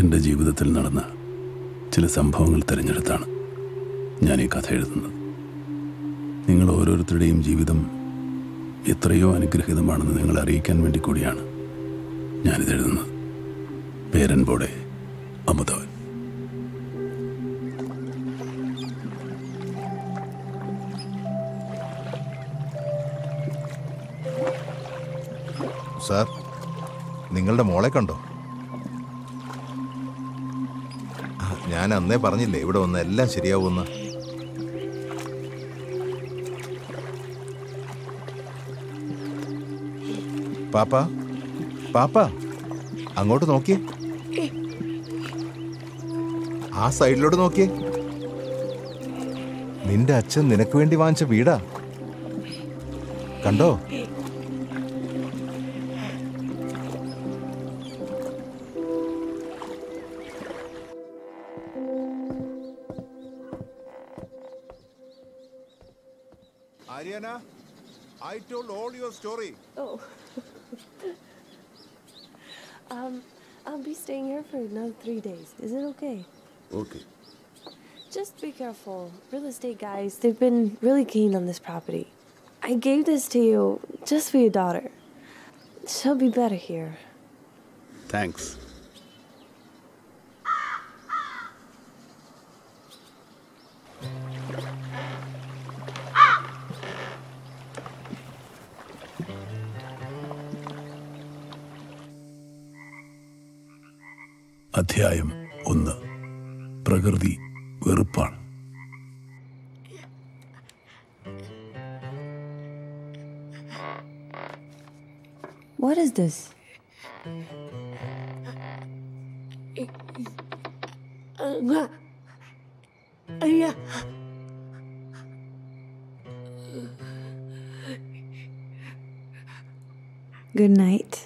എൻ്റെ ജീവിതത്തിൽ നടന്ന ചില സംഭവങ്ങൾ തിരഞ്ഞെടുത്താണ് ഞാൻ ഈ കഥ എഴുതുന്നത് നിങ്ങൾ ഓരോരുത്തരുടെയും ജീവിതം എത്രയോ അനുഗ്രഹീതമാണെന്ന് നിങ്ങളെ അറിയിക്കാൻ വേണ്ടി കൂടിയാണ് ഞാനിത് എഴുതുന്നത് പേരൻപോടെ അമുതവൻ സാർ നിങ്ങളുടെ മോളെ കണ്ടോ ആ, ഞാൻ അന്നേ പറഞ്ഞില്ലേ ഇവിടെ വന്ന് എല്ലാം ശരിയാവുമെന്ന് പാപ്പ പാപ്പ അങ്ങോട്ട് നോക്കിയേ ആ സൈഡിലോട്ട് നോക്കിയേ നിന്റെ അച്ഛൻ നിനക്ക് വേണ്ടി വാങ്ങിച്ച വീടാ കണ്ടോ Ariana, I told all your story. Oh. um, I'll be staying here for another three days. Is it okay? Okay. Just be careful. Real estate guys, they've been really keen on this property. I gave this to you just for your daughter. She'll be better here. Thanks. അധ്യായം ഒന്ന് പ്രകൃതി വെറുപ്പാണ് What is this? Good night.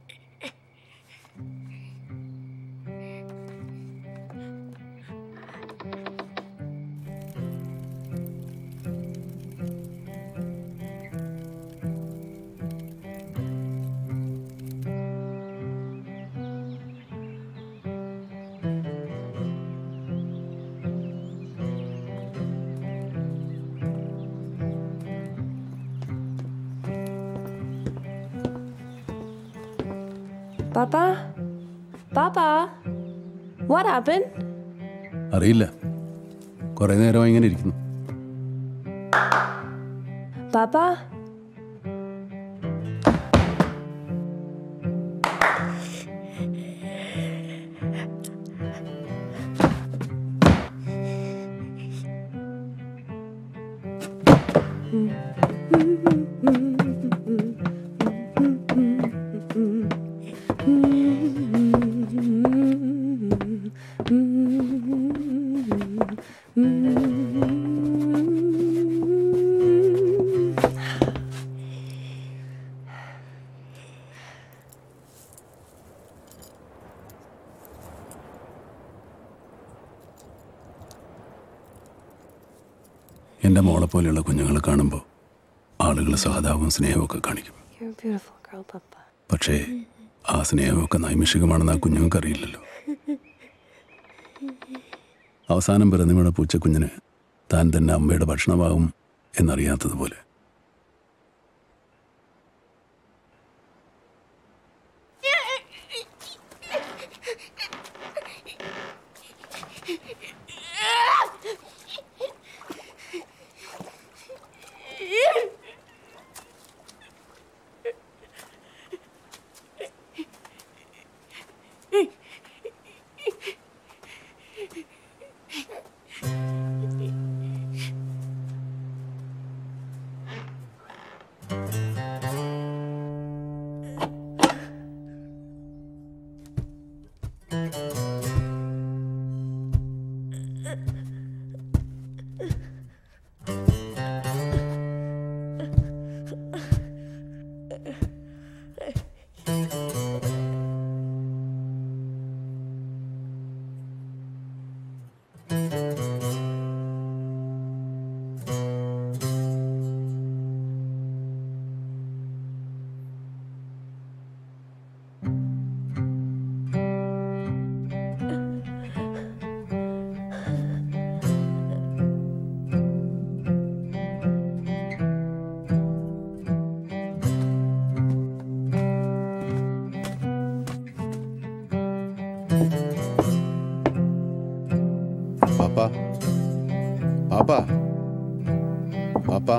Papa? Papa? What happened? അറിയില്ല കുറേ നേരമായി ഇങ്ങനെ ഇരിക്കുന്നു Papa? എൻ്റെ മോളെ പോലെയുള്ള കുഞ്ഞുങ്ങളെ കാണുമ്പോൾ ആളുകൾ സഹതാപവും സ്നേഹമൊക്കെ കാണിക്കും You're a beautiful girl, Papa. പക്ഷേ ആ സ്നേഹമൊക്കെ നൈമിഷികമാണെന്ന് ആ കുഞ്ഞുങ്ങൾക്ക് അറിയില്ലല്ലോ അവസാനം പിറന്നിവിടെ പൂച്ചക്കുഞ്ഞിന് താൻ തന്നെ അമ്മയുടെ ഭക്ഷണമാകും എന്നറിയാത്തതുപോലെ പാപ്പാ പാപ്പാ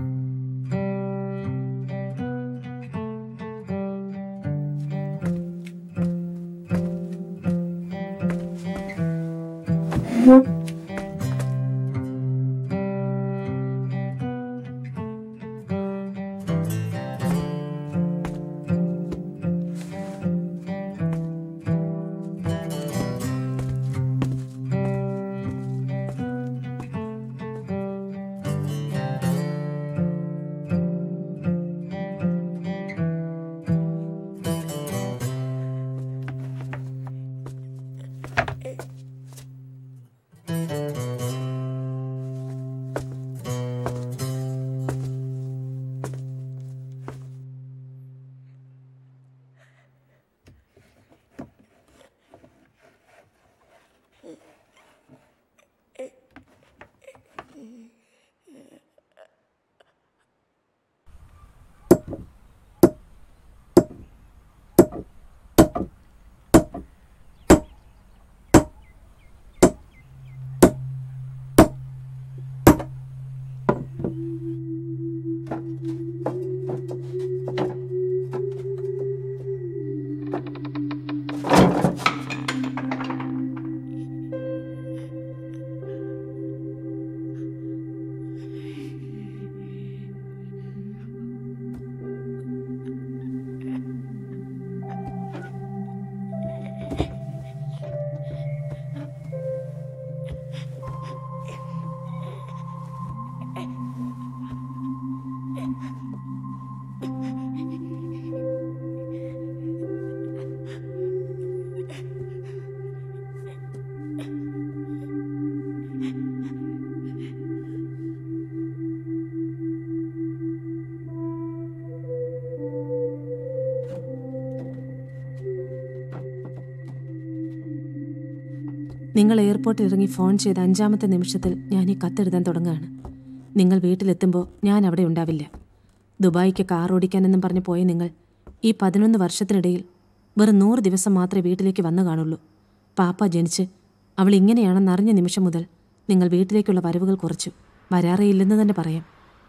നിങ്ങൾ എയർപോർട്ടിൽ ഇറങ്ങി ഫോൺ ചെയ്ത അഞ്ചാമത്തെ നിമിഷത്തിൽ ഞാൻ ഈ കത്തെഴുതാൻ തുടങ്ങുകയാണ് നിങ്ങൾ വീട്ടിലെത്തുമ്പോൾ ഞാൻ അവിടെ ഉണ്ടാവില്ല ദുബായിക്ക് കാർ ഓടിക്കാനെന്നും പറഞ്ഞ് പോയ നിങ്ങൾ ഈ പതിനൊന്ന് വർഷത്തിനിടയിൽ വെറും നൂറ് ദിവസം മാത്രമേ വീട്ടിലേക്ക് വന്നു കാണുള്ളൂ പാപ്പ ജനിച്ച് അവൾ ഇങ്ങനെയാണെന്ന് അറിഞ്ഞ നിമിഷം മുതൽ നിങ്ങൾ വീട്ടിലേക്കുള്ള വരവുകൾ കുറച്ചു വരാറേയില്ലെന്ന് തന്നെ പറയാം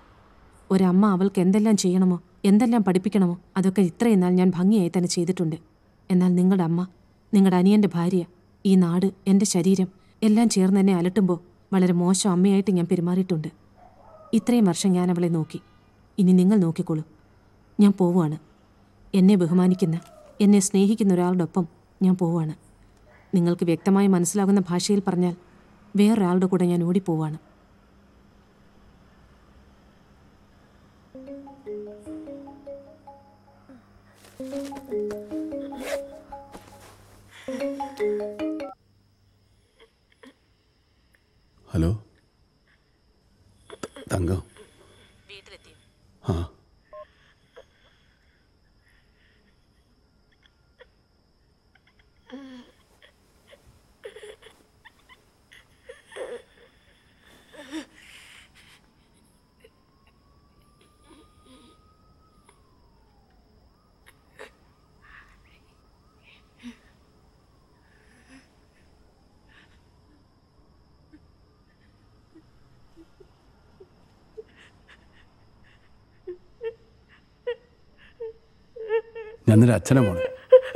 ഒരമ്മ അവൾക്ക് എന്തെല്ലാം ചെയ്യണമോ എന്തെല്ലാം പഠിപ്പിക്കണമോ അതൊക്കെ ഇത്രയും നാൾ ഞാൻ ഭംഗിയായി തന്നെ ചെയ്തിട്ടുണ്ട് എന്നാൽ നിങ്ങളുടെ അമ്മ നിങ്ങളുടെ അനിയൻ്റെ ഭാര്യ ഈ നാട് എൻ്റെ ശരീരം എല്ലാം ചേർന്ന് എന്നെ അലട്ടുമ്പോൾ വളരെ മോശം അമ്മയായിട്ട് ഞാൻ പെരുമാറിയിട്ടുണ്ട് ഇത്രയും വർഷം ഞാൻ അവളെ നോക്കി ഇനി നിങ്ങൾ നോക്കിക്കോളൂ ഞാൻ പോവുകയാണ് എന്നെ ബഹുമാനിക്കുന്ന എന്നെ സ്നേഹിക്കുന്ന ഒരാളുടെ ഒപ്പം ഞാൻ പോവുകയാണ് നിങ്ങൾക്ക് വ്യക്തമായി മനസ്സിലാകുന്ന ഭാഷയിൽ പറഞ്ഞാൽ വേറൊരാളുടെ കൂടെ ഞാൻ ഓടിപ്പോവാണ് ഹലോ ത- തങ്കം ആ ഞാൻ നിന്റെ അച്ഛനെ മോളെ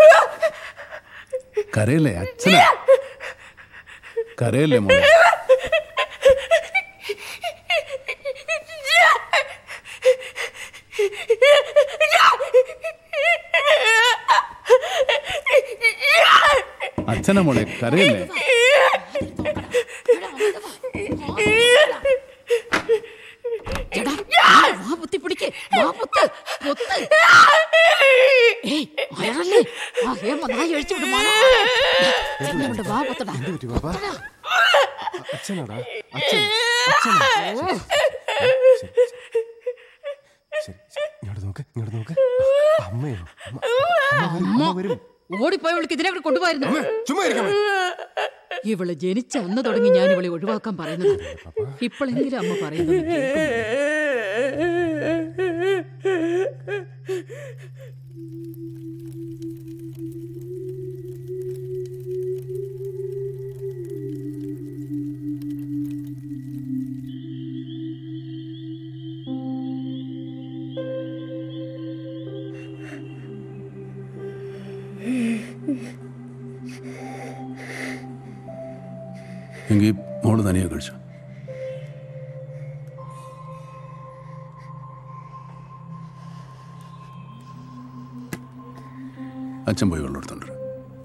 കരയല്ലേ അച്ഛനാ കരയല്ലേ മോളെ അച്ഛനെ മോളെ കരയല്ലേ എടാ, വാ പൊത്തി പിടിക്ക്. വാ പൊത്ത്, പൊത്ത്. ഏയ്, അയറല്ലേ? ആ ഹേമ നായി അഴിച്ചു വിട് മാറാ. ഇങ്ങോട്ട് വാ പൊത്തടാ. പൊത്തടാ. അച്ഛനാടാ അച്ഛൻ അച്ഛനാ ഓ, ശരി ശരി. ഇങ്ങോട്ട് നോക്ക് ഇങ്ങോട്ട് നോക്ക് അമ്മയോ അമ്മ അമ്മ വരും, അമ്മ വരും ഓടിപ്പോയി വിളിക്ക് ഇതിനെ ഇവിടെ കൊണ്ടുപോയിരുന്നു ചുമ്മാ ഇരിക്കണേ ഇവള് ജനിച്ച അന്ന് തുടങ്ങി ഞാൻ ഇവളെ ഒഴിവാക്കാൻ പറയുന്നത് ഇപ്പോഴെങ്കിലും അമ്മ പറയുന്നത് കേൾക്കുന്നു. എങ്കിൽ മോള് തനിയെ കഴിച്ചു അച്ഛൻ പോയി വെള്ളം എടുത്തോണ്ട് വരാം.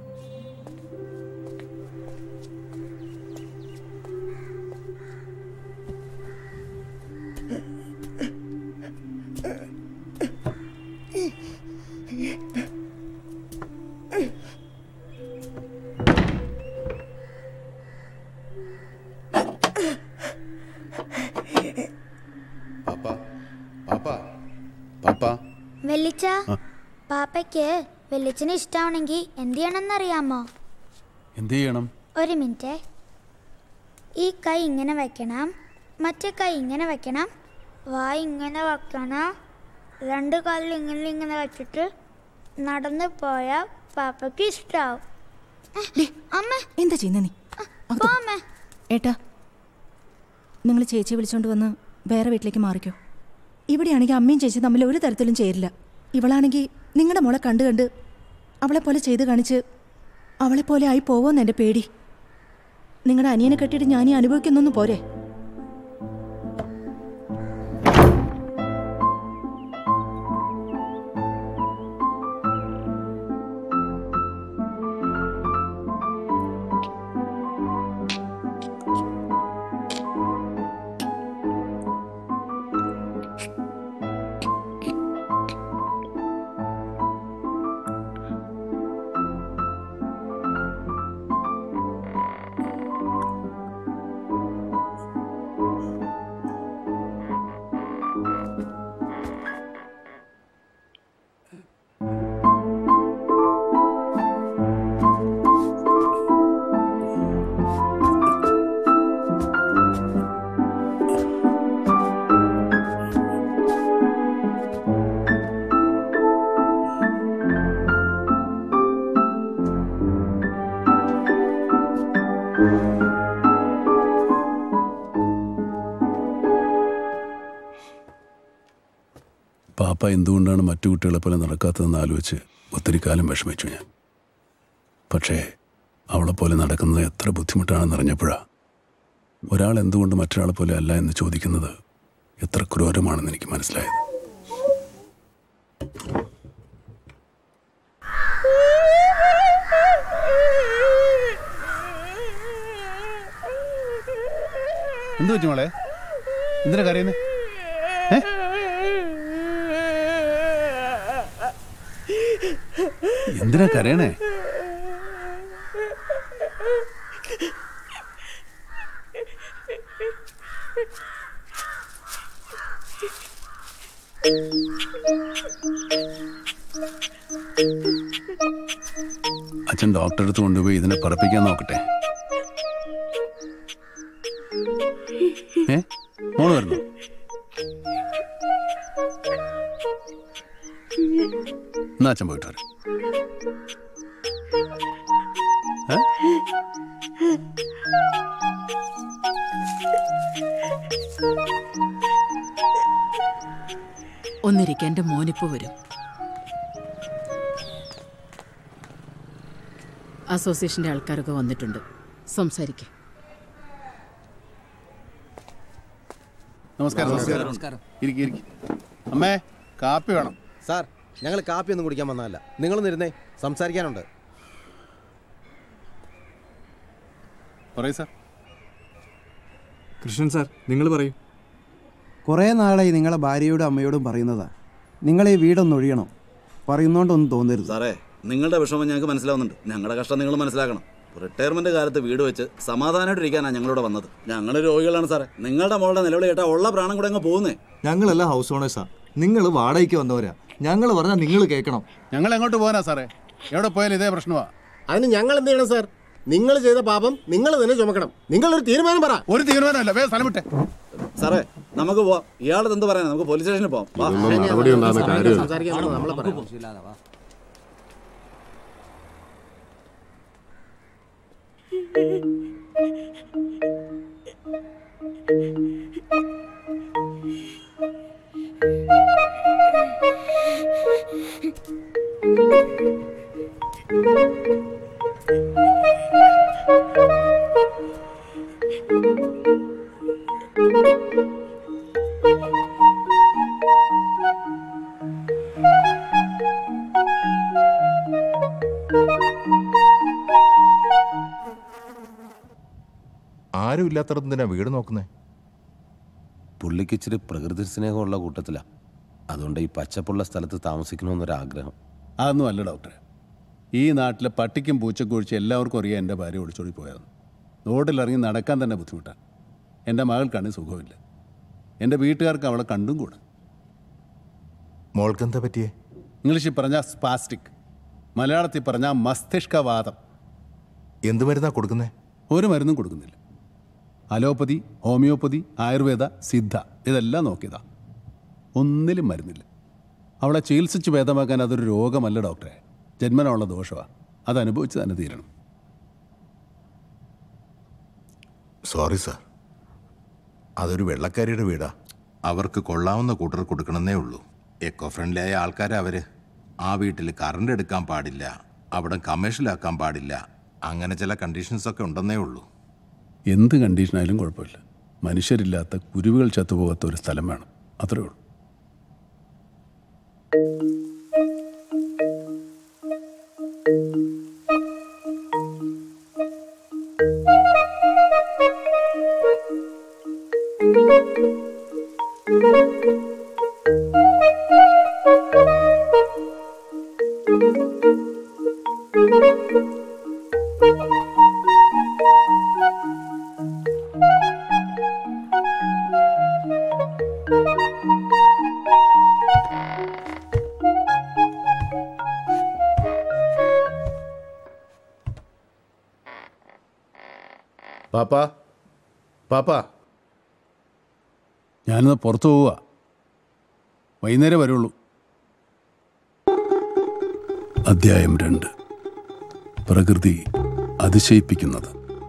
പാപ്പ പാപ്പ പാപ്പ വെല്ലിച്ച പാപ്പയ്ക്ക് വെല്ലിച്ചന് ഇഷ്ടാവണമെങ്കിൽ എന്ത് ചെയ്യണമെന്നറിയാമോ എന്ത് ചെയ്യണം ഒരു മിനിറ്റ് ഈ കൈ ഇങ്ങനെ വെക്കണം മറ്റേ കൈ ഇങ്ങനെ വെക്കണം വായ ഇങ്ങനെ വെക്കണം രണ്ട് കാലിൽ ഇങ്ങനെ ഇങ്ങനെ വെച്ചിട്ട് നടന്നു പോയാൽ പാപ്പയ്ക്ക് ഇഷ്ടാവും അമ്മ എന്താ ചെയ്യുന്ന നീ പോ അമ്മേ ഏട്ടാ നിങ്ങൾ ചേച്ചിയെ വിളിച്ചോണ്ട് വന്ന് വേറെ വീട്ടിലേക്ക് മാറിക്കോ ഇവിടെയാണെങ്കിൽ അമ്മയും ചേച്ചി തമ്മിൽ ഒരു തരത്തിലും ചേരില്ല ഇവളാണെങ്കിൽ നിങ്ങളുടെ മോളെ കണ്ട് കണ്ട് അവളെ പോലെ ചെയ്ത് കാണിച്ച് അവളെ പോലെ ആയി പോവോന്ന് എൻ്റെ പേടി നിങ്ങളുടെ അനിയനെ കെട്ടിയിട്ട് ഞാനീ അനുഭവിക്കുന്നൊന്നും പോരെ പാപ്പ എന്തുകൊണ്ടാണ് മറ്റു കുട്ടികളെ പോലെ നടക്കാത്തതെന്ന് ആലോചിച്ച് ഒത്തിരി കാലം വിഷമിച്ചു ഞാൻ പക്ഷേ അവളെപ്പോലെ നടക്കുന്നത് എത്ര ബുദ്ധിമുട്ടാണെന്ന് അറിഞ്ഞപ്പോഴാണ് ഒരാൾ എന്തുകൊണ്ട് മറ്റൊരാളെ പോലെ അല്ല എന്ന് ചോദിക്കുന്നത് എത്ര ക്രൂരമാണെന്ന് എനിക്ക് മനസ്സിലായത് എന്ത് പറ്റി മോളെ എന്തിനാ കരയുന്നേ ഏ? എന്തിനാ കരയണേ അച്ഛൻ ഡോക്ടറെ അടുത്ത് കൊണ്ടുപോയി ഇതിനെ പറപ്പിക്കാൻ നോക്കട്ടെ ഏ മോള് വരണോ എന്നാ അച്ഛൻ പോയിട്ട് വരാം ഏ? ഒന്നിരിക്കാൻ എൻ്റെ മോനിപ്പോ വരും അസോസിയേഷൻ്റെ ആൾക്കാരൊക്കെ വന്നിട്ടുണ്ട് സംസാരിക്കാം നമസ്കാരം നമസ്കാരം ഇരിക്കി ഇരിക്കി അമ്മേ കാപ്പി വേണം സാർ ഞങ്ങൾ കാപ്പിയൊന്നും കുടിക്കാൻ വന്നതല്ല നിങ്ങളൊന്ന് ഇരുന്നേ സംസാരിക്കാനുണ്ട് പറയൂ സാർ കൃഷ്ണൻ സാർ നിങ്ങൾ പറയൂ കുറേ നാളായി നിങ്ങളെ ഭാര്യയോടും അമ്മയോടും പറയുന്നതാ നിങ്ങൾ ഈ വീടൊന്ന് ഒഴിയണം പറയുന്നോണ്ടൊന്നും തോന്നരുത് സാറേ നിങ്ങളുടെ വിഷമം ഞങ്ങൾക്ക് മനസ്സിലാവുന്നുണ്ട് ഞങ്ങളുടെ കഷ്ടം നിങ്ങൾ മനസ്സിലാക്കണം റിട്ടയർമെന്റ് കാലത്ത് വീട് വെച്ച് സമാധാനമായിട്ടിരിക്കാനാണ് ഞങ്ങളിവിടെ വന്നത് ഞങ്ങൾ രോഗികളാണ് സാറേ നിങ്ങളുടെ മോളുടെ നിലവിളി കേട്ടാൽ ഉള്ള പ്രാണം കൂടെ അങ്ങ് പോകുന്നേ ഞങ്ങളെല്ലാം ഹൗസ് ഓണേഴ്സാ നിങ്ങൾ വാടകയ്ക്ക് വന്നവരാ ഞങ്ങൾ പറഞ്ഞാൽ നിങ്ങൾ കേൾക്കണം ഞങ്ങൾ എങ്ങോട്ട് പോകാനാ സാറേ എവിടെ പോയാലും ഇതേ പ്രശ്നമാ അതിന് ഞങ്ങൾ എന്ത് ചെയ്യണം സാർ നിങ്ങൾ ചെയ്ത പാപം നിങ്ങൾ തന്നെ ചുമക്കണം നിങ്ങളൊരു തീരുമാനം പറ ഒരു തീരുമാനമല്ല വേഗം സ്ഥലം വിട്ടെ സാറേ നമുക്ക് പോവാം ഇയാളത് എന്ത് പറയാനാ നമുക്ക് പോലീസ് സ്റ്റേഷനിൽ പോവാം വാ. നടപടി ഉണ്ടാകുന്ന കാര്യമില്ല. നമ്മളെ പറയാം ഇല്ലാത്തടത്ത് എന്തിനാ വീട് നോക്കുന്നേ പുള്ളിക്ക് ഇച്ചിരി പ്രകൃതി സ്നേഹമുള്ള കൂട്ടത്തിലാ അതുകൊണ്ട് ഈ പച്ചപ്പുള്ള സ്ഥലത്ത് താമസിക്കണമെന്നൊരാഗ്രഹം അതൊന്നും അല്ല ഡോക്ടറെ ഈ നാട്ടിലെ പട്ടിക്കും പൂച്ചക്കും ഒഴിച്ച് എല്ലാവർക്കും അറിയാം എൻ്റെ ഭാര്യ ഒളിച്ചോടി പോയതെന്ന് റോഡിലിറങ്ങി നടക്കാൻ തന്നെ ബുദ്ധിമുട്ടാണ് എൻ്റെ മകൾക്കാണ് സുഖമില്ല എൻ്റെ വീട്ടുകാർക്ക് അവളെ കണ്ടും കൂടെ മോൾക്ക് എന്താ പറ്റിയേ ഇംഗ്ലീഷിൽ പറഞ്ഞാൽ സ്പാസ്റ്റിക് മലയാളത്തിൽ പറഞ്ഞാൽ മസ്തിഷ്കവാദം എന്ത് മരുന്നാ കൊടുക്കുന്നേ ഒരു മരുന്നും കൊടുക്കുന്നില്ല അലോപ്പതി ഹോമിയോപ്പതി ആയുർവേദ സിദ്ധ ഇതെല്ലാം നോക്കിയതാ ഒന്നിലും മരുന്നില്ല അവളെ ചികിത്സിച്ച് ഭേദമാക്കാൻ അതൊരു രോഗമല്ല ഡോക്ടറെ ജന്മനുള്ള ദോഷമാണ് അത് അനുഭവിച്ച് തന്നെ തീരണം സോറി സാർ അതൊരു വെള്ളക്കാരിയുടെ വീടാ അവർക്ക് കൊള്ളാവുന്ന കൂട്ടർ കൊടുക്കണമെന്നേ ഉള്ളൂ എക്കോ ഫ്രണ്ട്ലി ആയ ആൾക്കാരാ അവര് ആ വീട്ടിൽ കറണ്ട് എടുക്കാൻ പാടില്ല അവിടെ കമേഴ്ഷ്യലാക്കാൻ പാടില്ല അങ്ങനെ ചില കണ്ടീഷൻസ് ഒക്കെ ഉണ്ടെന്നേ ഉള്ളൂ എന്ത് കണ്ടീഷനായാലും കുഴപ്പമില്ല മനുഷ്യരില്ലാത്ത കുരുവികൾ ചത്തുപോകാത്ത ഒരു സ്ഥലം വേണം അത്രേ ഉള്ളൂ പാപ്പാ പാപ്പാ ഞാനിന്ന് പുറത്തു പോവുക വൈകുന്നേരം വരുള്ളൂ അധ്യായം രണ്ട് പ്രകൃതി അതിശയിപ്പിക്കുന്നത്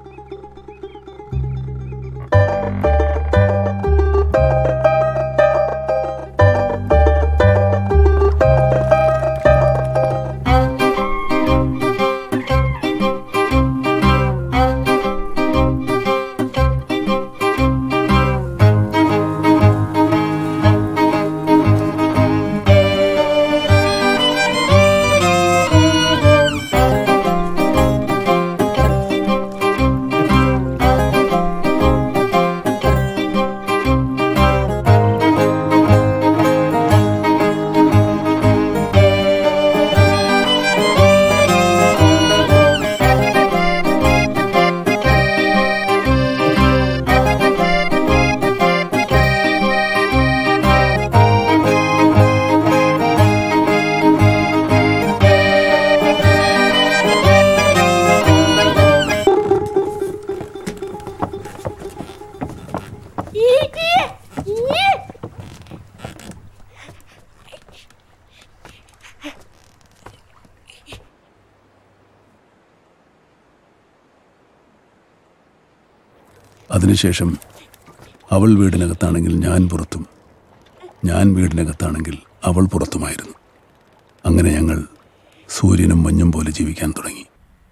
അതിനുശേഷം അവൾ വീടിനകത്താണെങ്കിൽ ഞാൻ പുറത്തും ഞാൻ വീടിനകത്താണെങ്കിൽ അവൾ പുറത്തുമായിരുന്നു അങ്ങനെ ഞങ്ങൾ സൂര്യനും മഞ്ഞും പോലെ ജീവിക്കാൻ തുടങ്ങി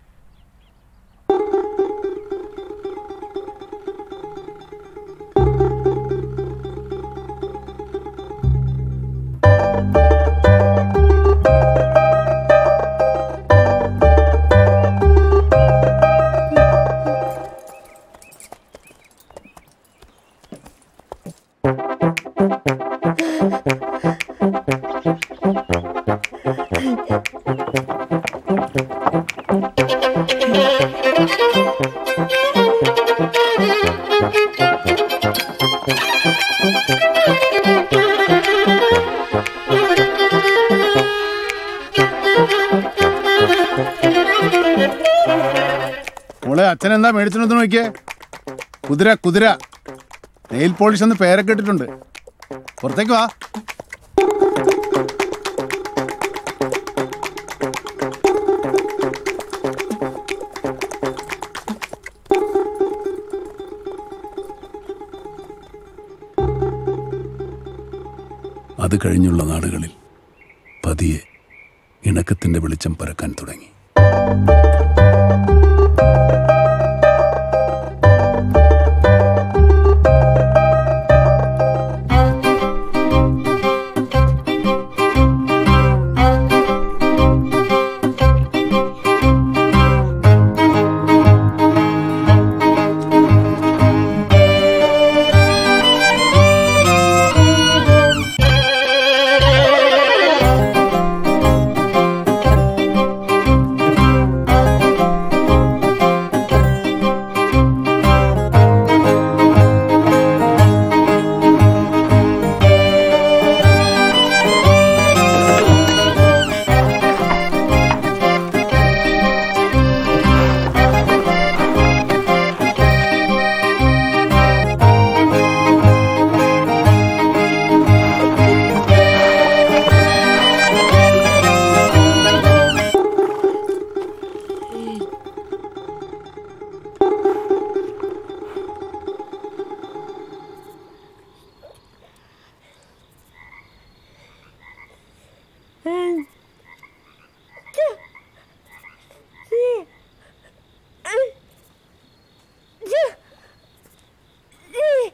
മോളെ അച്ഛൻ എന്താ മേടിച്ചിട്ട് നോക്കിയേ കുതിര കുതിര നെയിൽ പോളിഷ് എന്ന് പേരൊക്കെ ഇട്ടിട്ടുണ്ട് പുറത്തേക്ക് വാ അത് കഴിഞ്ഞുള്ള നാടുകളിൽ പതിയെ ഇണക്കത്തിന്റെ വെളിച്ചം പരക്കാൻ തുടങ്ങി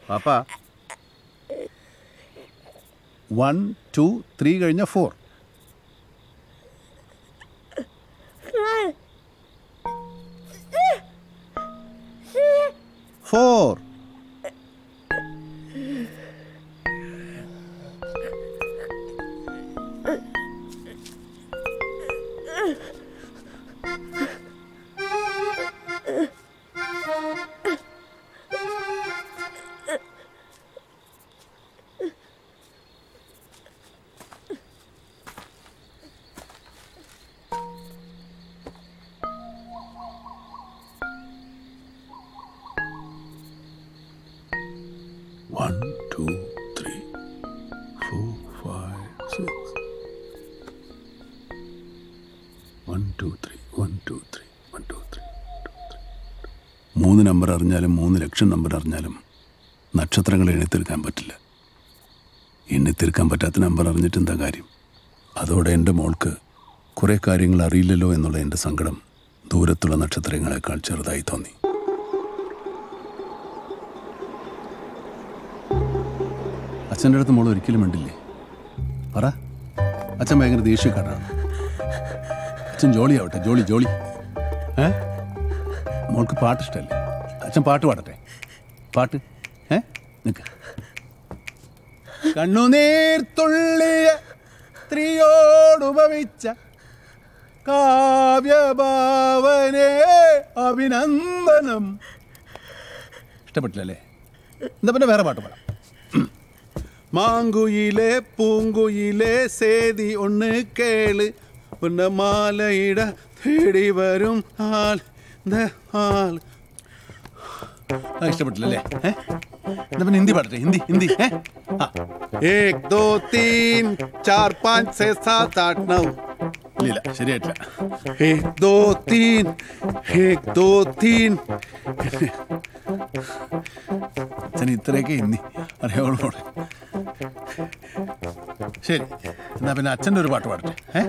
പാപ്പാ വൺ ടു ത്രീ കഴിഞ്ഞ four four one two three four five six one two three one two three one two three മൂന്ന് നമ്പർ അറിഞ്ഞാലും മൂന്ന് ലക്ഷം നമ്പർ അറിഞ്ഞാലും നക്ഷത്രങ്ങൾ എണ്ണിത്തീർക്കാൻ പറ്റില്ല എണ്ണിത്തീർക്കാൻ പറ്റാത്ത നമ്പർ അറിഞ്ഞിട്ട് എന്താ കാര്യം അതോടെ എൻ്റെ മോൾക്ക് കുറേ കാര്യങ്ങൾ അറിയില്ലല്ലോ എന്നുള്ള എൻ്റെ സങ്കടം ദൂരത്തുള്ള നക്ഷത്രങ്ങളെക്കാൾ ചെറുതായി തോന്നി അച്ഛൻ്റെ അടുത്ത് മോൾ ഒരിക്കലും മിണ്ടില്ലേ പറ അച്ഛൻ ഭയങ്കര ദേഷ്യക്കാരാണ് അച്ഛൻ ജോളിയാവട്ടെ ജോളി ജോളി ഏ മോൾക്ക് പാട്ട് ഇഷ്ടമല്ലേ അച്ഛൻ പാട്ട് പാടട്ടെ പാട്ട് ഏ നിൽക്ക കണ്ണുനീർത്തുള്ളിയ സ്ത്രീയോടുപമിച്ച കാവ്യഭാവനെ അഭിനന്ദനം ഇഷ്ടപ്പെട്ടില്ലല്ലേ എന്താ പിന്നെ വേറെ പാട്ട് പാടാം മാങ്കുയിലെ പൂങ്കുയിലെ സേതി ഒന്ന് കേള് ഉന്ന മാലയിട തേടി വരും ആൾ ദ ആൾ ആ, ഇഷ്ടപ്പെട്ടില്ലല്ലേ ഏ എന്നാ പിന്നെ ഹിന്ദി പാടട്ടെ ഹിന്ദി ഹിന്ദി ഏ ആ. ഏക് ദോ തീൻ ചാർ പാഞ്ച് സേ സാത്ത് ആട്ട് നൗ ഇല്ല ശരിയായിട്ടില്ല ഏക് ദോ തീൻ ഏക് ദോ തീൻ അച്ഛൻ ഇത്രയൊക്കെ ഹിന്ദി അറിയാവുള്ളൂ മോളെ. ശരി എന്നാ പിന്നെ അച്ഛൻ്റെ ഒരു പാട്ട് പാടട്ടെ ഏ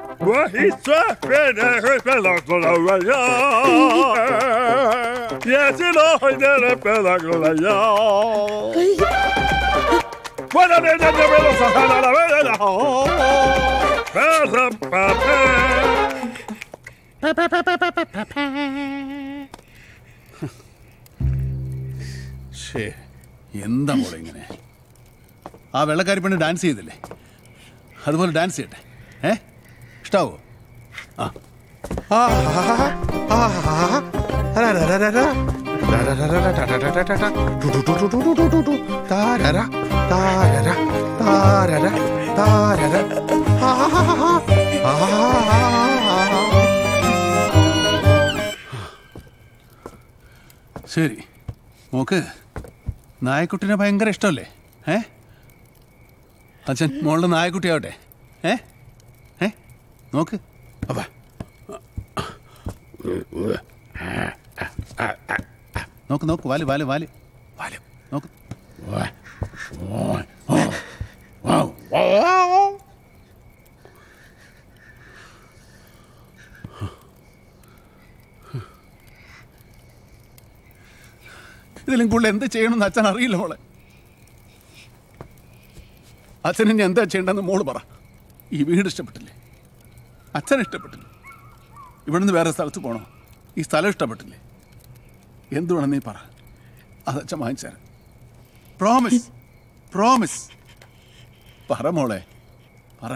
ശേ എന്താ മോളെ ഇങ്ങനെ ആ വെള്ളക്കാരി പെണ്ണ് ഡാൻസ് ചെയ്തില്ലേ അതുപോലെ ഡാൻസ് ചെയ്യട്ടെ ഏ ഇഷ്ടാവോ ആ ശരി മോക്ക് നായക്കുട്ടിനെ ഭയങ്കര ഇഷ്ടമല്ലേ ഏ അച്ഛൻ മോളുടെ നായക്കുട്ടിയാവട്ടെ ഏ ഏ നോക്ക് അപ്പാ നോക്ക് നോക്ക് വാല് വാല് വാല് വാല് നോക്ക് ഇതിലും കൂടുതൽ എന്ത് ചെയ്യണമെന്ന് അച്ഛൻ അറിയില്ല മോളെ അച്ഛൻ ഇനി എന്താ ചെയ്യേണ്ടതെന്ന് മോള് പറ ഈ വീട് ഇഷ്ടപ്പെട്ടില്ലേ അച്ഛൻ ഇഷ്ടപ്പെട്ടില്ലേ ഇവിടുന്ന് വേറെ സ്ഥലത്ത് പോകണോ ഈ സ്ഥലം ഇഷ്ടപ്പെട്ടില്ലേ എന്ത് വേണം നീ പറ അത് അച്ഛൻ വാങ്ങിച്ചു തരാം പ്രോമിസ് പ്രോമിസ് പറ മോളെ പറ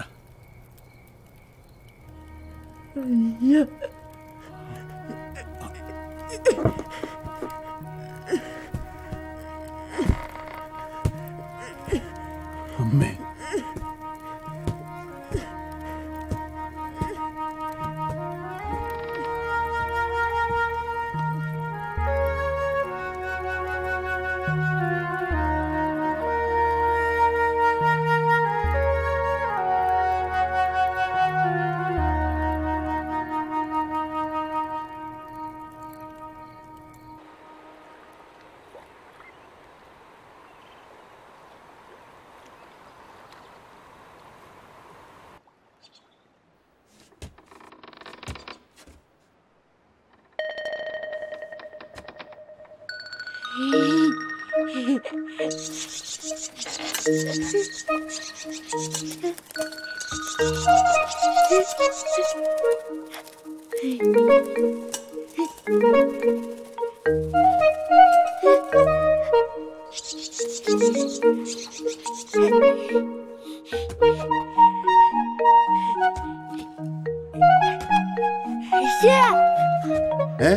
അമ്മേ ഏ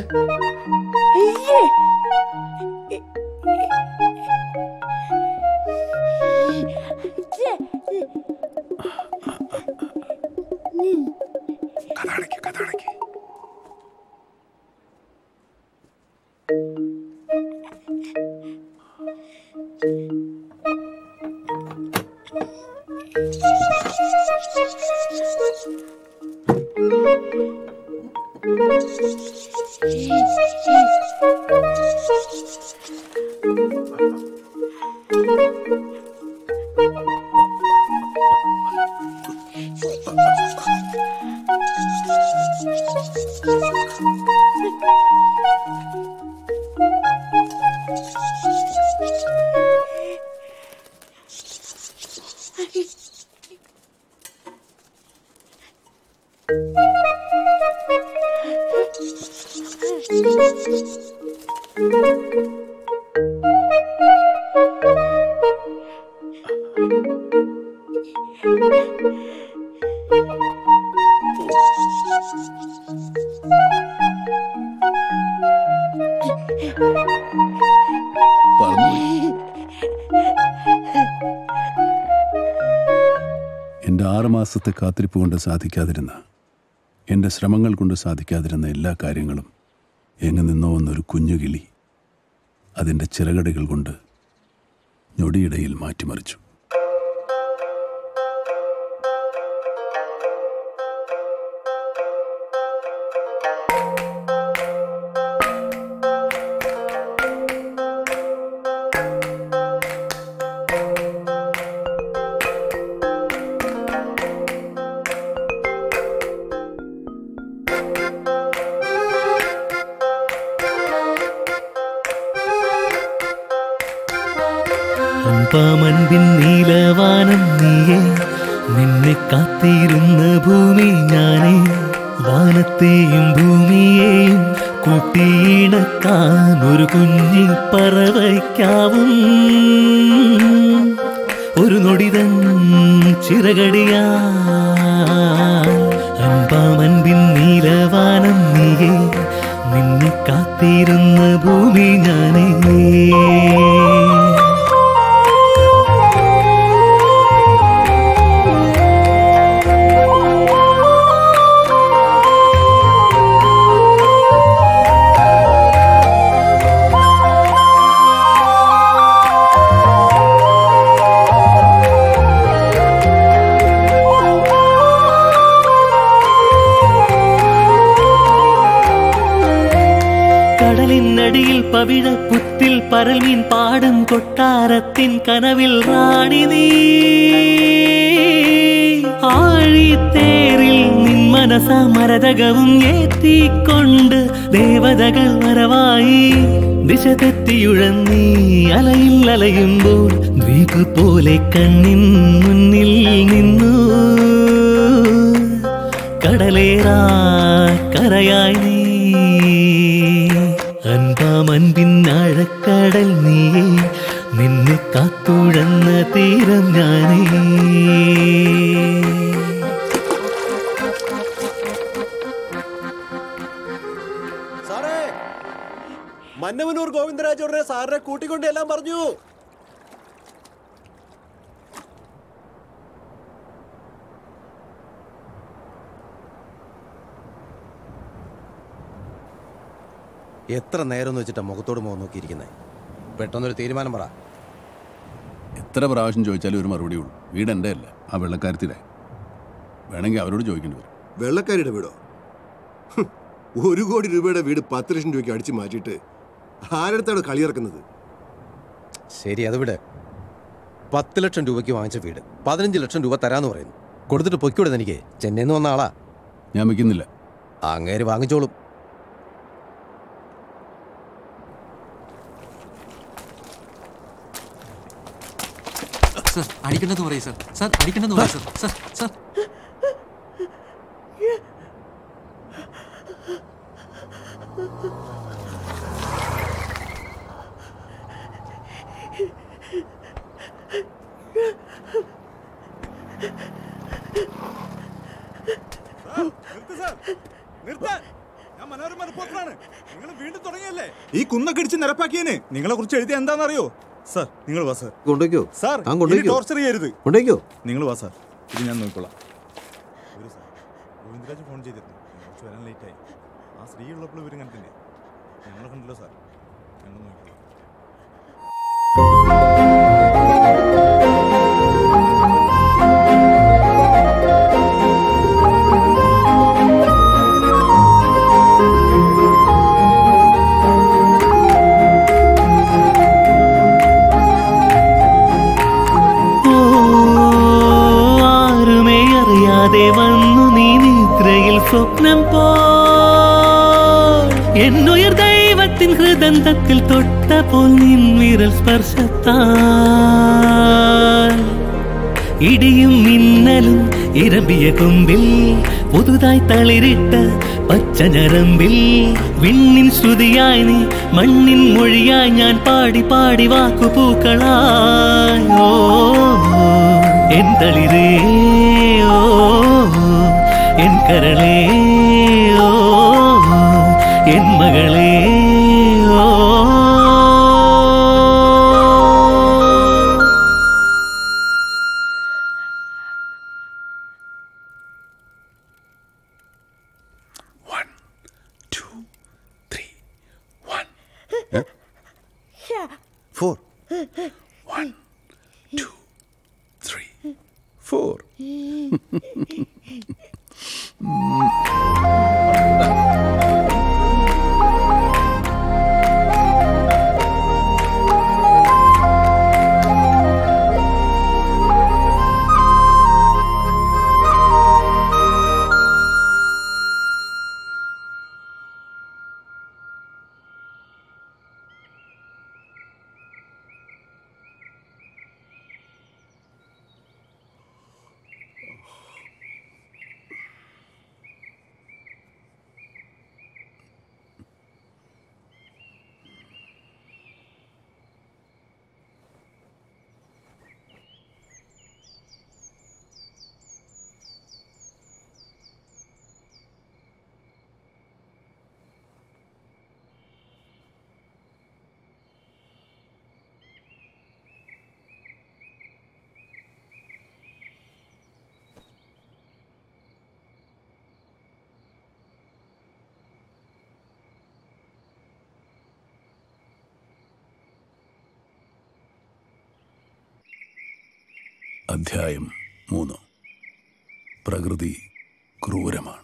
എൻ്റെ ആറുമാസത്തെ കാത്തിരിപ്പ് കൊണ്ട് സാധിക്കാതിരുന്ന എൻ്റെ ശ്രമങ്ങൾ കൊണ്ട് സാധിക്കാതിരുന്ന എല്ലാ കാര്യങ്ങളും എങ്ങു നിന്നോ വന്നൊരു കുഞ്ഞുകിളി അതിൻ്റെ ചിറകടികൾ കൊണ്ട് ഞൊടിയിടയിൽ മാറ്റിമറിച്ചു അൻപാമൻപിൻ നീലവാനം നീയേ നിന്നെ കാത്തിരുന്ന ഭൂമി ഞാനേ വാനത്തെയും ഭൂമിയെയും കൂട്ടിയിണക്കാൻ ഒരു കുഞ്ഞി പറവയ്ക്കാവും ഒരു നൊടിതൻ ചിറകടിയാ അൻപാമൻപിൻ നീലവാനം നീയേ നിന്നെ കാത്തിരുന്ന ഭൂമി ഞാനേ കടലിനടിയിൽ പവിഴ പുത്തിൽ പരൽമീൻ പാടും കൊട്ടാരത്തിൻ കനവിൽ റാണി നീ ആഴിത്തേറിൽ നിൻ മനസ മരതകവും ഏറ്റിക്കൊണ്ട് ദേവതകൾ വരവായി ദിശ തെറ്റിയുഴന്നീ അലയിൽ അലയുമ്പോൾ ദ്വീപ് പോലെ കണ്ണിൻ മുന്നിൽ നിന്നു കടലേറാ കരയായി നീ അൻപാമൻപിൻ ആഴക്കടൽ നീയേ നിന്നെ കാത്തുഴന്ന തീരം ഞാനേ സാറേ മന്നവനൂർ ഗോവിന്ദരാജ് ഉടനെ സാറിനെ കൂട്ടിക്കൊണ്ട് എല്ലാം പറഞ്ഞു എത്ര നേരം എന്ന് വെച്ചിട്ടാ മുഖത്തോട് മുഖം നോക്കിയിരിക്കുന്നത് പെട്ടെന്നൊരു തീരുമാനം പറ എത്ര പ്രാവശ്യം ചോദിച്ചാലും ഒരു മറുപടി ഉള്ളൂ വീട് എൻ്റെ അല്ല ആ വെള്ളക്കാരത്തിലെ വേണമെങ്കിൽ അവരോട് ചോദിക്കേണ്ടി വരും വെള്ളക്കാരിയുടെ വീടോ ഹും, ഒരു കോടി രൂപയുടെ വീട് പത്ത് ലക്ഷം രൂപയ്ക്ക് അടിച്ചു മാറ്റിയിട്ട് ആരടുത്താണ് കളിയിറക്കുന്നത് ശരി അത് വിട് പത്ത് ലക്ഷം രൂപയ്ക്ക് വാങ്ങിച്ച വീട് പതിനഞ്ച് ലക്ഷം രൂപ തരാന്ന് പറയുന്നു കൊടുത്തിട്ട് പൊയ്ക്കൂടെ എനിക്ക് ചെന്നൈയിൽ നിന്ന് വന്ന ആളാ ഞാൻ വെക്കുന്നില്ല അങ്ങേര് വാങ്ങിച്ചോളും സർ അടിക്കണ്ടെന്ന് പറയും സർ സർ അടിക്കണ്ടെന്ന് പറയും സർ സർ സർ നിർത്ത് സാർ നിർത്താൻ ഞാൻ മനോരമ റിപ്പോർട്ടറാണ് നിങ്ങൾ വീണ്ടും തുടങ്ങിയല്ലേ ഈ കുന്നൊക്കെ ഇടിച്ച് നിരപ്പാക്കിയതിന് നിങ്ങളെ കുറിച്ച് എഴുതിയ എന്താണെന്നറിയോ സാർ നിങ്ങൾ വാ സാർ കൊണ്ടുവയ്ക്കോ സാർ ഞാൻ കൊണ്ടുവയ്ക്കോ ടോർച്ചർ ചെയ്യരുത് കൊണ്ടുവയ്ക്കോ നിങ്ങൾ വാ സാർ ഇത് ഞാൻ നോക്കിക്കൊള്ളാം ഒരു സാർ ഗോവിന്ദരാജ് ഫോൺ ചെയ്തിരുന്നു കുറച്ച് വരാൻ ലേറ്റായി ആ സ്ത്രീ ഉള്ളപ്പോൾ ഇവരും കണ്ടില്ലേ ഞങ്ങളെ കണ്ടല്ലോ സാർ ഞങ്ങൾ നോക്കിക്കൊള്ളാം ഓ, ആരുമേ അറിയാതെ വന്നു നീ നിദ്രയിൽ സ്വപ്നം പോ എന്നുയർ ദൈവത്തിൻ ഹൃദന്തത്തിൽ തൊട്ടപ്പോൾ നിൻ വിരൽ സ്പർശത്താൽ ഇടിയും മിന്നലും ഇരമ്പിയ കൊമ്പിൽ പുതുതായി തളിരിട്ട പച്ചഞരമ്പിൽ വിണ്ണിൻ ശ്രുതിയായി നീ മണ്ണിൻ മൊഴിയായി ഞാൻ പാടി പാടി വാക്കുപൂക്കളായി ഓ എൻ തളിരേ ഓ എൻ കരളേ ഓ എൻ മകളേ ഓ Yeah. Four. One, two, three, four. അധ്യായം മൂന്ന് പ്രകൃതി ക്രൂരമാണ്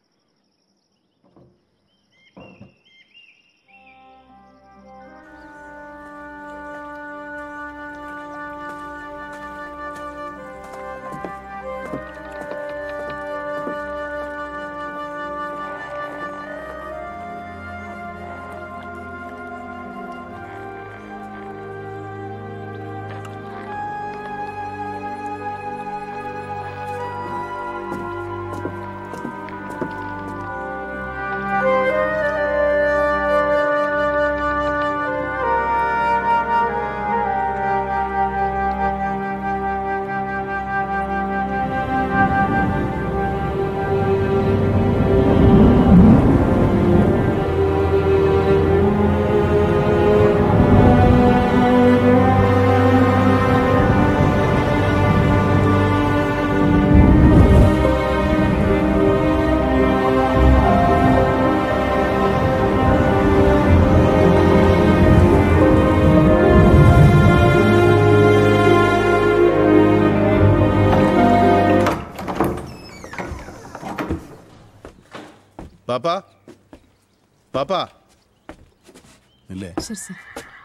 പാപ്പാ പാപ്പാ ഇല്ലേ ശരി സർ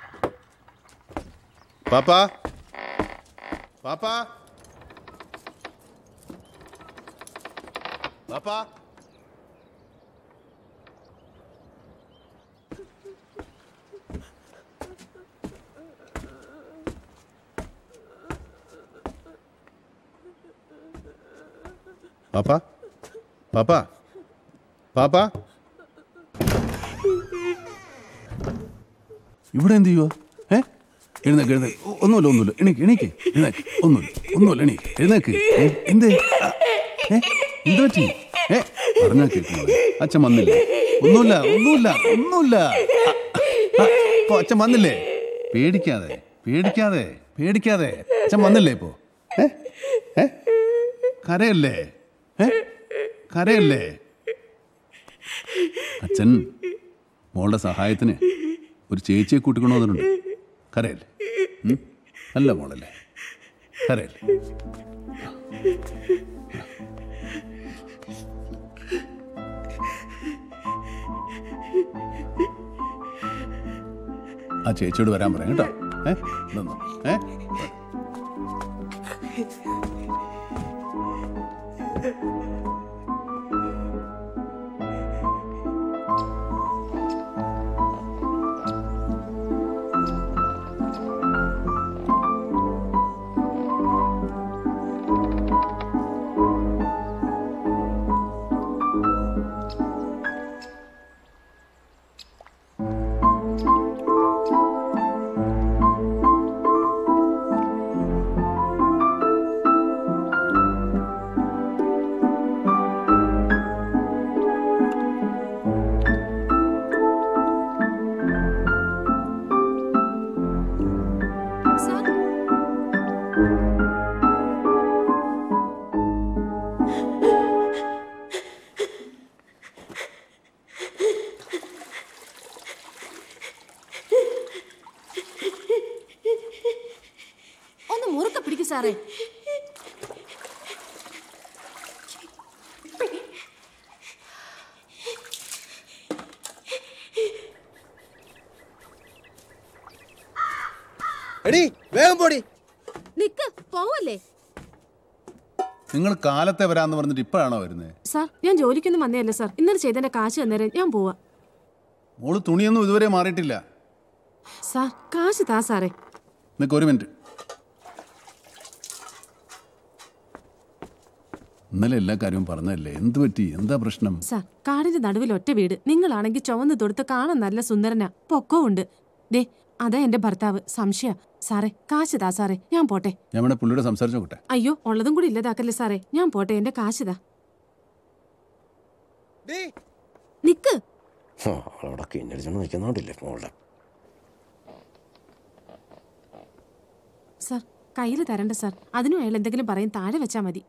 പാപ്പാ പാപ്പാ പാപ്പാ പാപ്പാ പാപ്പാ പാപ്പാ ഇവിടെ എന്ത് ചെയ്യുക ഏ എഴുന്നേക്ക് എഴുന്നേക്ക് ഒ- ഒന്നുമില്ല ഒന്നുമില്ല എണീക്ക് എണീക്ക് എഴുന്നേക്ക് ഒന്നുമില്ല ഒന്നുമില്ല എണീക്ക് എഴുന്നേക്ക് ഏ, എന്ത് ആ, ഏ എന്ത് പറ്റി ഏ പറഞ്ഞാ കേൾക്കുന്നത് അച്ഛൻ വന്നില്ലേ ഒന്നുമില്ല ഒന്നുമില്ല ഒന്നുമില്ല ആ, ആ, ഇപ്പൊ അച്ഛൻ വന്നില്ലേ പേടിക്കാതെ പേടിക്കാതെ പേടിക്കാതെ അച്ഛൻ വന്നില്ലേ ഇപ്പോ ഏ ഏ കരയല്ലേ ഏ കരയല്ലേ അച്ഛൻ മോളുടെ സഹായത്തിന് ഒരു ചേച്ചിയെ കൂട്ടിക്കൊണ്ടുവന്നിട്ടുണ്ട് കരയല്ലേ ഉം? നല്ല മോളല്ലേ കരയല്ലേ ആ ചേച്ചിയോട് വരാൻ പറയാം കേട്ടോ ഏ ഇതൊന്ന്, ഏ ഒന്ന് മുറുക്ക പിടിക്കു സാറേ എടി വേഗം പോടി നിക്ക് പോവല്ലേ നിങ്ങൾ കാലത്തെ വരാന്ന് പറഞ്ഞിട്ട് ഇപ്പോഴാണോ വരുന്നത് സാർ ഞാൻ ജോലിക്കൊന്നും വന്നതല്ല സാർ ഇന്നലെ ചെയ്തതിന്റെ കാശ് തന്നേരം ഞാൻ പോവാ മോള് തുണിയൊന്നും ഇതുവരെ മാറിയിട്ടില്ല സാർ കാശ് താ സാറേ നിനക്ക് ഒരു മിനിറ്റ് ഇന്നലെ എല്ലാ കാര്യവും പറഞ്ഞതല്ലേ എന്ത് പറ്റി എന്താ പ്രശ്നം സാർ കാടിന്റെ നടുവിൽ ഒറ്റ വീട് നിങ്ങളാണെങ്കിൽ ചുവന്ന് തൊടുത്ത് കാണാൻ നല്ല സുന്ദരനാ പൊക്കവും ഉണ്ട് ദേ അതാ എന്റെ ഭർത്താവ് സംശയ സാറേ കാശ് താ സാറേ ഞാൻ പോട്ടെ ഞാൻ വേണേ പുള്ളിയോട് സംസാരിച്ചു നോക്കട്ടെ അയ്യോ ഉള്ളതും കൂടി ഇല്ലതാക്കല്ലേ സാറേ ഞാൻ പോട്ടെ എന്റെ കാശ് താ നിക്ക് അവിടെ കിഞ്ഞടിച്ചോണ്ട് നിൽക്കുന്നോണ്ടില്ലേ മോളുടെ സാർ കയ്യിൽ തരണ്ട സാർ അതിനും അയാൾ എന്തെങ്കിലും പറയും താഴെ വെച്ചാ മതി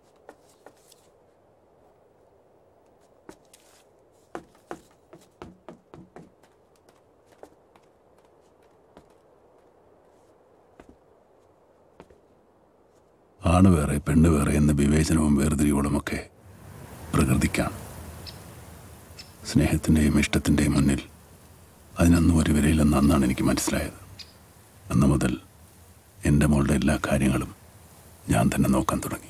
ആണ് വേറെ പെണ്ണ് വേറെ എന്ന വിവേചനവും വേർതിരിവുകളുമൊക്കെ പ്രകൃതിക്കാണ് സ്നേഹത്തിൻ്റെയും ഇഷ്ടത്തിൻ്റെയും മുന്നിൽ അതിനൊന്നും ഒരു വിലയില്ലെന്ന് അന്നാണ് എനിക്ക് മനസ്സിലായത് അന്ന് മുതൽ എൻ്റെ മോളുടെ എല്ലാ കാര്യങ്ങളും ഞാൻ തന്നെ നോക്കാൻ തുടങ്ങി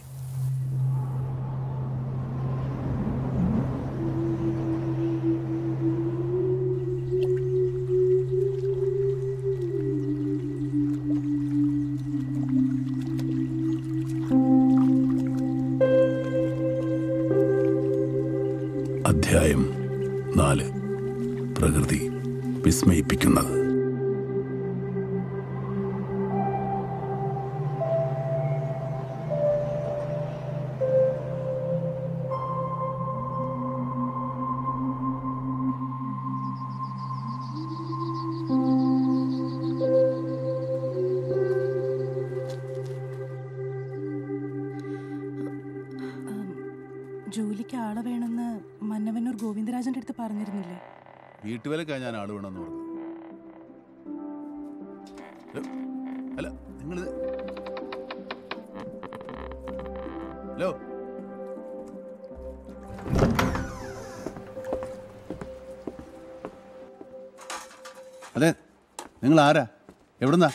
അധ്യായം നാല് പ്രകൃതി വിസ്മയിപ്പിക്കുന്നത് ജോലിക്ക് ആളെ വേണമെന്ന് മന്നവന്നൂർ ഗോവിന്ദരാജന്റെ അടുത്ത് പറഞ്ഞിരുന്നില്ലേ വീട്ടുവേലക്കാ ഞാൻ ആള് വേണമെന്ന് പറഞ്ഞു ഏ, അല്ല നിങ്ങൾ ഹലോ അതെ നിങ്ങൾ ആരാ എവിടുന്നാ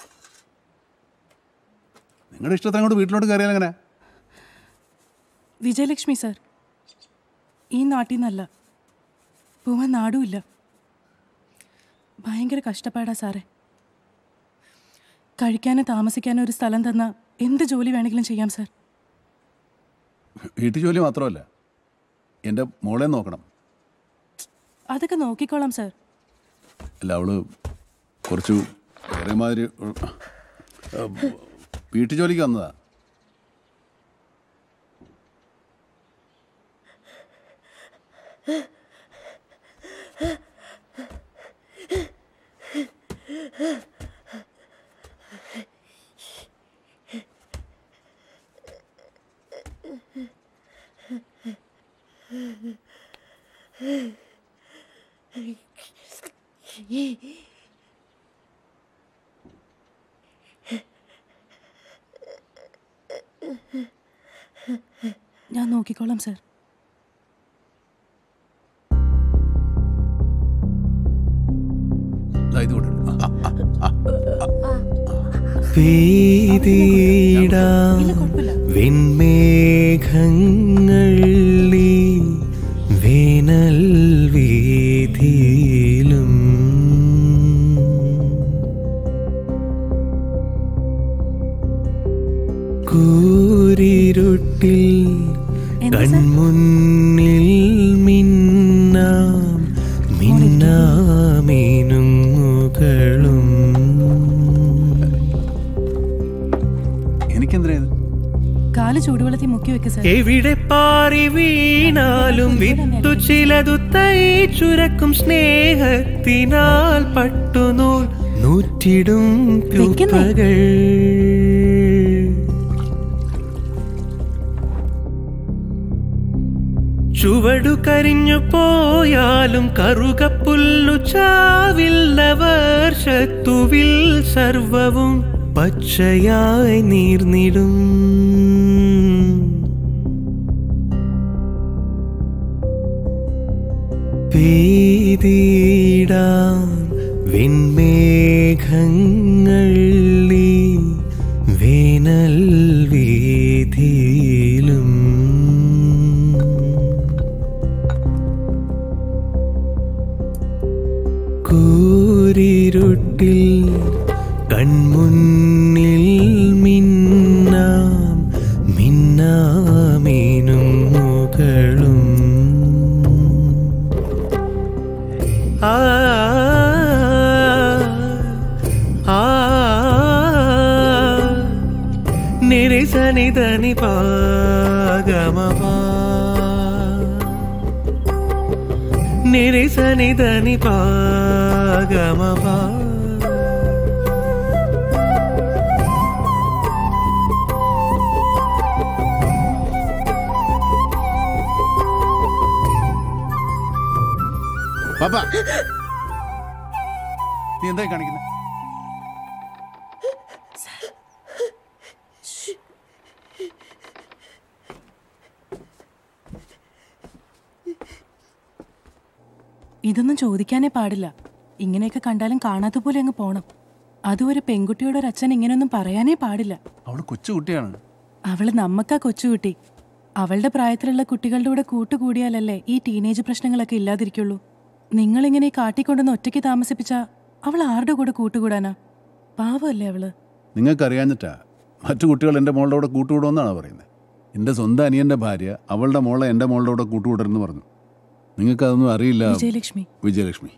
നിങ്ങളുടെ ഇഷ്ടത്തിന് അങ്ങോട്ട് വീട്ടിലോട്ട് കയറിയാൽ എങ്ങനെ വിജയലക്ഷ്മി സാർ ഈ നാട്ടിൽ നിന്നല്ല പോവാൻ നാടുമില്ല ഭയങ്കര കഷ്ടപ്പാടാ സാറേ കഴിക്കാനും താമസിക്കാനും ഒരു സ്ഥലം തന്ന എന്ത് ജോലി വേണമെങ്കിലും ചെയ്യാം സാർ വീട്ടു ജോലി മാത്രമല്ല എൻ്റെ മോളെ നോക്കണം അതൊക്കെ നോക്കിക്കോളാം സാർ അല്ല അവള് കുറച്ച് വേറെ മാതിരി വീട്ടു ജോലിക്ക് വന്നതാ ഞാൻ നോക്കിക്കോളാം സാർ ദാ ഇത് കൊണ്ടിട്. ആ, ആ, ആ. പെയ്തിടാം വെൺമേഘങ്ങളീ വേനൽ വീതിയിലും കൂരിരുട്ടിൽ കൺമുന്നിൽ മിന്നാം മിന്നാമിനുങ്ങുകളും എനിക്കെന്തിനാ ഇത് കാല് ചൂടുവെള്ളത്തിൽ മുക്കി വെക്ക് സാർ എവിടെ പാറി വീണാലും വിത്തു ചിലതു തൈച്ചുരക്കും സ്നേഹത്തിനാൽ പട്ടുനൂൽ നൂറ്റിടും പൂപ്പകൾ ചുവടു കരിഞ്ഞു പോയാലും കറുകപ്പുല്ലു ചാവില്ല വർഷത്തുവിൽ സർവവും പച്ചയായി നീർന്നിടും പെയ്തിടാം വെൺമേഘങ്ങളീ വേനൽ വീതിയിലും കൂരിരുട്ടിൽ കൺമുന്നിൽ മിന്നാം മിന്നാമിനുങ്ങുകളും ആ ആ നിരിസനിധനി പാഗമപാ നിരിസനിധനി പാഗമപാ പാപ്പ നീ എന്തായി കാണിക്കുന്നത് ഇതൊന്നും ചോദിക്കാനേ പാടില്ല ഇങ്ങനെയൊക്കെ കണ്ടാലും കാണാത്ത പോലെ അങ്ങ് പോണം അതും ഒരു പെൺകുട്ടിയോട് ഒരു അച്ഛൻ ഇങ്ങനെയൊന്നും പറയാനേ പാടില്ല അവള് കൊച്ചുകുട്ടിയാണ് അവള് നമ്മക്കാ കൊച്ചുകുട്ടി അവളുടെ പ്രായത്തിലുള്ള കുട്ടികളുടെ കൂടെ കൂട്ടുകൂടിയാലല്ലേ ഈ ടീനേജ് പ്രശ്നങ്ങളൊക്കെ ഇല്ലാതിരിക്കുള്ളൂ നിങ്ങളിങ്ങനെ ഈ കാട്ടിക്കൊണ്ടുവന്ന് ഒറ്റയ്ക്ക് താമസിപ്പിച്ച അവൾ ആരുടെ കൂടെ കൂട്ടുകൂടാനാ പാവമല്ലേ അവള് നിങ്ങൾക്കറിയാഞ്ഞിട്ടാ മറ്റു കുട്ടികൾ എൻ്റെ മോളുടെ കൂടെ കൂട്ടുകൂടുമെന്നാണ് പറയുന്നത് എൻ്റെ സ്വന്തം അനിയൻ്റെ ഭാര്യ അവളുടെ മോളെ എൻ്റെ മോളുടെ കൂടെ കൂട്ടുകൂടരുന്ന് പറഞ്ഞു നിങ്ങൾക്കതൊന്നും അറിയില്ല വിജയലക്ഷ്മി വിജയലക്ഷ്മി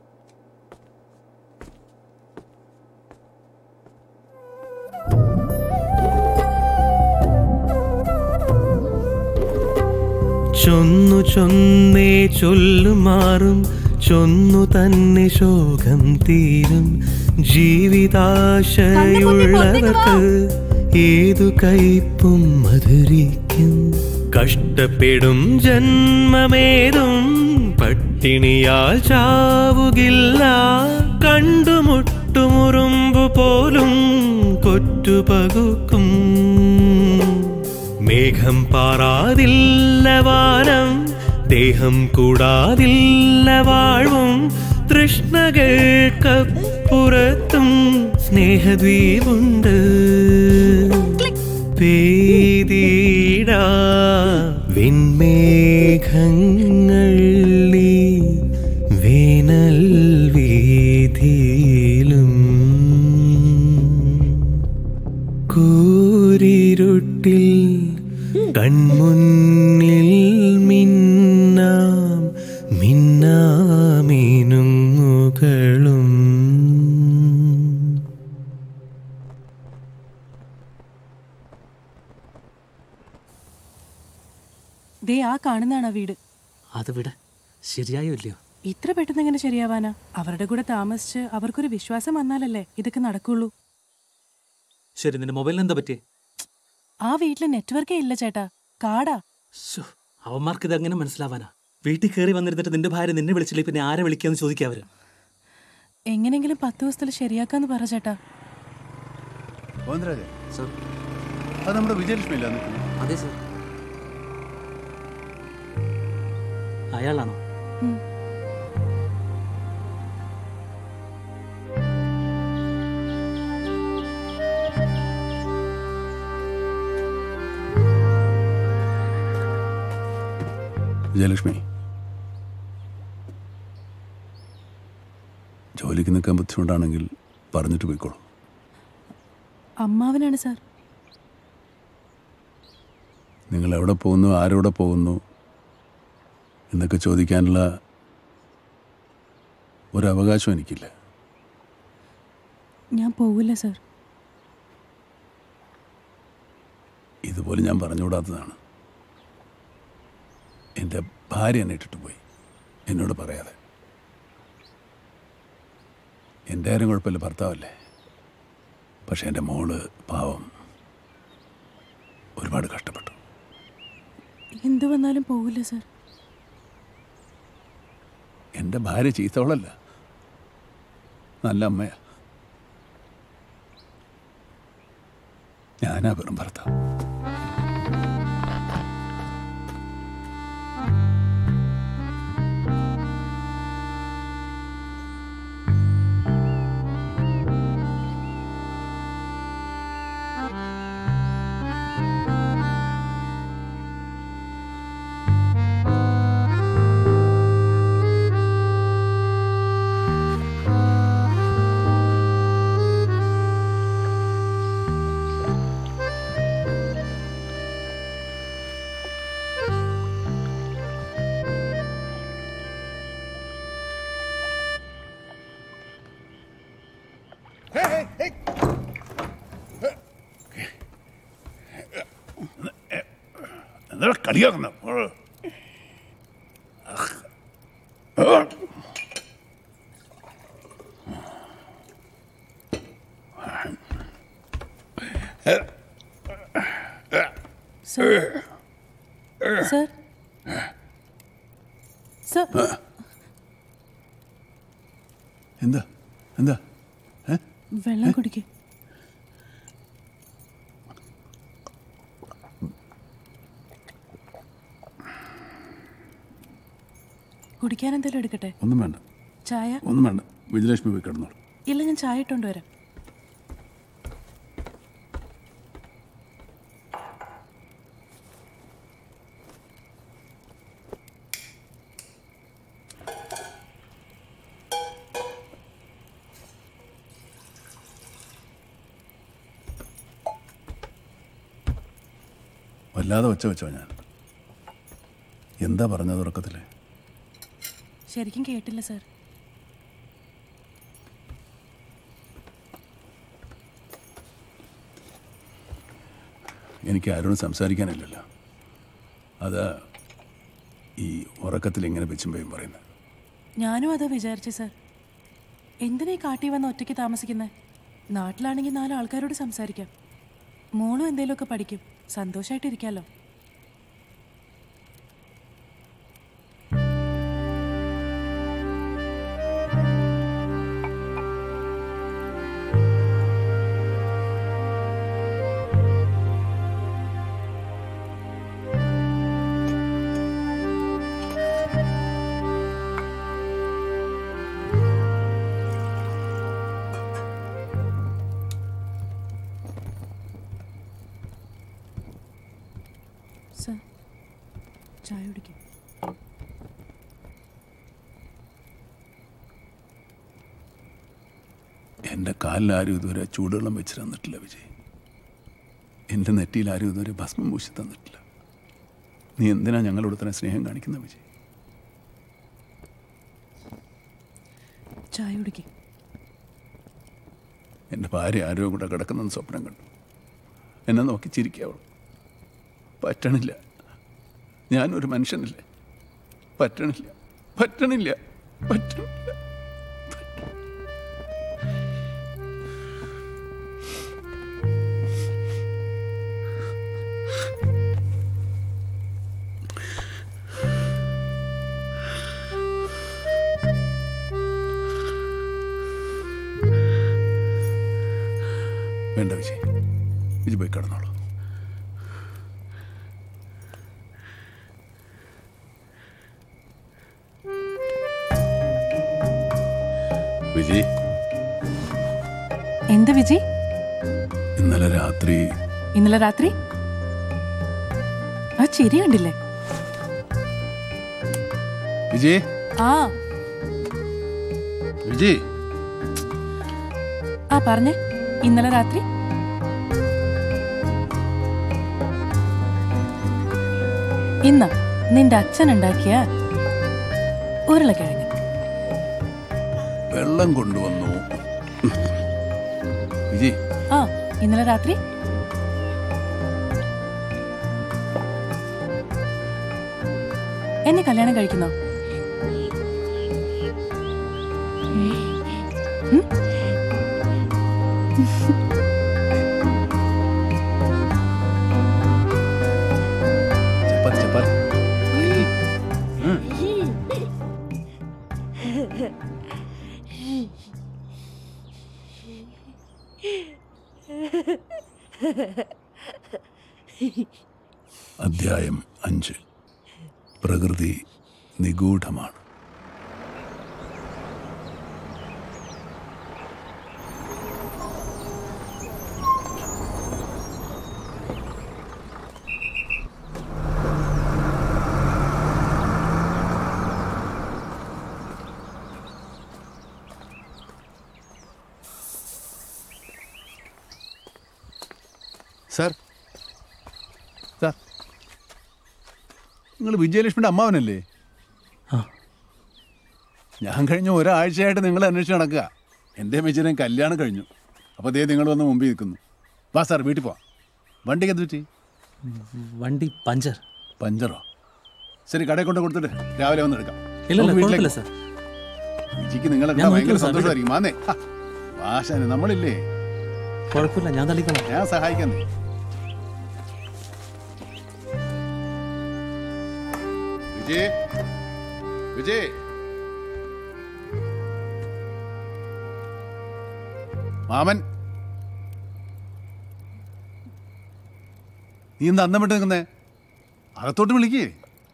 ചൊന്നു ചൊന്നേ ചൊല്ലുമാറും ചൊന്നു തന്നെ ശോകം തീരും ജീവിതാശയുള്ളവർക്ക് ഏതു കയ്പും മധുരിക്കും കഷ്ടപ്പെടും ജന്മമേതും പട്ടിണിയാൽ ചാവുകില്ല കണ്ടുമുട്ടുമുറുമ്പു പോലും കൊറ്റുപകുക്കും മേഘം പാറാതില്ല വാനം ദേഹം കൂടാതില്ല വാഴ്വും തൃഷ്ണകൾക്കപ്പുറത്തും സ്നേഹദ്വീപുണ്ട് പെയ്തീടാ വെൺമേഘങ്ങളീ വേനൽ വീതിയിലും കൂരിരുട്ടിൽ കൺമുന്നിൽ മിന്നാം മിന്നാമിനുങ്ങുകളും ദേ ആ കാണുന്നതാണ് ആ വീട് അത് വിട ശരിയായോ ഇല്ലയോ ഇത്ര പെട്ടെന്ന് എങ്ങനെ ശരിയാവാനാ അവരുടെ കൂടെ താമസിച്ച് അവർക്കൊരു വിശ്വാസം വന്നാലല്ലേ ഇതൊക്കെ നടക്കുള്ളൂ ശരി നിന്റെ മൊബൈലിന് എന്താ പറ്റിയേ ആ വീട്ടിൽ നെറ്റ്വർക്കേ ഇല്ല ചേട്ടാ കാടാ ശ്ശോ, അവന്മാർക്ക് ഇത് എങ്ങനെ മനസ്സിലാവാനാ വീട്ടിൽ കയറി വന്നിരുന്നിട്ട് നിന്റെ ഭാര്യ നിന്നെ വിളിച്ചില്ലേ പിന്നെ ആരെ വിളിക്കാന്ന് ചോദിക്കുക അവര് എങ്ങനെങ്കിലും പത്ത് ദിവസത്തിൽ ശരിയാക്കാന്ന് പറ ചേട്ടാ ഗോവിന്ദരാജേ അത് നമ്മുടെ വിജയലക്ഷ്മി ഇല്ല അതെ സർ അയാളാണോ വിജയലക്ഷ്മി ജോലിക്ക് നിൽക്കാൻ ബുദ്ധിമുട്ടാണെങ്കിൽ പറഞ്ഞിട്ട് പോയിക്കോളൂ അമ്മാവനാണ് സാർ നിങ്ങൾ എവിടെ പോകുന്നു ആരോടെ പോകുന്നു എന്നൊക്കെ ചോദിക്കാനുള്ള ഒരു അവകാശം എനിക്കില്ല ഞാൻ പോവില്ല സാർ ഇതുപോലെ ഞാൻ പറഞ്ഞുകൂടാത്തതാണ് എൻ്റെ ഭാര്യ എന്നെ ഇട്ടിട്ട് പോയി എന്നോട് പറയാതെ എൻ്റെ ആരും കുഴപ്പമില്ല ഭർത്താവല്ലേ പക്ഷെ എൻ്റെ മോള് പാവം ഒരുപാട് കഷ്ടപ്പെട്ടു എന്ത് വന്നാലും പോവില്ല സാർ എൻ്റെ ഭാര്യ ചീത്തവളല്ല നല്ല അമ്മയാ ഞാനാ വെറും ഭർത്താവ് എന്താ കളിയാക്കുന്ന സാർ സാർ സാർ എന്താ എന്താ വെള്ളം കുടിക്കേ കുടിക്കാൻ എന്തെങ്കിലും എടുക്കട്ടെ ഒന്നും വേണ്ട ചായ ഒന്നും വേണ്ട വിജയലക്ഷ്മി പോയി കിടന്നോളൂ ഇല്ല ഞാൻ ചായ ഇട്ടുകൊണ്ട് വരാം വല്ലാതെ വെച്ച വെച്ചോ ഞാൻ എന്താ പറഞ്ഞത് ഉറക്കത്തില് ശരിക്കും കേട്ടില്ല സാർ എനിക്ക് ആരോടും സംസാരിക്കാനില്ലല്ലോ അതാ ഈ ഉറക്കത്തിൽ ഇങ്ങനെ വെച്ചുമ്പോഴും പറയുന്നത് ഞാനും അതാ വിചാരിച്ചു സാർ എന്തിനാ ഈ കാട്ടി വന്ന് ഒറ്റയ്ക്ക് താമസിക്കുന്നത് നാട്ടിലാണെങ്കിൽ നാല് ആൾക്കാരോട് സംസാരിക്കാം മോളും എന്തേലുമൊക്കെ പഠിക്കും സന്തോഷമായിട്ടിരിക്കാമല്ലോ സാർ ചായ കുടിക്കും എൻ്റെ കാലിൽ ആരും ഇതുവരെ ചൂടുവെള്ളം വെച്ച് തന്നിട്ടില്ല വിജയ് എൻ്റെ നെറ്റിയിൽ ആരും ഇതുവരെ ഭസ്മം പൂശി തന്നിട്ടില്ല നീ എന്തിനാ ഞങ്ങളോട് തന്നെ സ്നേഹം കാണിക്കുന്ന വിജയ് ചായ കുടിക്കും എൻ്റെ ഭാര്യ ആരോ കൂടെ കിടക്കുന്ന സ്വപ്നം കണ്ടു എന്നെ നോക്കി ചിരിക്കാവൾ പറ്റണില്ല ഞാനൊരു മനുഷ്യനല്ലേ പറ്റണില്ല പറ്റണില്ല പറ്റണില്ല വേണ്ട വിജയ് വിജയ് പോയി കിടന്നോളൂ വിജയ് എന്ത് വിജി ഇന്നലെ രാത്രി ഇന്നലെ രാത്രി ആ ചിരി കണ്ടില്ലേ വിജയ് ആ വിജയ് ആ പറഞ്ഞേ ഇന്നലെ രാത്രി ഇന്ന് നിന്റെ അച്ഛൻ ഉണ്ടാക്കിയ ഉരുളക്കിഴങ്ങ് വെള്ളം കൊണ്ടുവന്നു വിജയ് ആ ഇന്നലെ രാത്രി എന്നെ കല്യാണം കഴിക്കുന്നോ ഉം? ചപ്പാത്തി ചപ്പാത്തി അധ്യായം അഞ്ച് പ്രകൃതി നിഗൂഢമാണ് സാർ സാർ നിങ്ങൾ വിജയലക്ഷ്മിയുടെ അമ്മാവനല്ലേ ഞാൻ കഴിഞ്ഞ ഒരാഴ്ചയായിട്ട് നിങ്ങളെ അന്വേഷിച്ച് നടക്കുക എൻ്റെ മെച്ചിനും കല്യാണം കഴിഞ്ഞു അപ്പോൾ ദേ നിങ്ങൾ വന്ന് മുമ്പിൽ നിൽക്കുന്നു വാ സാർ വീട്ടിൽ പോവാം വണ്ടിക്ക് എന്ത് പറ്റി വണ്ടി പഞ്ചർ പഞ്ചറോ ശരി കടയിൽ കൊണ്ട് കൊടുത്തിട്ട് രാവിലെ വന്ന് എടുക്കാം ഇല്ല, നമുക്ക് കുഴപ്പമില്ല, വീട്ടിലേക്ക് സാർ. വിജിക്ക് നിങ്ങളെ ഞാൻ ഭയങ്കര നോക്കിക്കോളാം, സാർ. സന്തോഷമായിരിക്കും മാന്നേ ഹാ, വാശാന് നമ്മളില്ലേ കുഴപ്പമില്ല ഞാൻ തള്ളിക്കോളാം ഞാൻ സഹായിക്കാം നീ വിജയ് വിജയ് മാമൻ നീ എന്താ അന്നം വിട്ട് നിൽക്കുന്നേ അകത്തോട്ട് വിളിക്കേ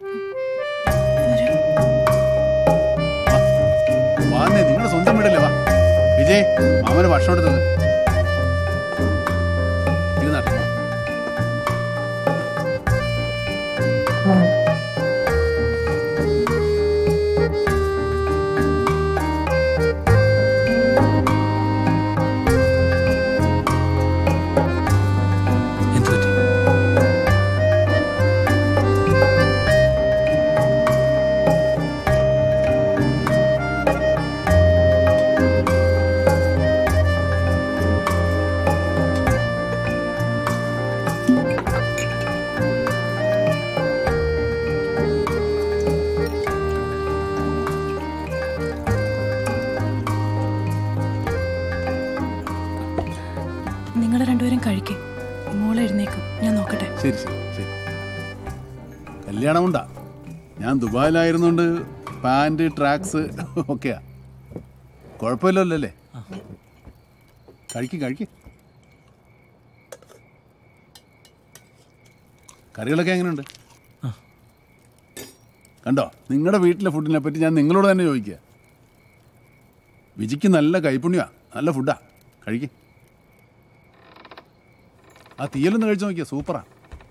വാന്നേ നിങ്ങളുടെ സ്വന്തം വീടല്ലേ വാ വിജയ് മാമന് ഭക്ഷണം എടുത്തത് ഇരുന്നാട്ടെ എന്ത് പറ്റി നിങ്ങൾ രണ്ടുപേരും കഴിക്കേ മോളെ എഴുന്നേക്കും ഞാൻ നോക്കട്ടെ ശരി ശരി ശരി കല്യാണമുണ്ടാ ഞാൻ ദുബായിലായിരുന്നുകൊണ്ട് പാൻറ് ട്രാക്സ് ഒക്കെയാ കുഴപ്പമില്ലല്ലോ അല്ലേ കഴിക്ക് കഴിക്ക് കറികളൊക്കെ എങ്ങനെയുണ്ട് കണ്ടോ നിങ്ങളുടെ വീട്ടിലെ ഫുഡിനെ പറ്റി ഞാൻ നിങ്ങളോട് തന്നെ ചോദിക്കുക വിജിക്ക് നല്ല കൈപ്പുണ്യമാ നല്ല ഫുഡാ കഴിക്ക് ആ തീയലൊന്ന് കഴിച്ചു നോക്കിയാ സൂപ്പറാ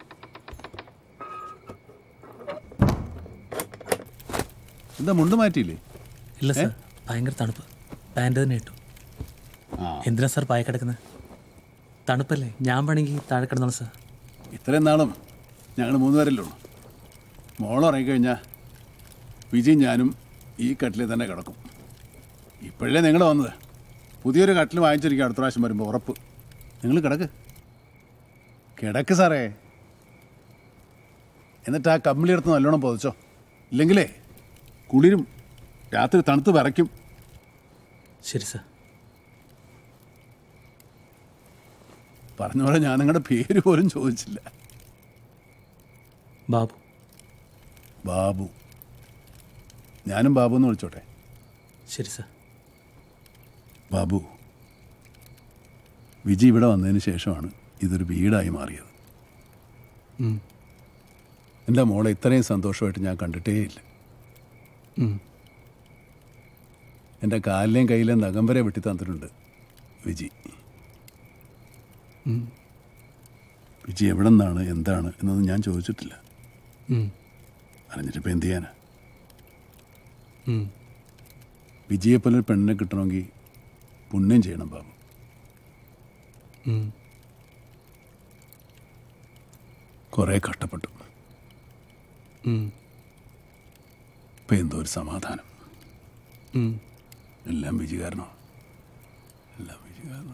എന്താ മുണ്ട് മാറ്റിയില്ലേ ഇല്ല സാർ ഭയങ്കര തണുപ്പ് പാൻറ് തന്നെ ഇട്ടു എന്തിനാ സാർ പായ കിടക്കുന്നത് തണുപ്പല്ലേ ഞാൻ വേണമെങ്കിൽ താഴെ കിടന്നോളാം സാർ ഇത്രയും നാളും ഞങ്ങൾ മൂന്നുപേരല്ലേ ഉള്ളൂ മോൾ ഇറങ്ങിക്കഴിഞ്ഞാൽ വിജയും ഞാനും ഈ കട്ടിലിൽ തന്നെ കിടക്കും ഇപ്പോഴേ നിങ്ങൾ വന്നത് പുതിയൊരു കട്ടിൽ വാങ്ങിച്ചിരിക്കുക അടുത്ത പ്രാവശ്യം വരുമ്പോൾ ഉറപ്പ് നിങ്ങൾ കിടക്ക് കിടക്ക് സാറേ എന്നിട്ട് ആ കമ്പിളി എടുത്ത് നല്ലോണം പൊതിച്ചോ ഇല്ലെങ്കിലേ കുളിരും രാത്രി തണുത്ത് വിറയ്ക്കും ശരി സാർ പറഞ്ഞ പോലെ ഞാൻ നിങ്ങളുടെ പേര് പോലും ചോദിച്ചില്ല ബാബു ബാബു ഞാനും ബാബു എന്ന് വിളിച്ചോട്ടെ ശരി സാർ ബാബു വിജി ഇവിടെ വന്നതിന് ശേഷമാണ് ഇതൊരു വീടായി മാറിയത് എൻ്റെ മോളെ ഇത്രയും സന്തോഷമായിട്ട് ഞാൻ കണ്ടിട്ടേയില്ല എൻ്റെ കാലിലെയും കയ്യിലെയും നഖം വരെ വെട്ടി തന്നിട്ടുണ്ട് വിജി വിജി എവിടെ നിന്നാണ് എന്താണ് എന്നൊന്നും ഞാൻ ചോദിച്ചിട്ടില്ല അറിഞ്ഞിട്ടിപ്പോൾ എന്ത് ചെയ്യാനാ വിജയെപ്പോലെ ഒരു പെണ്ണിനെ കിട്ടണമെങ്കിൽ പുണ്യം ചെയ്യണം ബാബു കുറേ കഷ്ടപ്പെട്ടു ഇപ്പം എന്തോ ഒരു സമാധാനം എല്ലാം വിജയകാരണോ എല്ലാം വിജയകാരണോ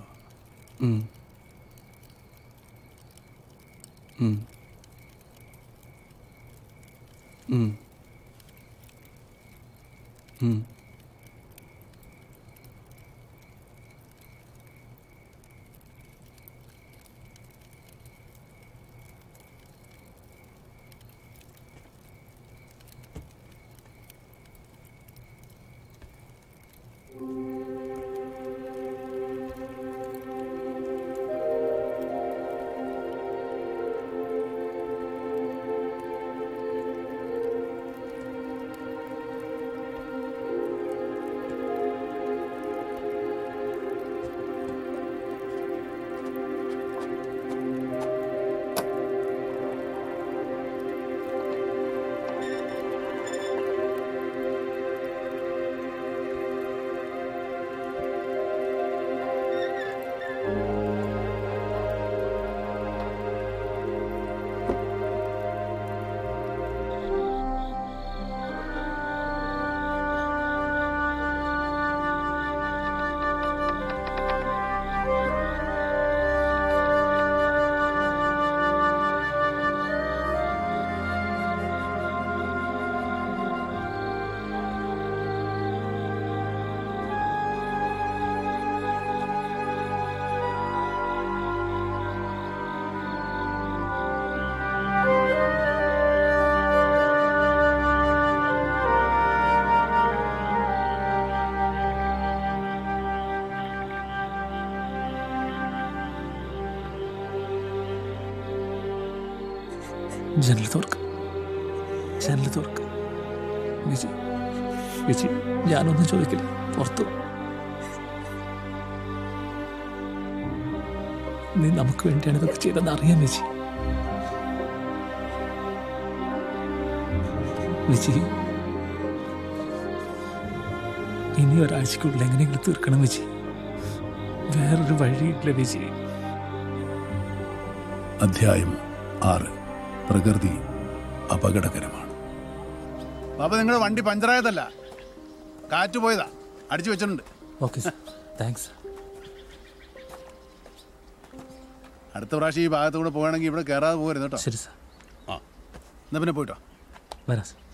ജനൽ തുറക്ക് ജനൽ തുറക്ക് വിജി വിജി ഞാനൊന്നും ചോദിക്കില്ല പുറത്തു വാ. നീ നമുക്ക് വേണ്ടിയാണ് ഇതൊക്കെ ചെയ്തതെന്ന് അറിയാം വിജി വിജി ഇനി ഒരാഴ്ചക്കുള്ളിൽ എങ്ങനെയെങ്കിലും തീർക്കണം വിജി വേറൊരു വഴിയില്ല വിജി അധ്യായം ആറ് പ്രകൃതി അപകടകരമാണ് ബാബ നിങ്ങളുടെ വണ്ടി പഞ്ചറായതല്ല കാറ്റ് പോയതാ അടിച്ചു വെച്ചിട്ടുണ്ട് ഓക്കെ സാർ താങ്ക്സ് അടുത്ത പ്രാവശ്യം ഈ ഭാഗത്ത് കൂടെ പോകണമെങ്കിൽ ഇവിടെ കയറാതെ പോകരുത് കേട്ടോ ശരി സാർ ആ എന്നാ പിന്നെ പോയിട്ടോ വരാം സാർ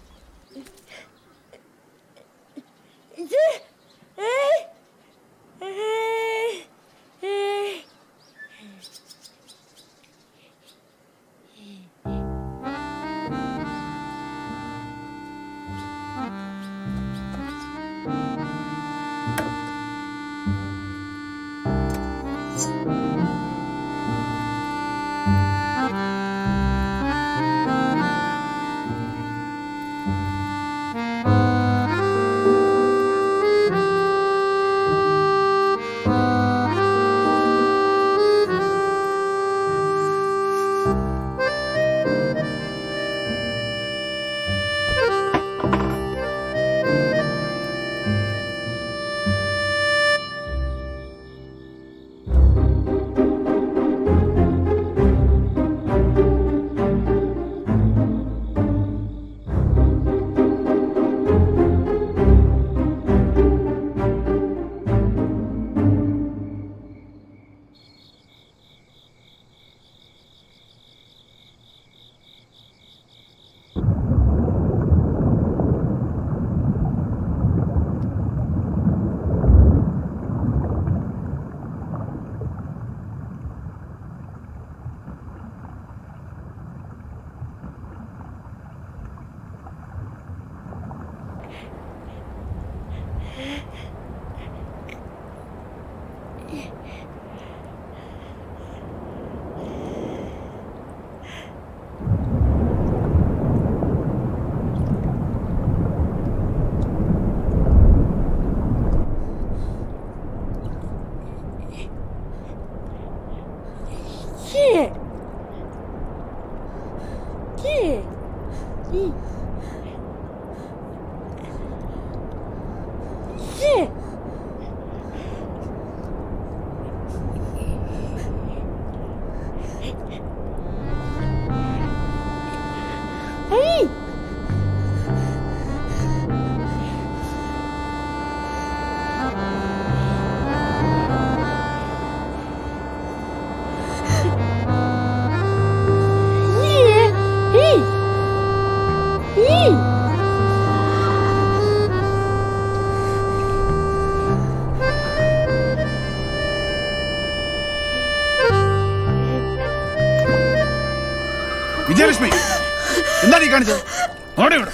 വിജയലക്ഷ്മി എന്താണ് ഈ കാണിച്ചത് ഓടെ ഇവിടെ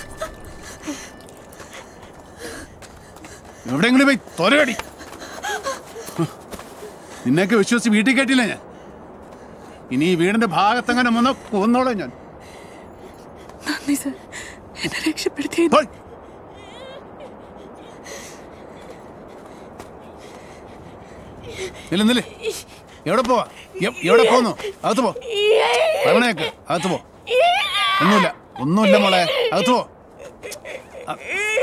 എവിടെയെങ്കിലും പോയി തൊലകടി നിന്നെയൊക്കെ വിശ്വസിച്ച് വീട്ടിൽ കേട്ടില്ല ഞാൻ ഇനി ഈ വീടിന്റെ ഭാഗത്തെങ്ങനെ വന്ന് കൊന്നോളാം ഞാൻ നന്ദി സർ എന്നെ രക്ഷപ്പെടുത്തി നില്ല നില്ല എവിടെ പോവാ എ- എവിടെ പോന്നു അകത്ത് പോ പറയണേക്ക് അകത്ത് പോ ഒന്നുമില്ല ഒന്നുമില്ല മോളെ അകത്ത് പോ അ-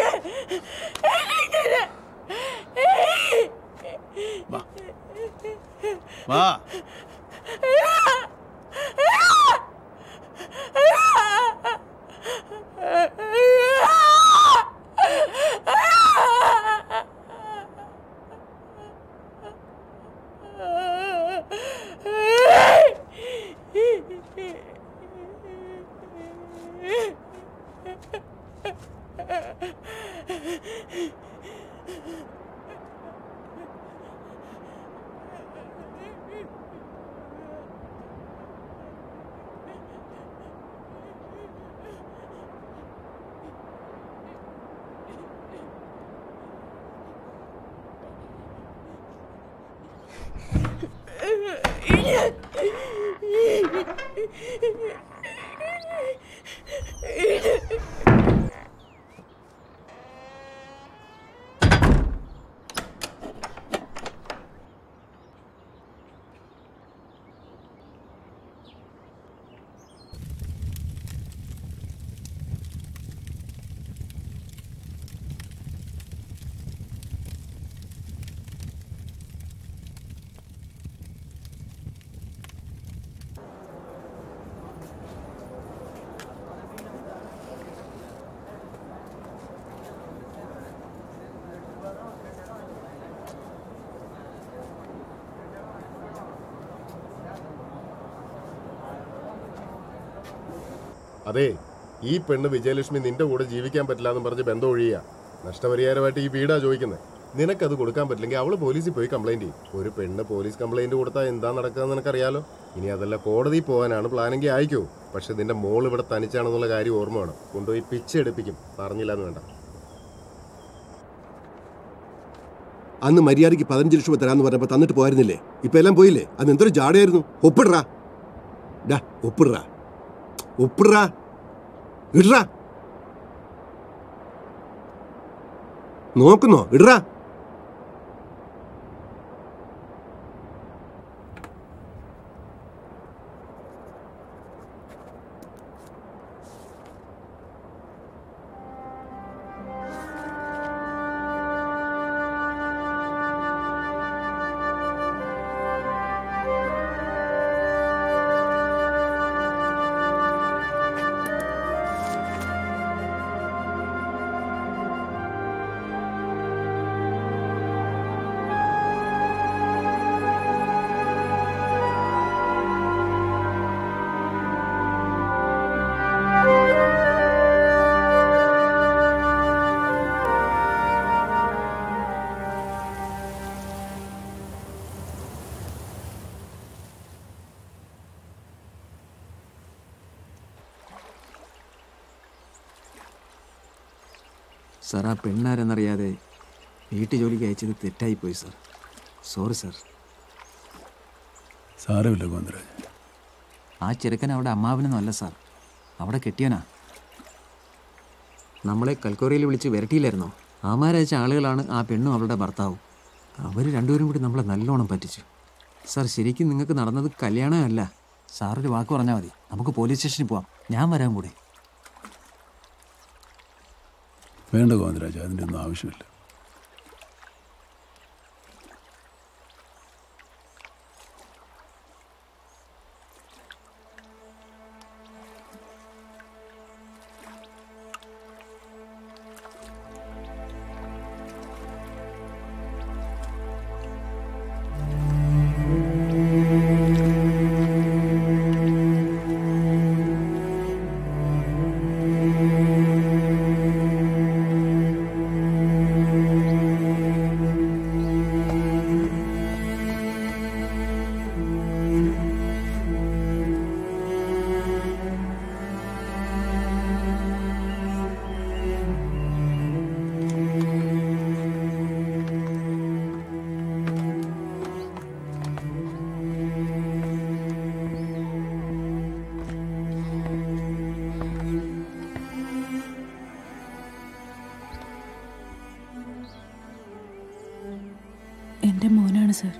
വാ വാ അതെ ഈ പെണ്ണ് വിജയലക്ഷ്മി നിന്റെ കൂടെ ജീവിക്കാൻ പറ്റില്ല എന്ന് പറഞ്ഞ് ബന്ധം ഒഴിയുക നഷ്ടപരിഹാരമായിട്ട് ഈ വീടാ ചോദിക്കുന്നത് നിനക്കത് കൊടുക്കാൻ പറ്റില്ലെങ്കിൽ അവള് പോലീസിൽ പോയി കംപ്ലൈന്റ് ചെയ്യും ഒരു പെണ്ണ് പോലീസ് കംപ്ലൈന്റ് കൊടുത്താൽ എന്താ നടക്കുക നിനക്കറിയാലോ ഇനി അതല്ല കോടതിയിൽ പോകാനാണ് പ്ലാനെങ്കിൽ അയക്കൂ പക്ഷെ നിന്റെ മോൾ ഇവിടെ തനിച്ചാണെന്നുള്ള കാര്യം ഓർമ്മ വേണം കൊണ്ടുപോയി പിച്ചെടുപ്പിക്കും പറഞ്ഞില്ല എന്ന് വേണ്ട അന്ന് മര്യാദയ്ക്ക് പതിനഞ്ച് ലക്ഷം രൂപ തരാന്ന് പറഞ്ഞപ്പോൾ തന്നിട്ട് പോയിരുന്നില്ലേ ഇപ്പൊ എല്ലാം പോയില്ലേ അന്ന് എന്തൊരു ജാടയായിരുന്നു ഒപ്പിടറാ ഡാ ഒപ്പിടറാ ഒപ്പിടറാ ഇടറാ നോക്കുന്നോ ഇടറാ സാർ ആ പെണ്ണാരെന്നറിയാതെ വീട്ടു ജോലിക്ക് അയച്ചത് തെറ്റായിപ്പോയി സാർ സോറി സാർ സാരമില്ല ഗോവിന്ദരാജ് ആ ചെറുക്കൻ അവിടെ അമ്മാവനൊന്നും അല്ല സാർ അവിടെ കെട്ടിയനാ നമ്മളെ കൽക്കോറയിൽ വിളിച്ച് വരട്ടിയില്ലായിരുന്നോ ആമാരയച്ച ആളുകളാണ് ആ പെണ്ണും അവളുടെ ഭർത്താവും അവർ രണ്ടുപേരും കൂടി നമ്മളെ നല്ലോണം പറ്റിച്ചു സാർ ശരിക്കും നിങ്ങൾക്ക് നടന്നത് കല്യാണമല്ല സാർ ഒരു വാക്ക് പറഞ്ഞാൽ മതി നമുക്ക് പോലീസ് സ്റ്റേഷനിൽ പോവാം ഞാൻ വരാൻ കൂടെ വേണ്ട ഗോവിന്ദരാജ് അതിൻ്റെ ഒന്നും ആവശ്യമില്ല ആ എൻ്റെ മോനാണ് സർ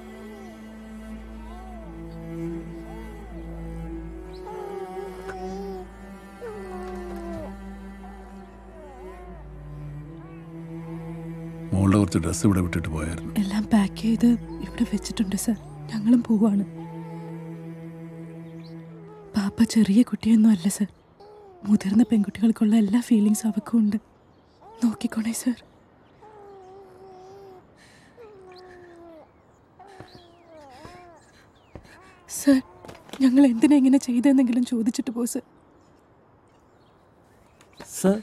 മോളുടെ കുറച്ച് ഡ്രസ്സ് ഇവിടെ വിട്ടിട്ട് പോയായിരുന്നു എല്ലാം പാക്ക് ചെയ്ത് ഇവിടെ വെച്ചിട്ടുണ്ട് സർ ഞങ്ങളും പോവാണ് പാപ്പ ചെറിയ കുട്ടിയൊന്നും അല്ല സർ മുതിർന്ന പെൺകുട്ടികൾക്കുള്ള എല്ലാ ഫീലിങ്സും അവക്കും ഉണ്ട് നോക്കിക്കോണേ സർ സർ ഞങ്ങൾ എന്തിനാ ഇങ്ങനെ ചെയ്തെന്നെങ്കിലും ചോദിച്ചിട്ട് പോ സർ സർ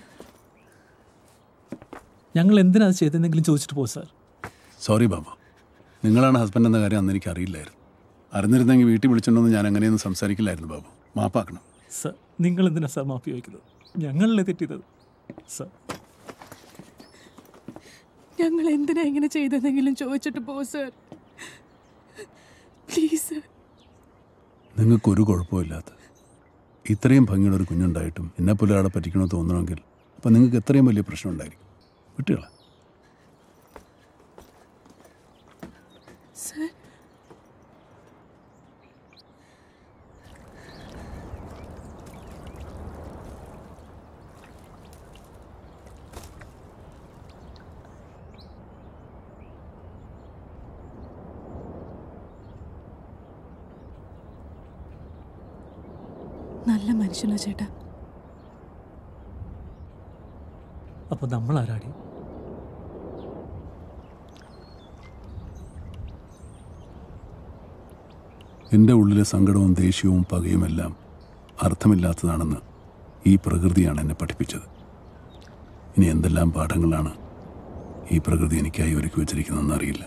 ഞങ്ങൾ എന്തിനാ അത് ചെയ്തതെന്നെങ്കിലും ചോദിച്ചിട്ട് പോ സർ സോറി ബാബ നിങ്ങളാണ് ഹസ്ബൻഡ് എന്ന കാര്യം അന്ന് എനിക്ക് അറിയില്ലായിരുന്നു അറിഞ്ഞിരുന്നെങ്കിൽ വീട്ടിൽ വിളിച്ചിട്ടുണ്ടെന്ന് ഞാൻ അങ്ങനെയൊന്നും സംസാരിക്കില്ലായിരുന്നു ബാബു മാപ്പാക്കണം സർ നിങ്ങൾ എന്തിനാ സർ മാപ്പി ചോദിക്കുന്നത് ഞങ്ങളല്ലേ തെറ്റിയത് സർ ഞങ്ങൾ എന്തിനാ ഇങ്ങനെ ചെയ്തെന്നെങ്കിലും ചോദിച്ചിട്ട് പോ സർ പ്ലീസ് സർ നിങ്ങൾക്കൊരു കുഴപ്പമില്ലാത്ത ഇത്രയും ഭംഗിയുള്ള ഒരു കുഞ്ഞുണ്ടായിട്ടും എന്നെപ്പോലെ ഒരാളെ പറ്റിക്കണമെന്ന് തോന്നണമെങ്കിൽ അപ്പം നിങ്ങൾക്ക് എത്രയും വലിയ പ്രശ്നം ഉണ്ടായിരിക്കും വിട്ടുകള സർ നല്ല മനുഷ്യനാ ചേട്ടാ അപ്പോൾ നമ്മൾ ആരാടി എൻ്റെ ഉള്ളിലെ സങ്കടവും ദേഷ്യവും പകയുമെല്ലാം അർത്ഥമില്ലാത്തതാണെന്ന് ഈ പ്രകൃതിയാണ് എന്നെ പഠിപ്പിച്ചത് ഇനി എന്തെല്ലാം പാഠങ്ങളാണ് ഈ പ്രകൃതി എനിക്കായി ഒരുക്കി വച്ചിരിക്കുന്നതെന്ന് അറിയില്ല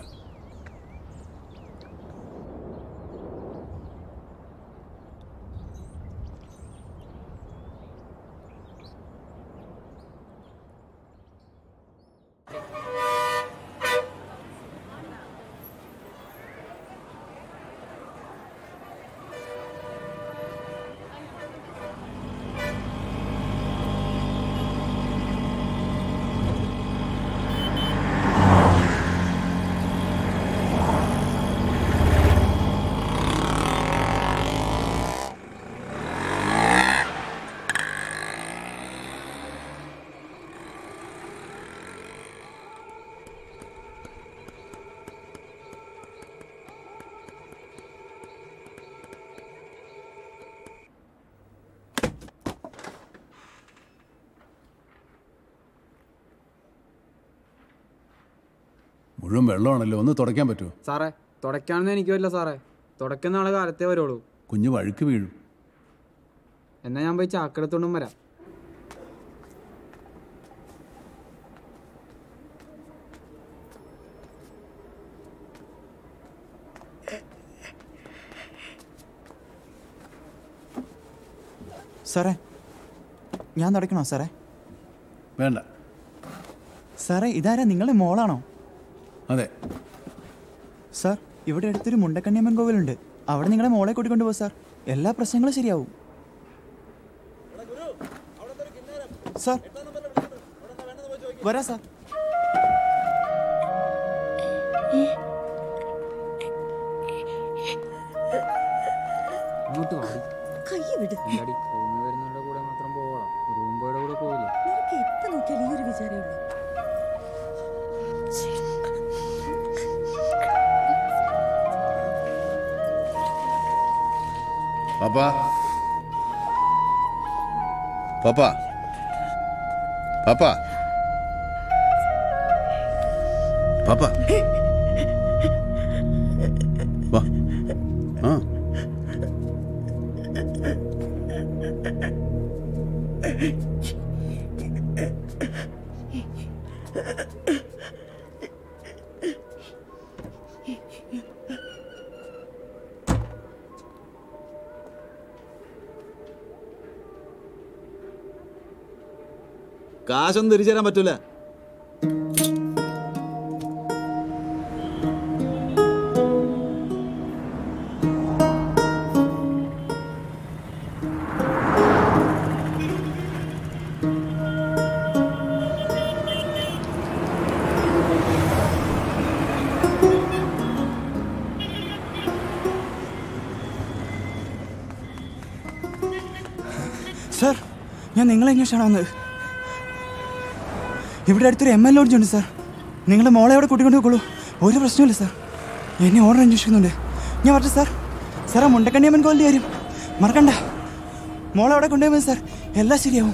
മുഴുവൻ വെള്ളമാണല്ലോ ഒന്ന് തുടയ്ക്കാൻ പറ്റുമോ സാറേ തുടയ്ക്കാനൊന്നും എനിക്ക് പറ്റില്ല സാറേ തുടയ്ക്കാൻ നാളെ കാലത്തേ വരുള്ളൂ കുഞ്ഞ് വഴുക്ക് വീഴും എന്നാ ഞാൻ പോയി ചാക്കെടുത്തോണ്ടും വരാം സാറേ ഞാൻ തുടയ്ക്കണോ സാറേ വേണ്ട സാറേ ഇതാരാ നിങ്ങളുടെ മോളാണോ അതെ സാർ ഇവിടെ അടുത്തൊരു മുണ്ടക്കണ്ണിയമ്മൻ കോവിലുണ്ട് അവിടെ നിങ്ങളെ മോളെ കൂട്ടിക്കൊണ്ടു പോകും സാർ എല്ലാ പ്രശ്നങ്ങളും ശരിയാവും സാർ വരാ സാർ അങ്ങോട്ട് വാടി കൈ വിട് ഇല്ലാടി പോകുന്ന വരുന്നവരുടെ കൂടെ മാത്രം പോകണം റൂം ബോയുടെ കൂടെ പോയില്ലേ നിനക്ക് എപ്പോ നോക്കിയാലും ഈ ഒരു വിചാരമേ ഉള്ളൂ പാപ്പാ പാപ്പാ പാപ്പാ പാപ്പാ വാ ആ കാശൊന്നും തിരിച്ചു തരാൻ പറ്റൂല ഞാൻ നിങ്ങളെ അന്വേഷിച്ചാണ് വന്നത് ഇവിടെ അടുത്തൊരു എം എൽ ലോഡ്ജ് ഉണ്ട് സാർ നിങ്ങളുടെ മോളെ അവിടെ കൂട്ടിക്കൊണ്ട് പോയിക്കോളൂ ഒരു പ്രശ്നമില്ല സാർ എന്നെ ഓർഡർ അന്വേഷിക്കുന്നുണ്ട് ഞാൻ വരട്ടെ സാർ സാർ ആ മുണ്ടക്കണ്ണിയമ്മൻ കോലിൻ്റെ കാര്യം മറക്കണ്ട മോളെ അവിടെ കൊണ്ടുപോയി സാർ എല്ലാം ശരിയാവും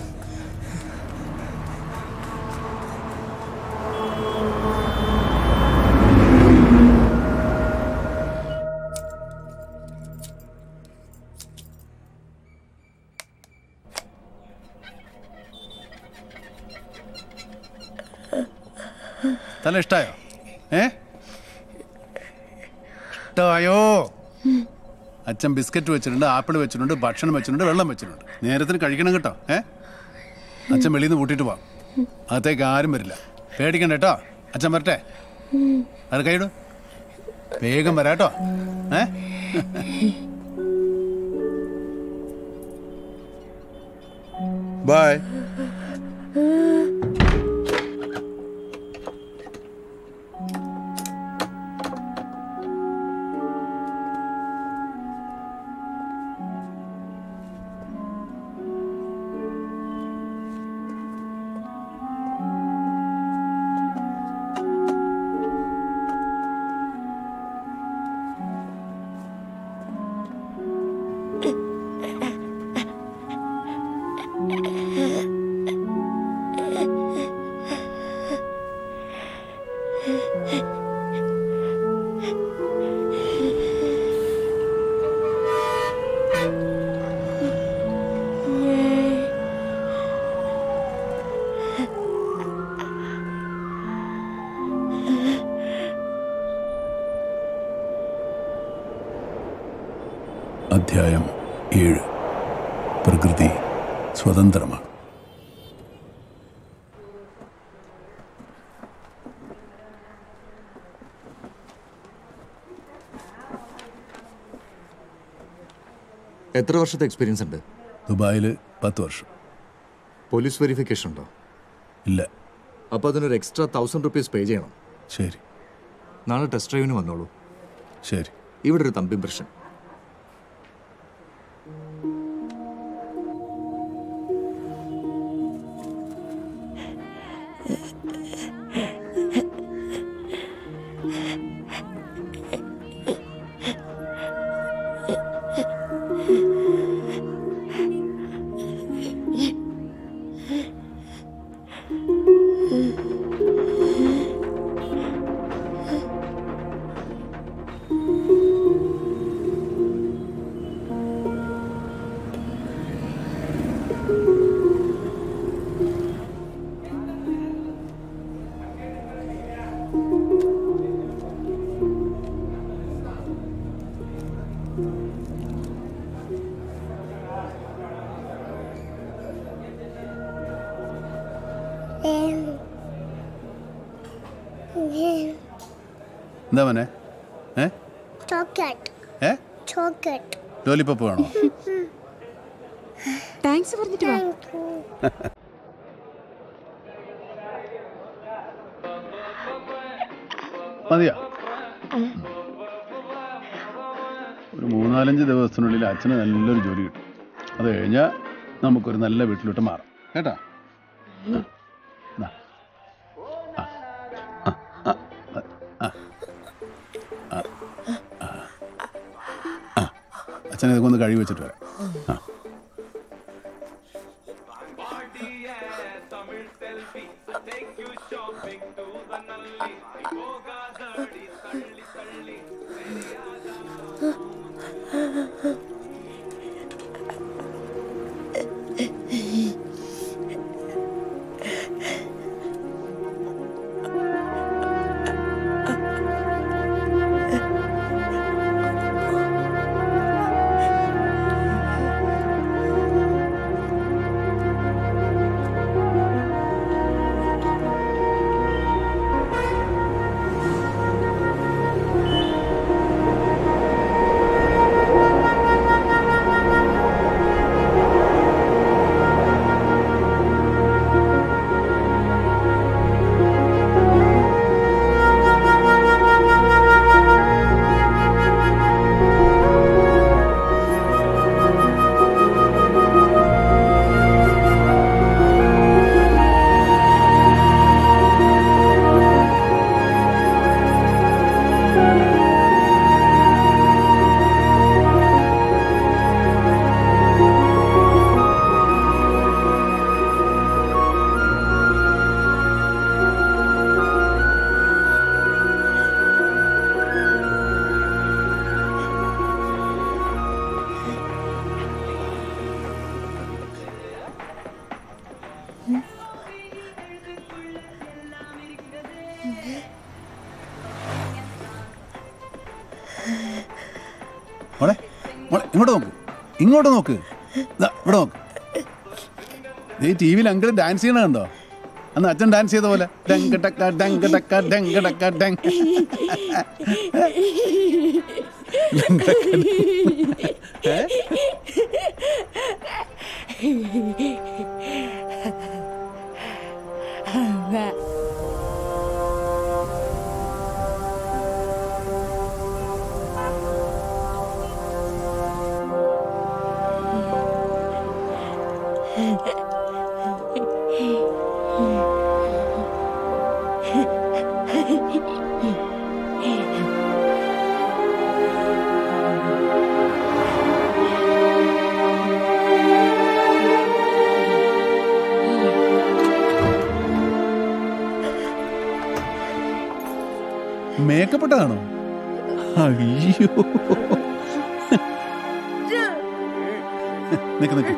തല ഇഷ്ടായോ ഏ ഇഷ്ടമായോ അച്ഛൻ ബിസ്ക്കറ്റ് വെച്ചിട്ടുണ്ട് ആപ്പിൾ വെച്ചിട്ടുണ്ട് ഭക്ഷണം വെച്ചിട്ടുണ്ട് വെള്ളം വെച്ചിട്ടുണ്ട് നേരത്തിന് കഴിക്കണം കേട്ടോ ഏ അച്ഛൻ വെളിയിൽ നിന്ന് കൂട്ടിയിട്ട് പോവാം അകത്തേക്ക് ആരും വരില്ല പേടിക്കണ്ട കേട്ടോ അച്ഛൻ വരട്ടെ അത് കൈയിടൂ വേഗം വരാട്ടോ ഏ ബൈ അധ്യായം ഏഴ് പ്രകൃതി സ്വതന്ത്രമാണ് എത്ര വർഷത്തെ എക്സ്പീരിയൻസ് ഉണ്ട് ദുബായിൽ പത്ത് വർഷം പോലീസ് വെരിഫിക്കേഷൻ ഉണ്ടോ ഇല്ല അപ്പോൾ അതിനൊരു എക്സ്ട്രാ തൗസൻഡ് റുപ്പീസ് പേ ചെയ്യണം ശരി നാളെ ടെസ്റ്റ് ഡ്രൈവിന് വന്നോളൂ ശരി ഇവിടെ ഒരു തമ്പി പ്രശ്നം എന്താ മോനെ ഏ ചോക്ലേറ്റ് ഏ ചോക്ലേറ്റ് ലോലിപ്പപ്പ് വേണോ താങ്ക്സ് പറഞ്ഞിട്ട് വാ മതിയോ ഒരു മൂന്നാലഞ്ച് ദിവസത്തിനുള്ളിൽ അച്ഛന് നല്ലൊരു ജോലി കിട്ടും അത് കഴിഞ്ഞാൽ നമുക്കൊരു നല്ല വീട്ടിലോട്ട് മാറാം കേട്ടാ ദാ. ആ. ആ. ആ. ആ. ആ. ആ. ആ. അച്ഛനെ ഇതൊക്കെ ഒന്ന് കഴുകി വെച്ചിട്ട് വരാം ആ ആ മോളെ മോളെ ഇങ്ങോട്ട് നോക്ക് ഇങ്ങോട്ട് നോക്ക് ദാ, ഇവിടെ നോക്ക് ഈ ടി വിയിൽ അങ്കിൾ ഡാൻസ് ചെയ്യണ കണ്ടോ അന്ന് അച്ഛൻ ഡാൻസ് ചെയ്ത പോലെ ഡങ്ക് ടക്ക ഡങ്ക് ടക്ക ഡങ്ക് ടക്ക ഡങ്ക് ഡങ്ക് ടക്ക ഡങ്ക്. ഏ? മേക്കപ്പ് ഇട്ടതാണോ അയ്യോ നിക്ക് നിക്ക്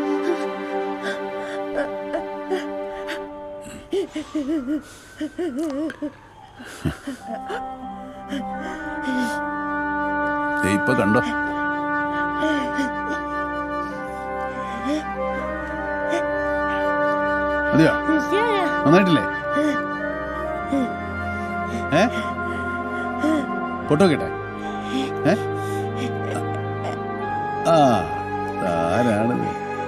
ദേ ഇപ്പൊ കണ്ടോ മതിയോ നന്നായിട്ടില്ലേ ഏ ഫോട്ടോ കേട്ടെ ഏ ആ ആരാണിത്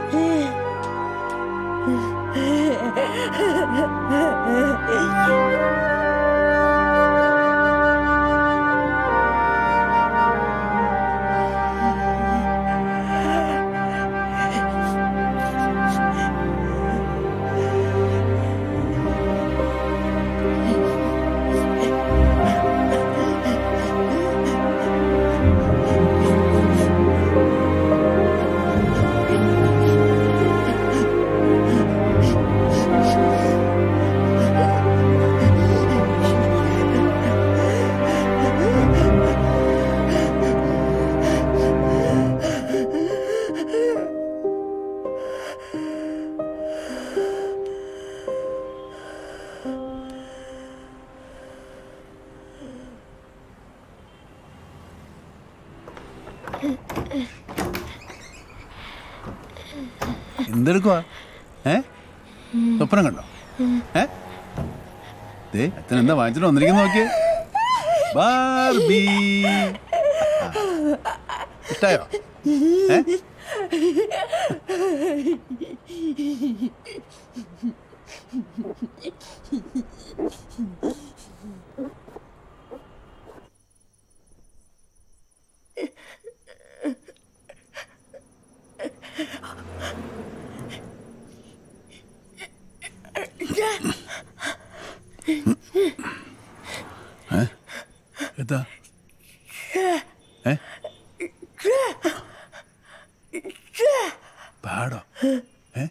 എന്തെടുക്കുവാ ഏ സ്വപ്നം കണ്ടോ ഏ ദേ അച്ഛൻ എന്താ വാങ്ങിച്ചിട്ട് വന്നിരിക്കുന്ന നോക്കിയേ ബാർബി ആ. ഇഷ്ടായോ ഏ ഏ എന്താ ഏ പാടോ ഏ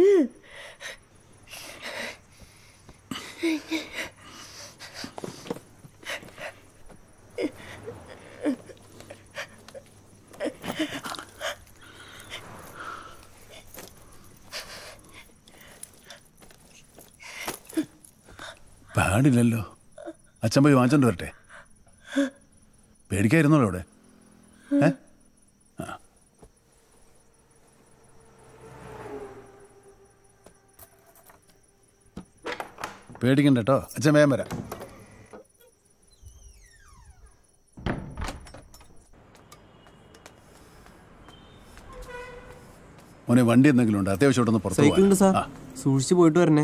പാടില്ലല്ലോ അച്ഛൻ പോയി വാങ്ങിച്ചോണ്ട് വരട്ടെ പേടിക്കായിരുന്നല്ലോ അവിടെ ഏ ആ. പേടിക്കണ്ട കേട്ടോ അച്ഛൻ വേഗം വരാം മോനെ വണ്ടി എന്തെങ്കിലും ഉണ്ട് അത്യാവശ്യമായിട്ടൊന്ന് പുറത്ത് സൈക്കിൾ ഉണ്ട് സാർ പോകാൻ. ആ. സൂക്ഷിച്ച് പോയിട്ട് വരണേ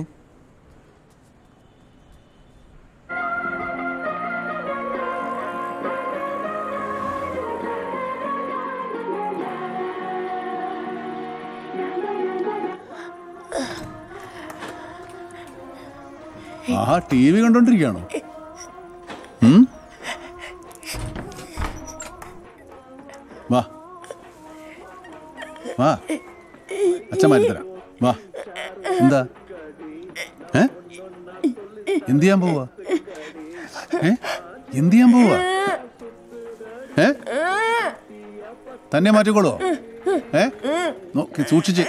ആഹാ ടി വി കണ്ടോണ്ടിരിക്കുകയാണോ ഉം? വാ വാ അച്ഛൻ മാറ്റി തരാം വാ എന്താ ഏ എന്ത് ചെയ്യാൻ പോവാ ഏ എന്ത് ചെയ്യാൻ പോവാ ഏ തന്നെ മാറ്റിക്കോളോ ഏ നോക്കി സൂക്ഷിച്ച്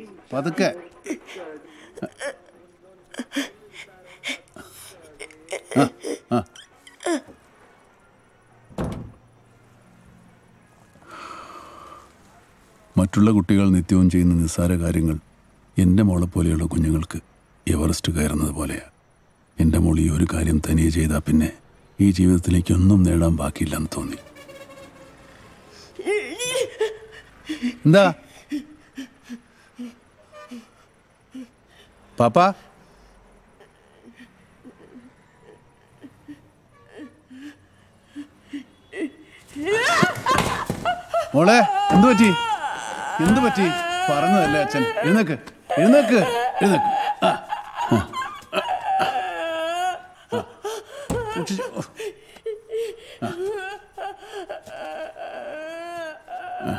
പതുക്കെ മറ്റുള്ള കുട്ടികൾ നിത്യവും ചെയ്യുന്ന നിസ്സാര കാര്യങ്ങൾ എൻ്റെ മോളെ പോലെയുള്ള കുഞ്ഞുങ്ങൾക്ക് എവറസ്റ്റ് കയറുന്നത് പോലെയാണ് എൻ്റെ മോൾ ഈ ഒരു കാര്യം തനിയെ ചെയ്താൽ പിന്നെ ഈ ജീവിതത്തിലേക്ക് ഒന്നും നേടാൻ ബാക്കിയില്ലെന്ന് തോന്നി എന്താ പാപ്പാ മോളെ എന്തു പറ്റി എന്തു പറ്റി പറഞ്ഞതല്ലേ അച്ഛൻ എഴുന്നേക്ക് എഴുന്നേക്ക് എഴുന്നേക്ക് ആ, ആ, ആ, ആ. സൂക്ഷിച്ച്. ഓ. ആ. ആ.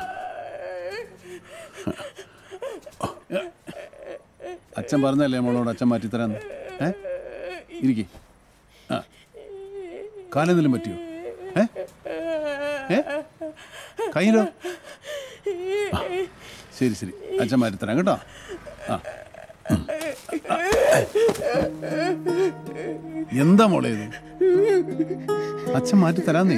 ആ. അച്ഛൻ പറഞ്ഞല്ലേ മോളോട് അച്ഛൻ മാറ്റിത്തരാന്ന് ഏ ഇരിക്കെ ആ കാലെന്തെങ്കിലും പറ്റിയോ ഏ ഏ കയ്യിലോ ആ, ശരി ശരി അച്ഛൻ മാറ്റിത്തരാം കേട്ടോ ആ ഉം. എന്താ മോളെ ഇത് അച്ഛൻ മാറ്റിത്തരാന്നേ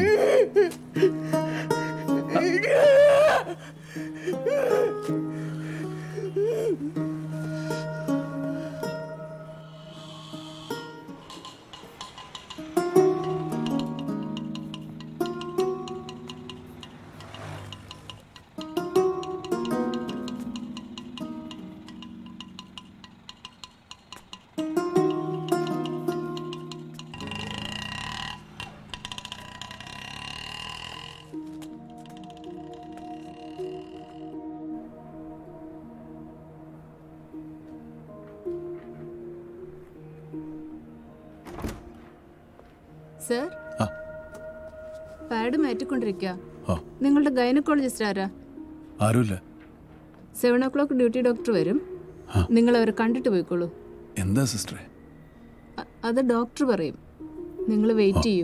സർ ആ. പാഡ് മാറ്റിക്കൊണ്ടിരിക്കുക ആ. നിങ്ങളുടെ ഗൈനക്കോളജിസ്റ്റ് ആരാ ആരുമില്ല seven o'clock duty doctor വരും നിങ്ങൾ അവരെ കണ്ടിട്ട് പോയിക്കോളൂ എന്താ സിസ്റ്ററെ അ- അത് ഡോക്ടർ പറയും നിങ്ങൾ വെയിറ്റ് ചെയ്യൂ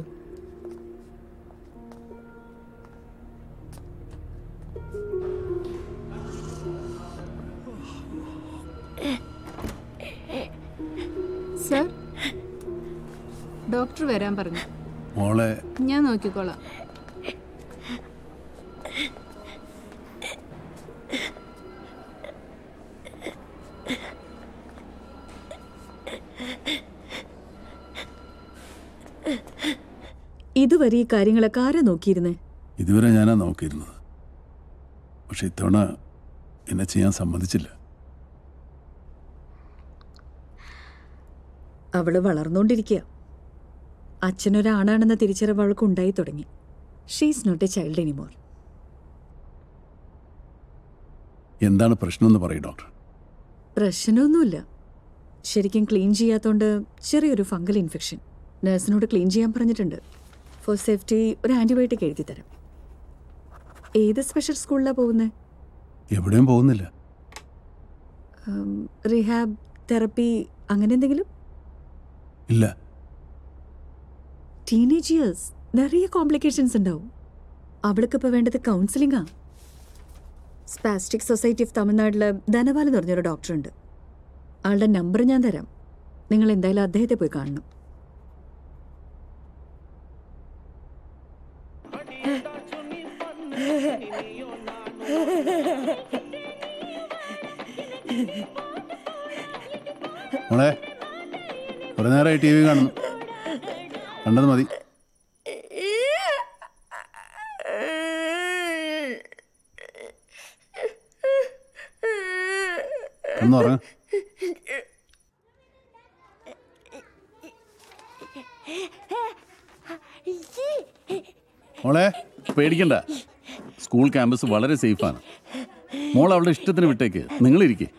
സർ ഡോക്ടർ വരാൻ പറഞ്ഞു മോളെ ഞാൻ നോക്കിക്കോളാം ഇതുവരെ ഈ കാര്യങ്ങളൊക്കെ ആരാ നോക്കിയിരുന്നേ ഇതുവരെ ഞാനാ നോക്കിയിരുന്നത് പക്ഷെ ഇത്തവണ എന്നെ ചെയ്യാൻ സമ്മതിച്ചില്ല അവള് വളർന്നുകൊണ്ടിരിക്കുക അച്ഛനൊരാണാണെന്ന തിരിച്ചറിവ് അവൾക്ക് ഉണ്ടായി തുടങ്ങി she's not a child anymore എന്താണ് പ്രശ്നമെന്ന് പറയും ഡോക്ടർ പ്രശ്നമൊന്നുമില്ല ശരിക്കും ക്ലീൻ ചെയ്യാത്തോണ്ട് ചെറിയൊരു ഫംഗൽ ഇൻഫെക്ഷൻ നഴ്സിനോട് ക്ലീൻ ചെയ്യാൻ പറഞ്ഞിട്ടുണ്ട് ഫോർ സേഫ്റ്റി ഒരു ആൻറ്റിബയോട്ടിക് എഴുതി തരാം ഏത് സ്പെഷ്യൽ സ്കൂളിലാണ് പോകുന്നത് എവിടെയും പോകുന്നില്ല റിഹാബ് തെറപ്പി അങ്ങനെ എന്തെങ്കിലും ഇല്ല ടീനേജ് ഇയേഴ്സ് നിറയെ കോംപ്ലിക്കേഷൻസ് ഉണ്ടാവും അവൾക്കിപ്പോൾ വേണ്ടത് കൗൺസിലിംഗാ സ്പാസ്റ്റിക് സൊസൈറ്റി ഓഫ് തമിഴ്നാട്ടിൽ ധനപാൽ എന്ന് പറഞ്ഞൊരു ഡോക്ടറുണ്ട് ആളുടെ നമ്പർ ഞാൻ തരാം നിങ്ങൾ എന്തായാലും അദ്ദേഹത്തെ പോയി കാണണം മോളെ കുറെ നേരമായി ടി വി കാണുന്നു കണ്ടത് മതി ഒന്ന് ഉറങ്ങ മോളെ പേടിക്കണ്ട സ്കൂൾ ക്യാമ്പസ് വളരെ സേഫാണ് മോൾ അവളുടെ ഇഷ്ടത്തിന് വിട്ടേക്ക് നിങ്ങളിരിക്കേ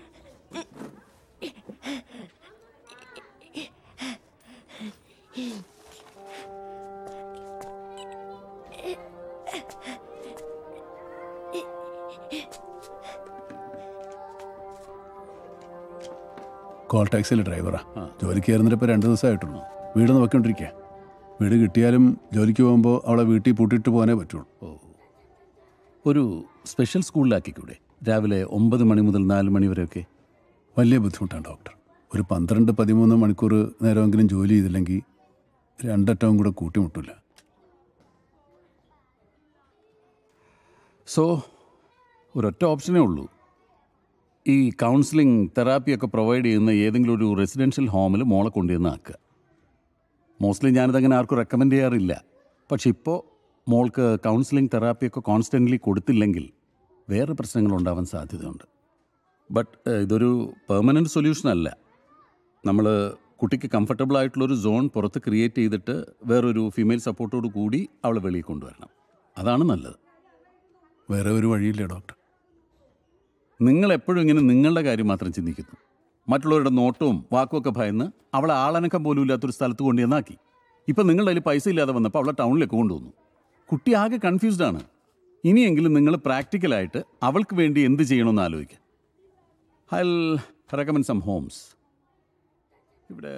കോൾ ടാക്സിയിലെ ഡ്രൈവറാ ജോലിക്ക് കയറുന്നിട്ട് ഇപ്പോൾ രണ്ട് ദിവസമായിട്ടുള്ളൂ വീട് നോക്കിക്കൊണ്ടിരിക്കുക വീട് കിട്ടിയാലും ജോലിക്ക് പോകുമ്പോൾ അവളെ വീട്ടിൽ പൂട്ടിയിട്ട് പോകാനേ പറ്റുള്ളൂ ഒരു സ്പെഷ്യൽ സ്കൂളിലാക്കിക്കൂടെ രാവിലെ ഒമ്പത് മണി മുതൽ നാല് മണി വരെയൊക്കെ വലിയ ബുദ്ധിമുട്ടാണ് ഡോക്ടർ ഒരു പന്ത്രണ്ട് പതിമൂന്ന് മണിക്കൂർ നേരമെങ്കിലും ജോലി ചെയ്തില്ലെങ്കിൽ രണ്ടറ്റവും കൂടെ കൂട്ടിമുട്ടില്ല സോ ഒരൊറ്റ ഓപ്ഷനേ ഉള്ളൂ ഈ കൗൺസിലിംഗ് തെറാപ്പിയൊക്കെ പ്രൊവൈഡ് ചെയ്യുന്ന ഏതെങ്കിലും ഒരു റെസിഡൻഷ്യൽ ഹോമിൽ മോളെ കൊണ്ടുവന്ന് ആക്കുക മോസ്റ്റ്ലി ഞാനിതങ്ങനെ ആർക്കും റെക്കമെൻഡ് ചെയ്യാറില്ല പക്ഷെ ഇപ്പോൾ മോൾക്ക് കൗൺസിലിംഗ് തെറാപ്പിയൊക്കെ കോൺസ്റ്റൻ്റ്ലി കൊടുത്തില്ലെങ്കിൽ വേറെ പ്രശ്നങ്ങൾ ഉണ്ടാവാൻ സാധ്യതയുണ്ട് ബട്ട് ഇതൊരു പെർമനൻറ്റ് സൊല്യൂഷൻ അല്ല നമ്മൾ കുട്ടിക്ക് കംഫർട്ടബിൾ ആയിട്ടുള്ളൊരു സോൺ പുറത്ത് ക്രിയേറ്റ് ചെയ്തിട്ട് വേറൊരു ഫീമെയിൽ സപ്പോർട്ടോട് കൂടി അവളെ വെളിയിൽ കൊണ്ടുവരണം അതാണ് നല്ലത് വേറെ ഒരു വഴിയില്ല ഡോക്ടർ നിങ്ങൾ എപ്പോഴും ഇങ്ങനെ നിങ്ങളുടെ കാര്യം മാത്രം ചിന്തിക്കുന്നു മറ്റുള്ളവരുടെ നോട്ടവും വാക്കുമൊക്കെ ഭയന്ന് അവളെ ആളനക്കം പോലും ഇല്ലാത്തൊരു സ്ഥലത്ത് കൊണ്ടുവന്നാക്കി ഇപ്പം നിങ്ങളുടെ കയ്യിൽ പൈസ ഇല്ലാതെ വന്നപ്പോൾ അവളെ ടൗണിലേക്ക് കൊണ്ടുവന്നു കുട്ടി ആകെ കൺഫ്യൂസ്ഡ് ആണ് ഇനിയെങ്കിലും നിങ്ങൾ പ്രാക്ടിക്കലായിട്ട് അവൾക്ക് വേണ്ടി എന്ത് ചെയ്യണമെന്ന് ആലോചിക്കുക ഐ റെക്കമെൻഡ് സം ഹോംസ് ഇവിടെ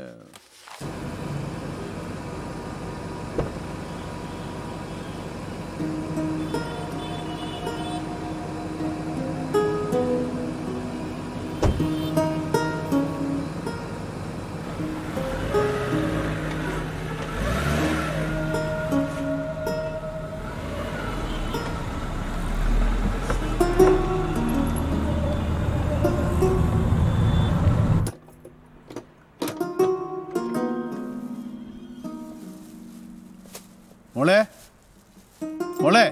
മോളെ മോളെ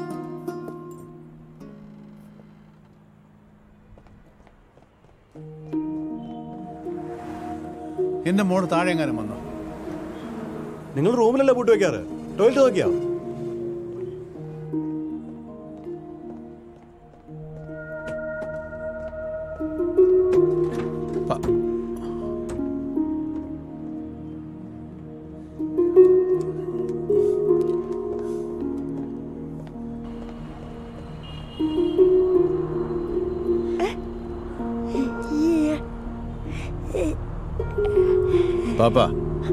എന്റെ മോള് താഴെ എങ്ങാനും വന്നോ നിങ്ങൾ റൂമിലല്ലേ പൂട്ടി വെക്കാറ് ടോയ്ലറ്റ് നോക്കിയോ പാപ്പ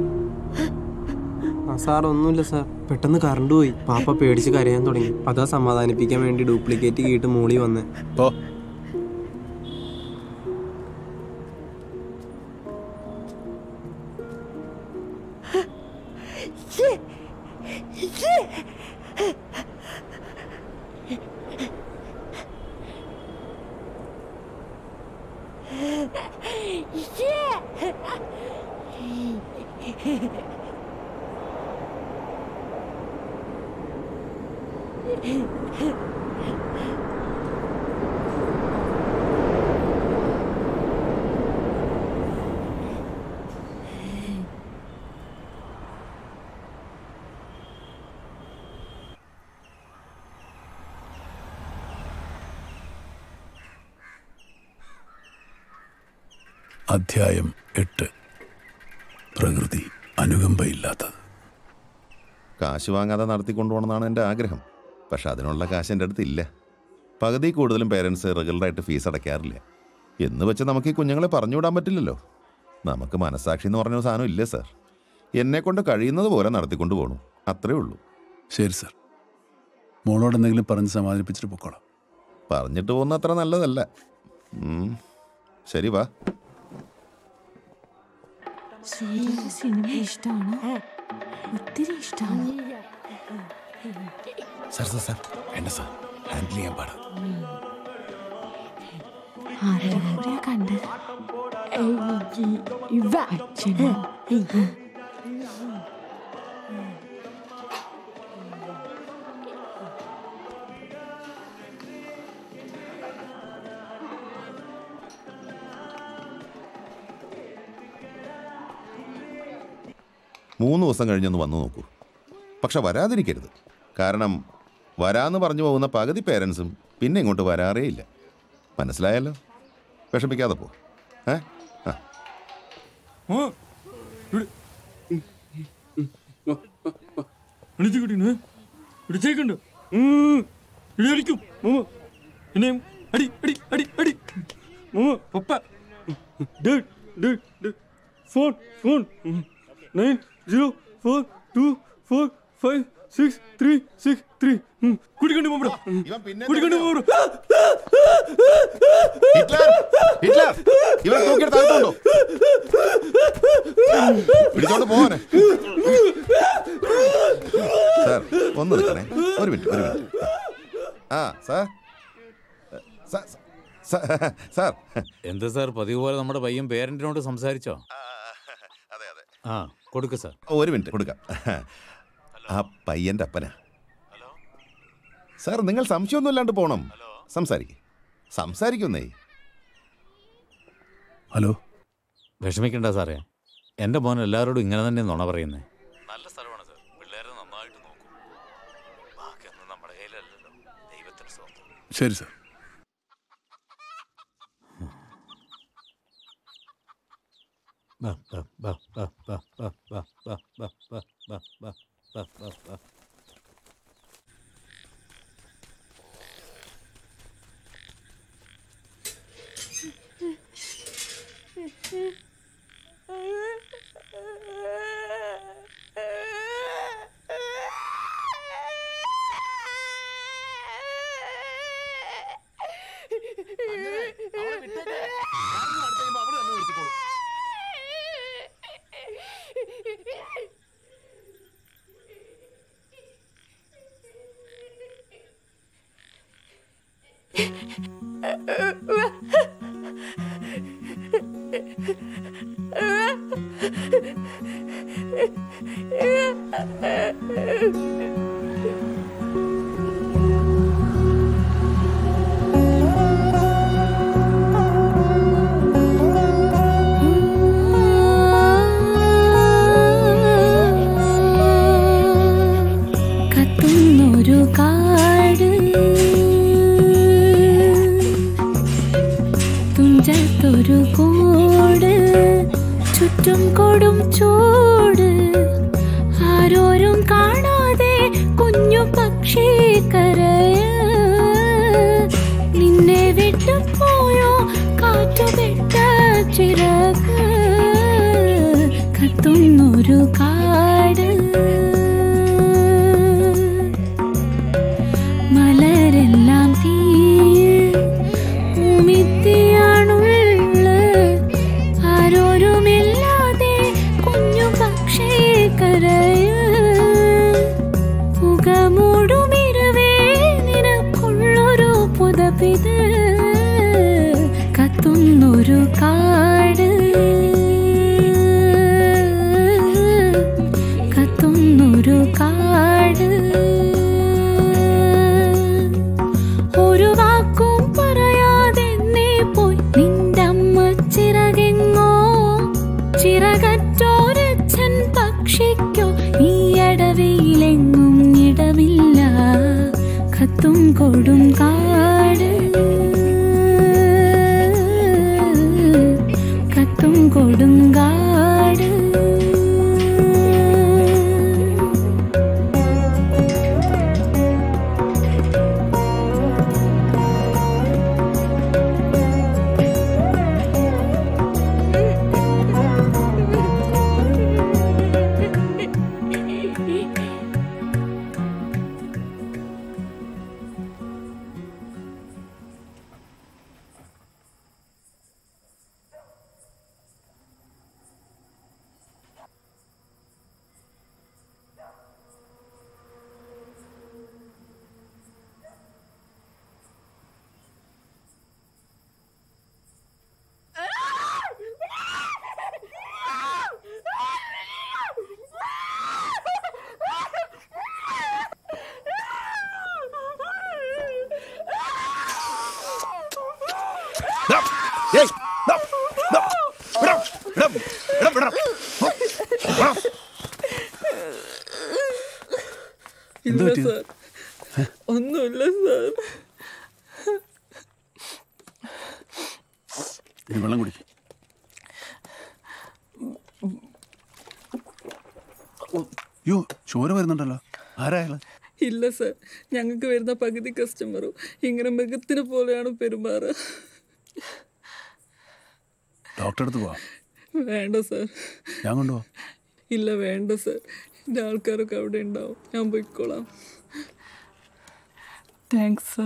ആ സാർ ഒന്നുമില്ല സാർ പെട്ടെന്ന് കറണ്ട് പോയി പാപ്പ പേടിച്ച് കരയാൻ തുടങ്ങി അതാ സമാധാനിപ്പിക്കാൻ വേണ്ടി ഡ്യൂപ്ലിക്കേറ്റ് കീട്ട് മൂളി വന്നേ പോ അധ്യായം എട്ട് പ്രകൃതി അനുകമ്പയില്ലാത്തത് കാശ് വാങ്ങാതെ നടത്തിക്കൊണ്ടുപോകണമെന്നാണ് എൻ്റെ ആഗ്രഹം പക്ഷെ അതിനുള്ള കാശ് എൻ്റെ അടുത്ത് ഇല്ല പകുതി കൂടുതലും പേരൻസ് റെഗുലറായിട്ട് ഫീസ് അടയ്ക്കാറില്ല എന്ന് വെച്ച് നമുക്ക് ഈ കുഞ്ഞുങ്ങളെ പറഞ്ഞുവിടാൻ പറ്റില്ലല്ലോ നമുക്ക് മനസാക്ഷി എന്ന് പറഞ്ഞ ഒരു സാധനം ഇല്ലേ സാർ എന്നെ കൊണ്ട് കഴിയുന്നത് പോലെ നടത്തിക്കൊണ്ട് പോകണു അത്രേ ഉള്ളൂ ശരി സാർ മോളോട് എന്തെങ്കിലും പറഞ്ഞ് സമാധാനിപ്പിച്ചിട്ട് പൊക്കോളാം പറഞ്ഞിട്ട് പോകുന്ന അത്ര നല്ലതല്ല ഉം. ശരി വാ സൂര്യക്ക് സിനിമ ഇഷ്ടമാണ് ഒത്തിരി ഇഷ്ടമാണ് സാർ സാർ സാർ വേണ്ട സാർ ഹാൻഡിൽ ചെയ്യാൻ പാടാ ആരുടെ കൂടെയാ കണ്ടത് അച്ഛനോ മൂന്ന് ദിവസം കഴിഞ്ഞൊന്ന് വന്നു നോക്കൂ പക്ഷെ വരാതിരിക്കരുത് കാരണം വരാന്ന് പറഞ്ഞു പോകുന്ന പകുതി പേരൻസും പിന്നെ ഇങ്ങോട്ട് വരാറേ ഇല്ല മനസ്സിലായല്ലോ വിഷമിക്കാതെ പോ ഏ ആ അടിച്ചുകിട്ടിന് ഇടിച്ചേക്കുണ്ട് ഇടി അടിക്കും മാമ എന്നെയും അടി അടി അടി അടി മാമ പപ്പ ഡേഡ് ഡേഡ് ഡേഡ് phone phone nine zero four two four five six three six three കുടിക്കണ്ടി പോകണം കുടിക്കണ്ടി പോകണം ഹിറ്റ്ലർ ഹിറ്റ്ലർ ഇവരെ തൂക്കിയെടുത്ത് അകത്തുണ്ടോ പിടിച്ചോണ്ട് പോവാനെ സാർ ഒന്ന് നിൽക്കണേ ഒരു മിനിറ്റ് ഒരു മിനിറ്റ് ആ സാർ സാർ എന്ത് സാർ പതിവ് പോലെ നമ്മുടെ പയ്യൻ പേരന്റിനോട് സംസാരിച്ചോ അതെ അതെ ആ കൊടുക്ക് സാർ ഒരു മിനിറ്റ് കൊടുക്കാം ആ പയ്യന്റെ അപ്പനാ സാർ നിങ്ങൾ സംശയമൊന്നും ഇല്ലാണ്ട് പോണം സംസാരിക്കേ സംസാരിക്കുന്നേ ഹലോ വിഷമിക്കണ്ട സാറേ എൻ്റെ മോൻ എല്ലാവരോടും ഇങ്ങനെ തന്നെ നുണ പറയുന്നേ നല്ല സ്ഥലമാണ് സാർ പിള്ളേരെ നന്നായിട്ട് നോക്കും ബാക്കിയൊന്നും നമ്മുടെ കയ്യിലല്ലല്ലോ ദൈവത്തിന് സ്വന്തം ശരി സാർ ബാ, ബാ, ബാ, ബാ, ബാ, ബാ, ബാ, ബാ, ബാ, ബാ, ബാ, ബാ, ബാ, ബാ, ബാ. കത്തുന്നൊരു കാട് തുഞ്ചത്തൊരു കൂട് ചുറ്റും കൊടും ചൂട് ആരോരും കാണാതെ കുഞ്ഞു പക്ഷി കരയ നിന്നെ വിട്ടു പോയോ കാറ്റുവിട്ട ചിറക് കത്തുന്നൊരു കാട് മലരെല്ലാം തീയ് ഉമിത്തിയാണുള്ള ആരോരുമില്ലാതെ കുഞ്ഞു പക്ഷേ കരയ പുകമൂടുമിരുവേ നിനക്കുള്ളൊരു പുതപ്പിത് കത്തുന്നൊരു കാട് കത്തുന്നൊരു കാട് ഒരു വാക്കും പറയാതെ നീ പോയി നിന്റെ അമ്മ ചിറകെങ്ങോ ചിറകറ്റോരച്ഛൻ പക്ഷിക്കോ ഈ അടവിയിലെങ്ങും ഇടമില്ല കത്തും കൊടും കാട് കത്തും കൊടും കാട് എന്താ ഇല്ല പറ്റിയത്? സാർ ഒന്നുമില്ല സാർ ഇനി വെള്ളം കുടിക്കും യോ ചോര വരുന്നുണ്ടല്ലോ ആരായാലും ഇല്ല സാർ ഞങ്ങൾക്ക് വരുന്ന പകുതി കസ്റ്റമറും ഇങ്ങനെ മൃഗത്തിനെ പോലെയാണ് പെരുമാറുക ഡോക്ടറെ അടുത്ത് പോവാം വേണ്ട സാർ ഞാൻ കൊണ്ടുപോവാം ഇല്ല വേണ്ട സാർ എൻ്റെ ആൾക്കാരൊക്കെ അവിടെ ഉണ്ടാവും ഞാൻ പോയിക്കോളാം താങ്ക്സ് സാർ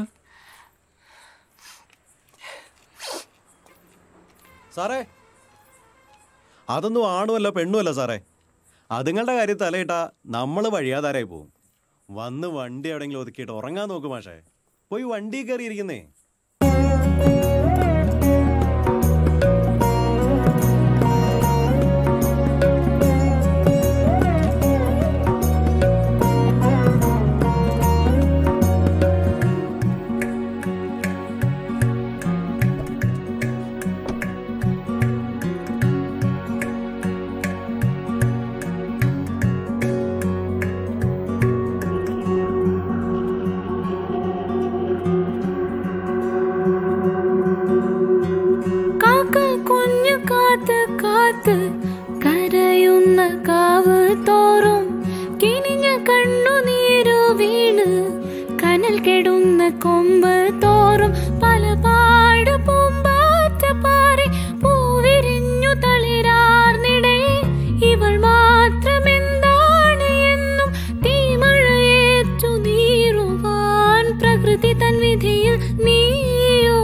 സാറേ അതൊന്നും ആണുമല്ല പെണ്ണുമല്ല സാറേ അതുങ്ങളുടെ കാര്യം തലയിട്ടാ നമ്മൾ വഴിയാതാരായി പോവും വന്ന് വണ്ടി എവിടെയെങ്കിലും ഒതുക്കിയിട്ട് ഉറങ്ങാൻ നോക്കും മാഷേ പോയി വണ്ടി കയറിയിരിക്കുന്നേ കാക്ക കുഞ്ഞു കാത്ത് കാത്ത് കരയുന്ന കാവ് തോറും കിനിഞ്ഞ കണ്ണുനീരു വീണ് കനൽ കെടുന്ന കൊമ്പ് തോറും പല പാട് പൂമ്പാറ്റ പാറി പൂവിരിഞ്ഞു തളിരാർന്നിടെ ഇവൾ മാത്രമെന്താണ് എന്നും തീമഴയേറ്റു നീറുവാൻ പ്രകൃതി തൻ വിധിയിൽ നീയോ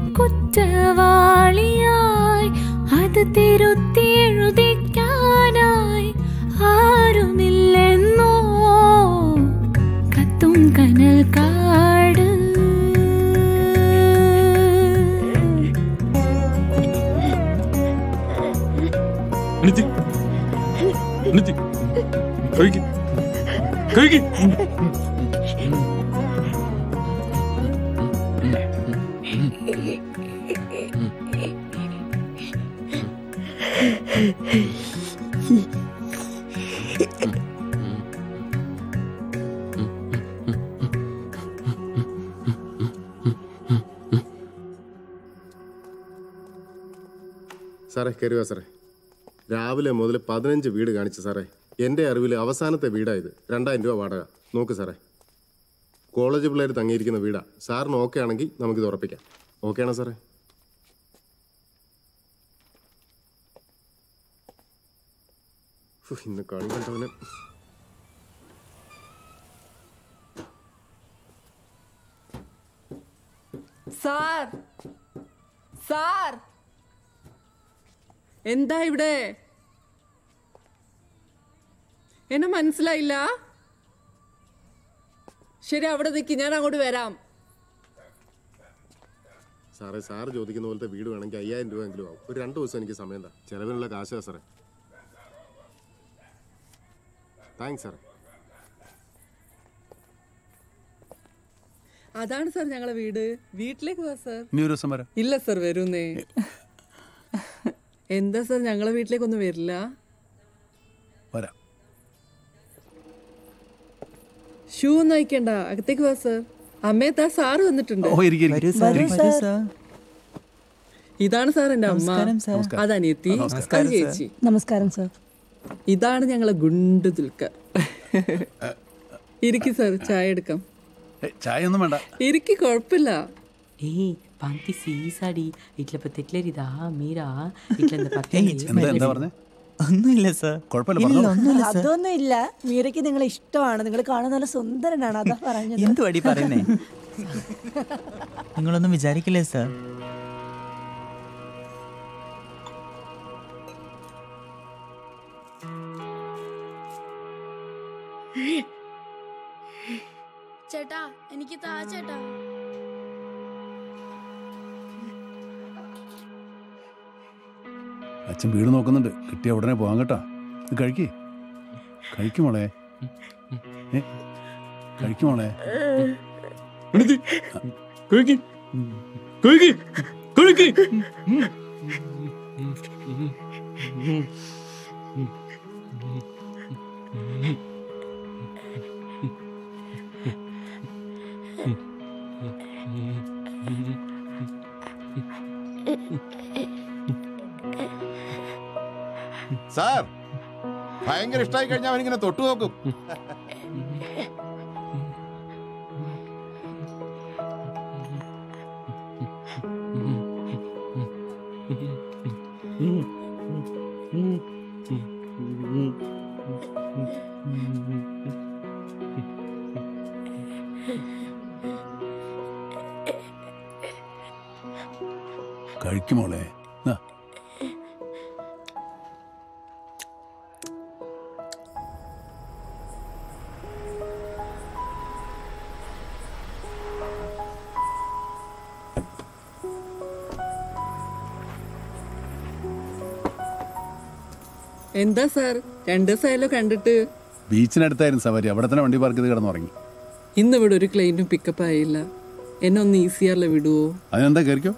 കുറ്റവാളിയായി അത് തിരുത്തി എഴുതിക്കാനായി ആരുമില്ലെന്നോ കത്തും കനൽ കാട് അനിത്തി അനിത്തി കഴിക്ക് കഴിക്ക് സാറേ കയറുക സാറേ രാവിലെ മുതൽ പതിനഞ്ച് വീട് കാണിച്ചു സാറേ എൻ്റെ അറിവിൽ അവസാനത്തെ വീടായത് രണ്ടായിരം രൂപ വാടക നോക്ക് സാറേ കോളേജ് പിള്ളേർ തങ്ങിയിരിക്കുന്ന വീടാ സാറിന് ഓക്കെ ആണെങ്കിൽ നമുക്കിത് ഉറപ്പിക്കാം ഓക്കെ ആണോ സാറേ ഫു, ഇന്ന് കളി കണ്ടവന് സാർ സാർ എന്താ ഇവിടെ എന്നെ മനസ്സിലായില്ല ശരി അവിടെ നിൽക്കി ഞാൻ അങ്ങോട്ട് വരാം സാറേ സാറ് ചോദിക്കുന്ന പോലത്തെ വീട് വേണമെങ്കിൽ അയ്യായിരം രൂപ എങ്കിലും ആവും ഒരു രണ്ട് ദിവസം എനിക്ക് സമയം എന്താ ചിലവിനുള്ള കാശാ സാറേ താങ്ക്സ് സാറേ അതാണ് സാർ ഞങ്ങളെ വീട് വീട്ടിലേക്ക് വാ സാർ ഇനി ഒരു ദിവസം വരാം ഇല്ല സാർ വരുന്നേ എന്താ സാർ ഞങ്ങളെ വീട്ടിലേക്കൊന്നും വരില്ല വരാം ഷൂ ഒന്നും അയക്കണ്ട അകത്തേക്ക് വാ സാർ അമ്മയത്താ സാറ് വന്നിട്ടുണ്ട് ഓ, ഇരിക്ക്, ഇരിക്ക്. വരൂ സാർ, വരൂ സാർ. സാർ. ഇതാണ് സാർ എന്റെ അമ്മ നമസ്കാരം സാർ. നമസ്കാരം. അത് അനിയത്തി അത് നമസ്കാരം സാർ. ചേച്ചി നമസ്കാരം സാർ ഇതാണ് ഞങ്ങളെ ഗുണ്ടു ദുൽക്കർ ഇരിക്കി സാർ ചായ എടുക്കാം ചായ ഒന്നും വേണ്ട ഇരിക്കി കുഴപ്പമില്ല ఏయ్ పంక్తి సీసాడి ఇట్లా తెట్లేరిదా మీరా ఇట్లా ఇంత పక్కన എന്താ എന്താ പറഞ്ഞേ ഒന്നുമില്ല സാർ കുഴപ്പമില്ല ഇല്ല പറഞ്ഞോ ഒന്നുമില്ല സാർ അതൊന്നും ഇല്ല മീരയ്ക്ക് നിങ്ങളെ ഇഷ്ടമാണ് നിങ്ങൾ കാണാൻ നല്ല സുന്ദരനാണ് അതാ പറഞ്ഞത് എന്തു അടി പറയുന്നേ നിങ്ങളൊന്നും വിചാരിക്കില്ലേ സാർ ചേട്ടാ എനിക്ക് താ ചേട്ടാ അച്ഛൻ വീട് നോക്കുന്നുണ്ട് കിട്ടിയ ഉടനെ പോകാൻ കേട്ടാ ഇത് കഴിക്കേ കഴിക്കുമോളെ ഏ കഴിക്കുമോളെ അനിത്തി കഴിക്ക് കഴിക്ക് കഴിക്ക് സാർ ഭയങ്കര ഇഷ്ടമായി കഴിഞ്ഞാൽ അവനിങ്ങനെ തൊട്ടു നോക്കും കഴിക്കുമോളെ ആ എന്താ സാർ രണ്ട് ദിവസമായാലോ കണ്ടിട്ട് ബീച്ചിനടുത്തായിരുന്നു സവാരി അവിടെ തന്നെ വണ്ടി പാർക്ക് ചെയ്ത് കിടന്നുറങ്ങി ഇന്ന് ഇവിടെ ഒരു ക്ലൈന്റും പിക്കപ്പ് ആയില്ല എന്നെ ഒന്ന് ഈസിയറിൽ വിടുവോ അതിനെന്താ കയറിക്കോ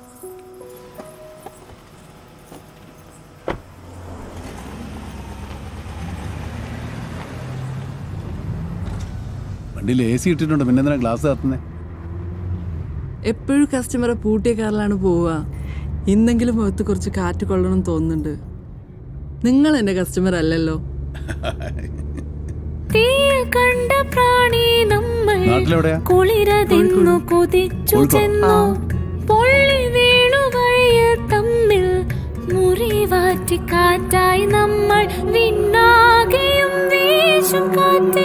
വണ്ടിയിൽ എ സി ഇട്ടിട്ടുണ്ട് പിന്നെ എന്തിനാ ഗ്ലാസ് കത്തുന്നേ എപ്പോഴും കസ്റ്റമറെ പൂട്ടിയ കാറിലാണ് പോവുക ഇന്നെങ്കിലും മുഖത്ത് കുറച്ച് കാറ്റ് കൊള്ളണം തോന്നുന്നുണ്ട് നിങ്ങൾ എൻ്റെ കസ്റ്റമർ അല്ലല്ലോ തീയ കണ്ട പ്രാണി നമ്മൾ നാട്ടിലെവിടെയാ? കുളിരതെന്നു കൊതിച്ചു കോഴിക്കോട്. ചെന്നു പൊള്ളി വീണു വഴിയിൽ തമ്മിൽ മുറിവാറ്റി കാറ്റായി നമ്മൾ വിണ്ണാകെയും വീശും കാറ്റേ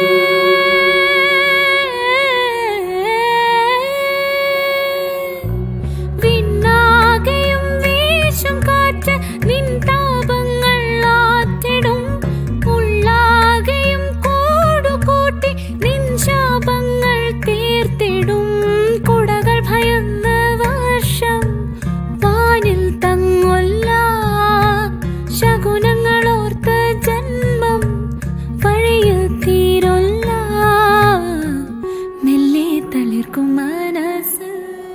വിണ്ണാകെയും വീശും കാറ്റ് നിൻ താപങ്ങൾ ആറ്റിടും ഉള്ളാകെയും കൂടുകൂട്ടി നിൻ ശാപങ്ങൾ തീർത്തിടും കുടകൾ ഭയന്ന വർഷം വാനിൽ തങ്ങൊല്ല ശകുനങ്ങൾ ഓർത്ത ജന്മം വഴിയിൽ തീരൊല്ല മെല്ലെ തളിർക്കും മനസ്സ്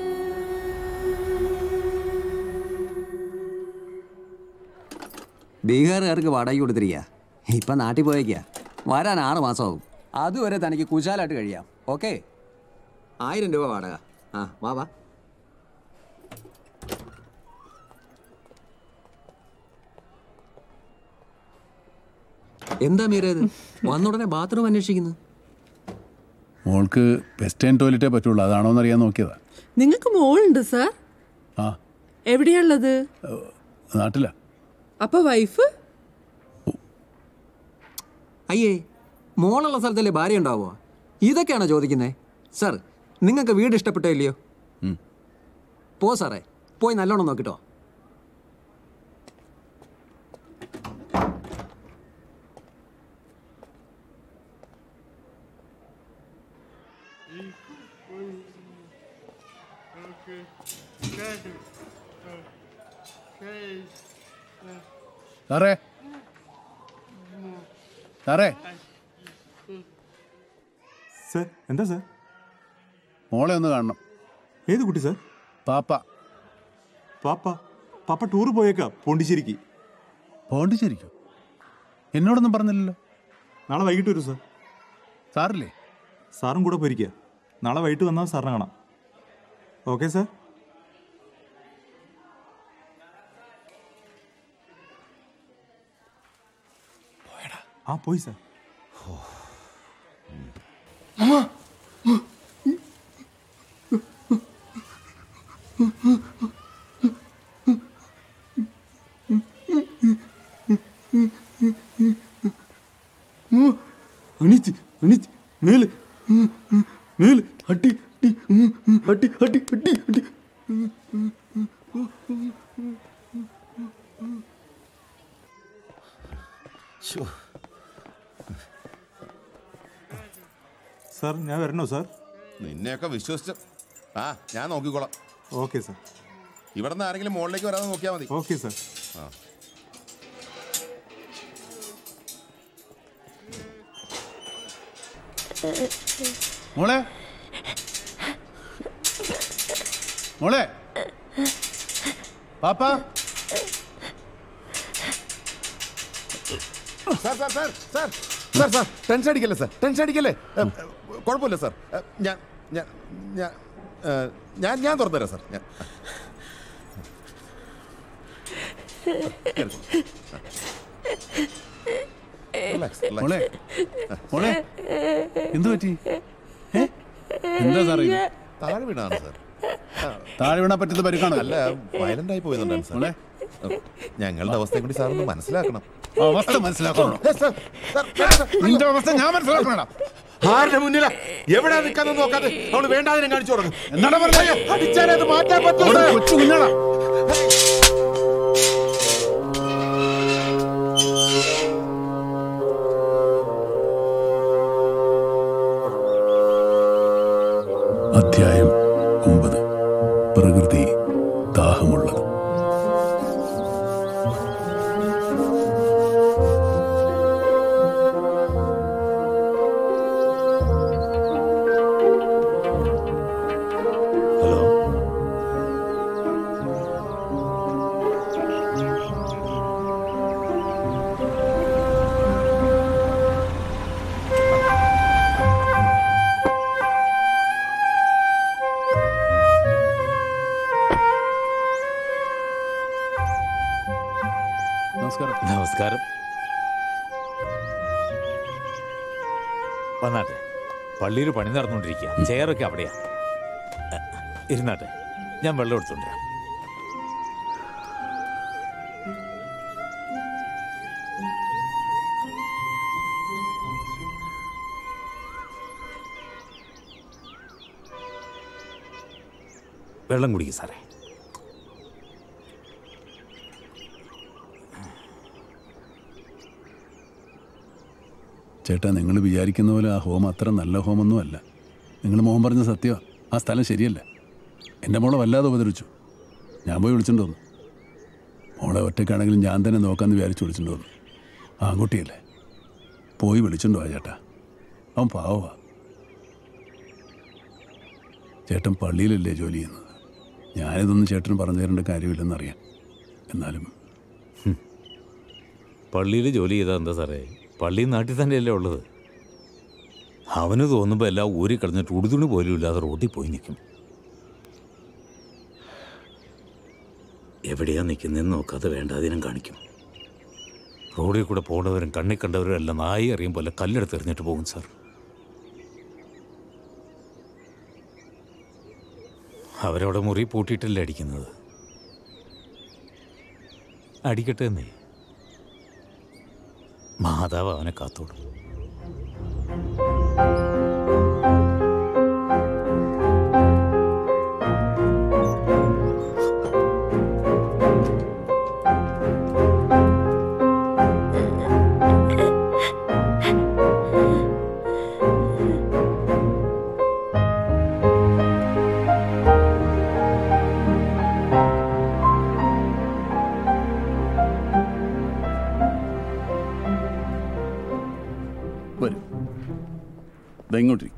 ബീഹാറുകാർക്ക് വാടകയ്ക്ക് കൊടുത്തിരിക്കുക ഇപ്പം നാട്ടിൽ പോയേക്കാ വരാൻ ആറ് മാസമാകും അതുവരെ തനിക്ക് കുശാലായിട്ട് കഴിയാം ഓക്കെ ആയിരം രൂപ വാടക ആ വാ വാ എന്താ മീരത് വന്നുടനെ ബാത്റൂം അന്വേഷിക്കുന്നു മോൾക്ക് വെസ്റ്റേൺ ടോയ്ലറ്റേ പറ്റുള്ളൂ അതാണോ എന്ന് അറിയാൻ നോക്കിയതാ നിങ്ങൾക്ക് മോളുണ്ട് സാർ ആ എവിടെയുള്ളത് നാട്ടിലാ അപ്പൊ വൈഫ് അയ്യേ മോളുള്ള സ്ഥലത്തല്ലേ ഭാര്യ ഉണ്ടാവുക ഇതൊക്കെയാണോ ചോദിക്കുന്നത് സാർ നിങ്ങൾക്ക് വീട് ഇഷ്ടപ്പെട്ടോ ഇല്ലയോ പോ സാറേ പോയി നല്ലോണം നോക്കിട്ടോ സാറേ സാറേ സാർ എന്താ സാർ മോളെ ഒന്ന് കാണണം ഏത് കുട്ടി സാർ പാപ്പ പാപ്പ പാപ്പ ടൂർ പോയേക്കാ പോണ്ടിച്ചേരിക്ക് പോണ്ടിച്ചേരിക്കോ എന്നോടൊന്നും പറഞ്ഞില്ലല്ലോ നാളെ വൈകിട്ട് വരും സാർ സാറില്ലേ സാറും കൂടെ പോയിരിക്കുക നാളെ വൈകിട്ട് വന്നാൽ സാറിനെ കാണാം ഓക്കെ സാർ ആ പോയി സാർ അണിച്ച് അണിച്ച് മേല് മേല് അട്ടി അട്ടി അട്ടി അട്ടി അട്ടി സാർ ഞാൻ വരണോ സാർ നിന്നെയൊക്കെ വിശ്വസിച്ച ആ ഞാൻ നോക്കിക്കോളാം ഓക്കെ സാർ ഇവിടെ നിന്ന് ആരെങ്കിലും മുകളിലേക്ക് വരാതെ നോക്കിയാൽ മതി ഓക്കെ സാർ ആ മോളെ മോളെ പാപ്പ sir sir sir sir sir sir tension അടിക്കല്ലേ സാർ ടെൻഷൻ അടിക്കല്ലേ ഏ, കുഴപ്പമില്ല സാർ ഏ, ഞാൻ ഞാൻ ഞാൻ ഏ, ഞാൻ ഞാൻ തുറന്നുതരാം സാർ ഞാൻ Relax, relax. മോളെ മോളെ എന്തു പറ്റി ഏ? എന്താ സാറേ ഇത്? താഴെ വീണാണ് സാർ താഴെ വീണാൻ പറ്റുന്ന പരിക്കാണോ അല്ല വയലന്റ് ആയി പോയെന്നുണ്ടായിരുന്നു സാർ മോളെ ഞങ്ങളുടെ അവസ്ഥയെ കൂടി സാറൊന്ന് മനസ്സിലാക്കണം അവസ്ഥ മനസ്സിലാക്കണം ഏ, സാർ, സാർ, സാർ, സാർ, നിന്റെ അവസ്ഥ ഞാൻ മനസ്സിലാക്കണടാ ആരുടെ മുന്നിലാ എവിടാ നിൽക്കാന്ന് നോക്കാതെ അവള് വേണ്ടാതിനെ കാണിച്ചു തുടങ്ങും എന്നാടാ പറഞ്ഞേ? അടിച്ചാലേ അത് മാറ്റാൻ പറ്റുള്ളൂ അവിടെ കൊച്ചു കുഞ്ഞാടാ അധ്യായം ഒമ്പത് പ്രകൃതി ദാഹമുള്ളത് നമസ്കാരം വന്നാട്ടെ പള്ളിയിൽ പണി നടന്നുകൊണ്ടിരിക്കുക ചെയറൊക്കെ അവിടെയാ അ, ഇരുന്നാട്ടെ ഞാൻ വെള്ളം എടുത്തുകൊണ്ടിരാം വെള്ളം കുടിക്കും സാറേ ചേട്ടാ നിങ്ങൾ വിചാരിക്കുന്ന പോലെ ആ ഹോം അത്ര നല്ല ഹോമൊന്നും അല്ല നിങ്ങൾ മോഹൻ പറഞ്ഞ സത്യമാണ് ആ സ്ഥലം ശരിയല്ല എൻ്റെ മോളെ വല്ലാതെ ഉപദ്രവിച്ചു ഞാൻ പോയി വിളിച്ചിട്ട് വന്നു മോളെ ഒറ്റയ്ക്കാണെങ്കിലും ഞാൻ തന്നെ നോക്കാമെന്ന് വിചാരിച്ച് വിളിച്ചിട്ട് വന്നു ആൺകുട്ടിയല്ലേ പോയി വിളിച്ചിട്ടുണ്ടോ ചേട്ടാ അവൻ പാവമാ ചേട്ടൻ പള്ളിയിലല്ലേ ജോലി ചെയ്യുന്നത് ഞാനിതൊന്നും ചേട്ടന് പറഞ്ഞു തരേണ്ട കാര്യമില്ലെന്നറിയാം എന്നാലും പള്ളിയിൽ ജോലി ചെയ്താൽ എന്താ സാറേ പള്ളി നാട്ടിൽ തന്നെയല്ലേ ഉള്ളത് അവന് തോന്നുമ്പോൾ എല്ലാം ഊരി കിടന്നിട്ട് ഉടുതുണി പോലും ഇല്ലാതെ റോഡിൽ പോയി നിൽക്കും എവിടെയാ നിൽക്കുന്നതെന്ന് നോക്കാതെ വേണ്ടാതിനും കാണിക്കും റോഡിൽ കൂടെ പോണവരും കണ്ണി കണ്ടവരും എല്ലാം നായി അറിയും പോലെ കല്ലെടുത്ത് എറിഞ്ഞിട്ട് പോകും സാർ അവരവിടെ മുറി പൂട്ടിയിട്ടല്ലേ അടിക്കുന്നത് അടിക്കട്ടെ എന്നേ മാതാവ് അവനെ കാത്തോളും വരൂ ദാ ഇങ്ങോട്ടിരി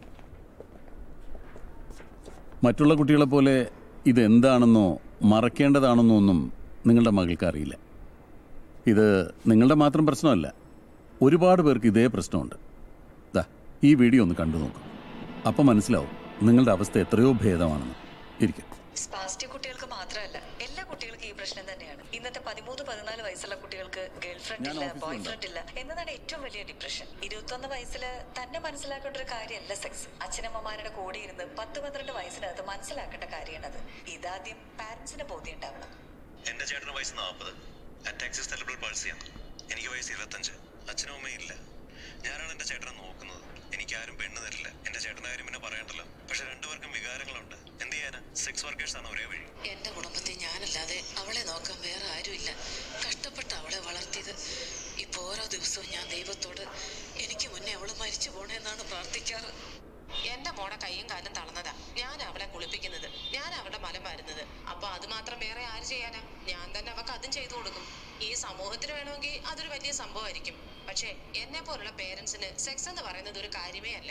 മറ്റുള്ള കുട്ടികളെ പോലെ ഇതെന്താണെന്നോ മറക്കേണ്ടതാണെന്നോ ഒന്നും നിങ്ങളുടെ മകൾക്ക് അറിയില്ല ഇത് നിങ്ങളുടെ മാത്രം പ്രശ്നമല്ല ഒരുപാട് പേർക്ക് ഇതേ പ്രശ്നമുണ്ട് ദാ ഈ വീഡിയോ ഒന്ന് കണ്ടു നോക്കും അപ്പം മനസ്സിലാവും നിങ്ങളുടെ അവസ്ഥ എത്രയോ ഭേദമാണെന്ന് ഇരിക്കും സ്പാസ്റ്റിക് കുട്ടികൾക്ക് മാത്രമല്ല എല്ലാ കുട്ടികൾക്കും ഈ പ്രശ്നം തന്നെയാണ് ഇന്നത്തെ പതിമൂന്ന് പതിനാല് വയസ്സുള്ള കുട്ടികൾക്ക് ഗേൾ ഫ്രണ്ട് ഇല്ല ബോയ് ഫ്രണ്ട് ഇല്ല എന്നതാണ് ഏറ്റവും വലിയ ഡിപ്രഷൻ ഇരുപത്തൊന്ന് വയസ്സിൽ തന്നെ മനസ്സിലാക്കേണ്ട ഒരു കാര്യമല്ല സെക്സ് അച്ഛനമ്മമാരുടെ കൂടെ ഇരുന്ന് പത്ത് പന്ത്രണ്ട് വയസ്സിനകത്ത് മനസ്സിലാക്കേണ്ട കാര്യമാണത് ഇതാദ്യം പാരന്റ്സിന് ബോധ്യം ഉണ്ടാവണം എന്റെ ചേട്ടന് വയസ്സ് നാൽപ്പത് അറ്റാക്സിസ് സെലിബ്രൽ പൾസിയാണ് എനിക്ക് വയസ്സ് ഇരുപത്തഞ്ച് അച്ഛനും അമ്മയും ഇല്ല ഞാനാണ് എന്റെ ചേട്ടനെ നോക്കുന്നത് എനിക്ക് ആരും പെണ്ണ് തരില്ല എന്റെ ചേട്ടന്റെ കാര്യം പിന്നെ പറയണ്ടല്ലോ പക്ഷെ രണ്ടുപേർക്കും വികാരങ്ങളുണ്ട് എന്ത് ചെയ്യാനാ സെക്സ് വർക്കേഴ്സ് ആണ് ഒരേ വഴി എന്റെ കുടുംബത്തിൽ ഞാനല്ലാതെ അവളെ നോക്കാൻ വേറെ ആരുമില്ല കഷ്ടപ്പെട്ട് അവളെ വളർത്തിയത് ഇപ്പൊ ഓരോ ദിവസവും ഞാൻ ദൈവത്തോട് എനിക്ക് മുന്നേ അവള് മരിച്ചു പോണേന്നാണ് പ്രാർത്ഥിക്കാറ് എന്റെ മോടെ കൈയും കാലും തളർന്നതാ ഞാൻ അവളെ കുളിപ്പിക്കുന്നത് ഞാൻ അവളുടെ മലം വരുന്നത് അപ്പൊ അത് മാത്രം വേറെ ആര് ചെയ്യാനാ ഞാൻ തന്നെ അവക്ക് അതും ചെയ്തു കൊടുക്കും ഈ സമൂഹത്തിന് വേണമെങ്കിൽ അതൊരു വലിയ സംഭവമായിരിക്കും പക്ഷേ എന്നെ പോലുള്ള പേരൻസിന് സെക്സ് എന്ന് പറയുന്നത് ഒരു കാര്യമേ അല്ല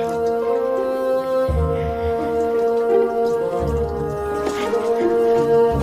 Thank you.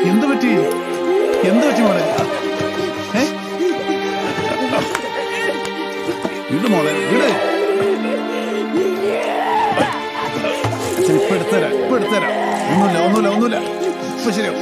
എന്ത് പറ്റി എന്ത് പറ്റി മോളെ ഏ? വിട് മോളെ വിട് അച്ഛൻ ഇപ്പൊ എടുത്തരാം ഇപ്പൊ എടുത്തരാം ഒന്നുമില്ല ഒന്നുമില്ല ഒന്നുമില്ല ഇപ്പൊ ശരിയാവും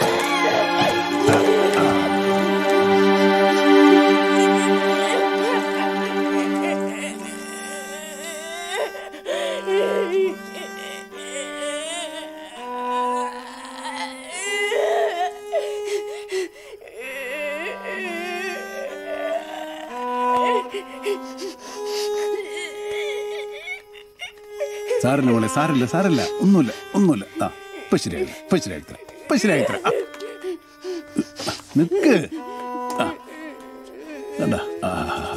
സാറില്ല മോളെ സാറില്ല സാറില്ല ഒന്നുമില്ല ഒന്നുമില്ല ആ ഇപ്പൊ ശരിയായി ഇപ്പൊ ശരിയായി തരാം ഇപ്പൊ ശരിയായി തരാം ആ. നിക്ക് ആ കണ്ടാ ആ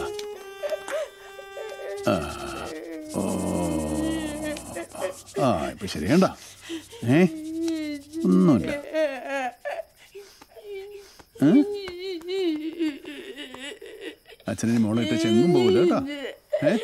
ആ ഓ ആ ഇപ്പൊ ശരി കണ്ട ഏ ഒന്നുമില്ല ഏ? അച്ഛനെ മോളെ ഇട്ട് ചെങ്ങും പോകില്ല കേട്ടോ ഏ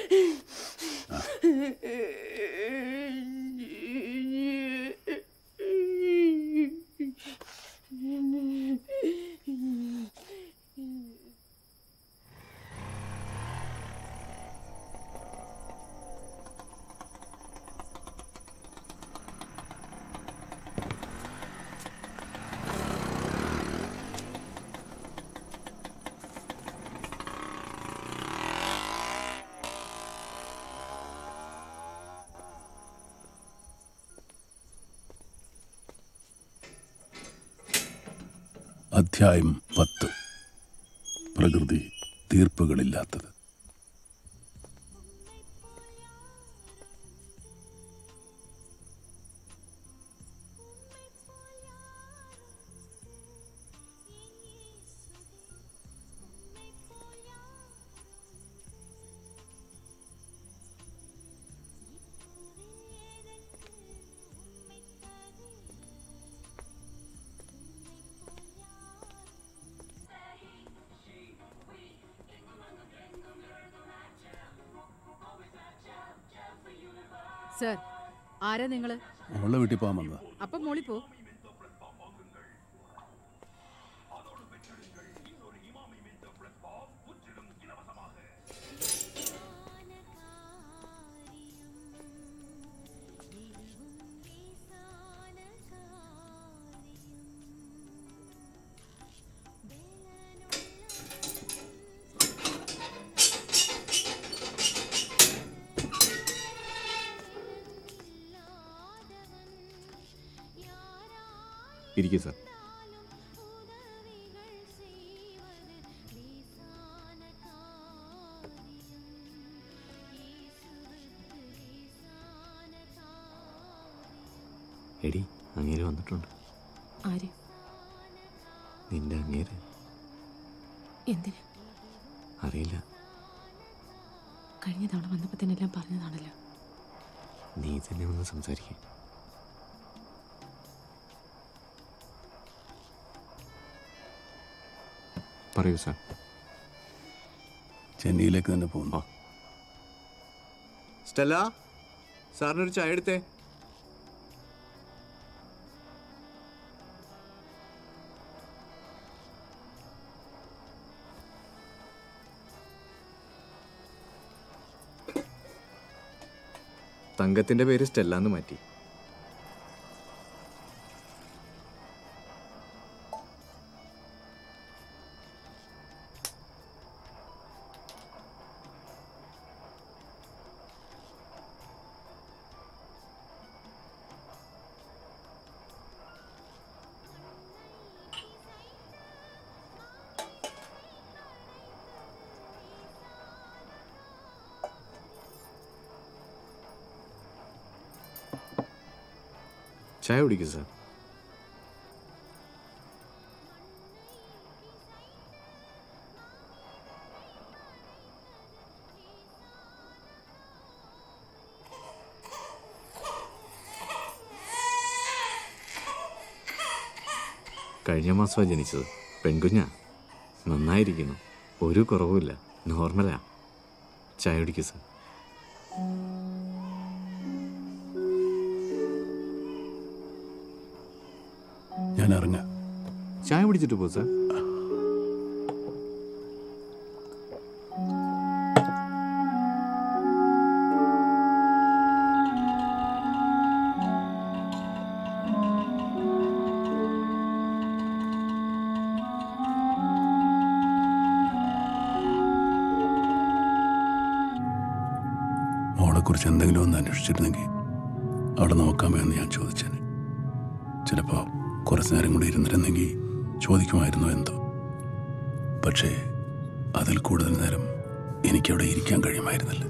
അധ്യായം പത്ത് പ്രകൃതി തീർപ്പുകളില്ലാത്തത് സർ ആരാ നിങ്ങള് അവളുടെ വീട്ടിൽ പോകാൻ വന്നതാ അപ്പൊ മോളി പോ ഇരിക്കും സാർ എടി അങ്ങേര് വന്നിട്ടുണ്ട് ആര് നിന്റെ അങ്ങേര് എന്തിന് അറിയില്ല കഴിഞ്ഞ തവണ വന്നപ്പോൾ തന്നെ എല്ലാം പറഞ്ഞതാണല്ലോ നീ തന്നെ ഒന്ന് സംസാരിക്കും പറയൂ സാർ ചെന്നൈയിലേക്ക് തന്നെ പോകുന്നു സ്റ്റെല്ല സാറിനൊരു ചായ എടുത്തേ തങ്കത്തിന്റെ പേര് സ്റ്റെല്ല എന്ന് മാറ്റി ചായ കുടിക്കും സാർ കഴിഞ്ഞ മാസമാണ് ജനിച്ചത് പെൺകുഞ്ഞാ നന്നായിരിക്കുന്നു ഒരു കുറവുമില്ല നോർമലാ ചായ കുടിക്കും സാർ ഞാൻ ഇറങ്ങാം ചായ പിടിച്ചിട്ട് പോ സാർ മോളെക്കുറിച്ച് എന്തെങ്കിലും ഒന്ന് അന്വേഷിച്ചിരുന്നെങ്കിൽ അവിടെ നോക്കാമോ എന്ന് ഞാൻ ചോദിച്ചേനെ ചിലപ്പോൾ കുറച്ച് നേരം കൂടി ഇരുന്നിരുന്നെങ്കിൽ ചോദിക്കുമായിരുന്നു എന്തോ പക്ഷേ അതിൽ കൂടുതൽ നേരം എനിക്കവിടെ ഇരിക്കാൻ കഴിയുമായിരുന്നില്ല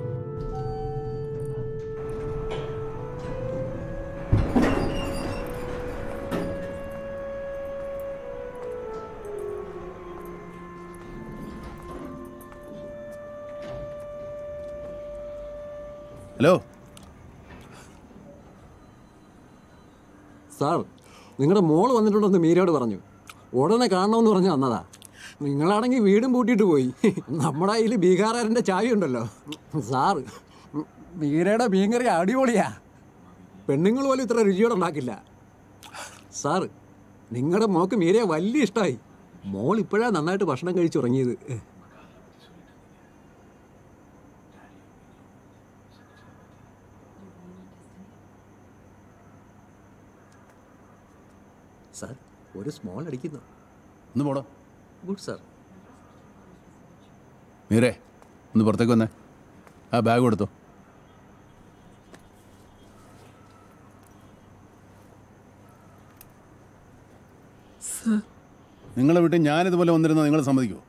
ഹലോ സാർ നിങ്ങളുടെ മോള് വന്നിട്ടുണ്ടെന്ന് മീരയോട് പറഞ്ഞു ഉടനെ കാണണമെന്ന് പറഞ്ഞ് വന്നതാ നിങ്ങളാണെങ്കിൽ വീടും പൂട്ടിയിട്ട് പോയി നമ്മുടെ കയ്യിൽ ബീഹാറുകാരൻ്റെ ചായ ഉണ്ടല്ലോ സാർ മീരയുടെ മീൻകറി അടിപൊളിയാ പെണ്ണുങ്ങൾ പോലും ഇത്ര രുചിയോടെ ഉണ്ടാക്കില്ല സാർ നിങ്ങളുടെ മോക്ക് മീരയെ വലിയ ഇഷ്ടമായി മോൾ ഇപ്പോഴാണ് നന്നായിട്ട് ഭക്ഷണം കഴിച്ചുറങ്ങിയത് സാർ ഒരു സ്മോൾ അടിക്കുന്നു ഒന്ന് പോടോ ഗുഡ് സാർ മീരേ ഒന്ന് പുറത്തേക്ക് വന്നേ ആ ബാഗ് കൊടുത്തോ സർ നിങ്ങളെ വീട്ടിൽ ഞാനിതുപോലെ വന്നിരുന്ന നിങ്ങൾ സമ്മതിക്കുമോ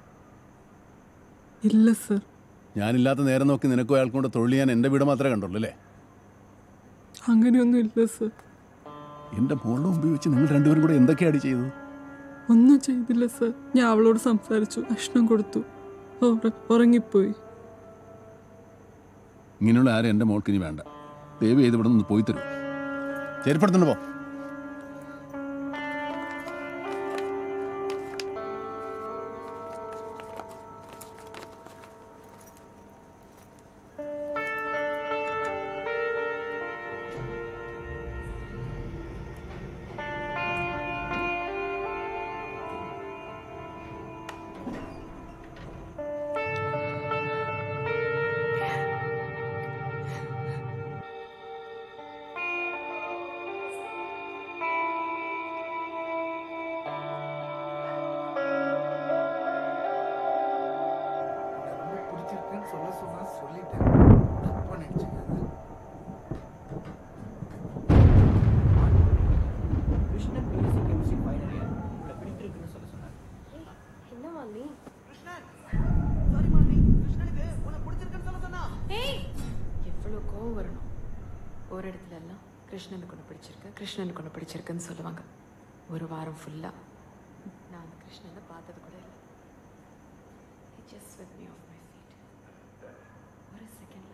ഇല്ല സർ ഞാനില്ലാത്ത നേരം നോക്കി നിനക്കും അയാൾക്കും കൊണ്ട് തൊഴിൽ ചെയ്യാൻ എൻ്റെ വീട് മാത്രമേ കണ്ടുള്ളൂ അല്ലേ അങ്ങനെയൊന്നും ഇല്ല സർ എൻ്റെ മോളുടെ മുമ്പിൽ വെച്ച് നിങ്ങൾ രണ്ടുപേരും കൂടെ എന്തൊക്കെയാണ് ചെയ്തത് ഒന്നും ചെയ്തില്ല സർ ഞാൻ അവളോട് സംസാരിച്ചു ഭക്ഷണം കൊടുത്തു ഉറ- ഉറങ്ങിപ്പോയി ഇങ്ങനെയുള്ള ആരും എൻ്റെ മോൾക്ക് ഇനി വേണ്ട ദയവ് ചെയ്ത് ഇവിടെ നിന്ന് പോയി തരൂ ചെരുപ്പെടുത്തുണ്ട് പോ எவ்வளோ கோவம் வரணும் ஒரு இடத்துல எல்லாம் கிருஷ்ணனுக்கு ஒன்று பிடிச்சிருக்கு கிருஷ்ணனுக்கு ஒன்று பிடிச்சிருக்குன்னு சொல்லுவாங்க ஒரு வாரம் ஃபுல்லாக நான் அந்த கிருஷ்ணனை பார்த்தது கூட இல்லை just with me off my feet ஒரு செகண்டில்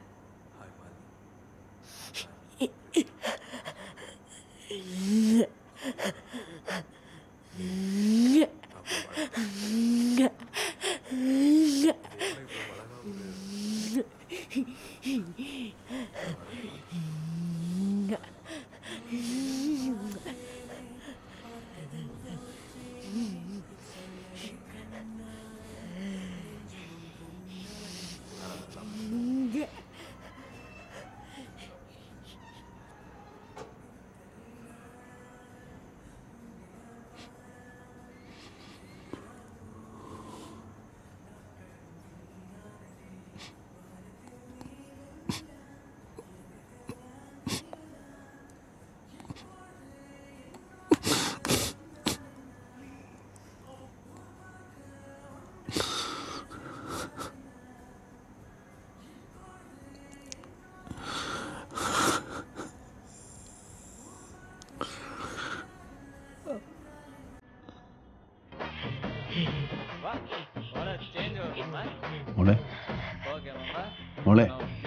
മോളെ മോളെ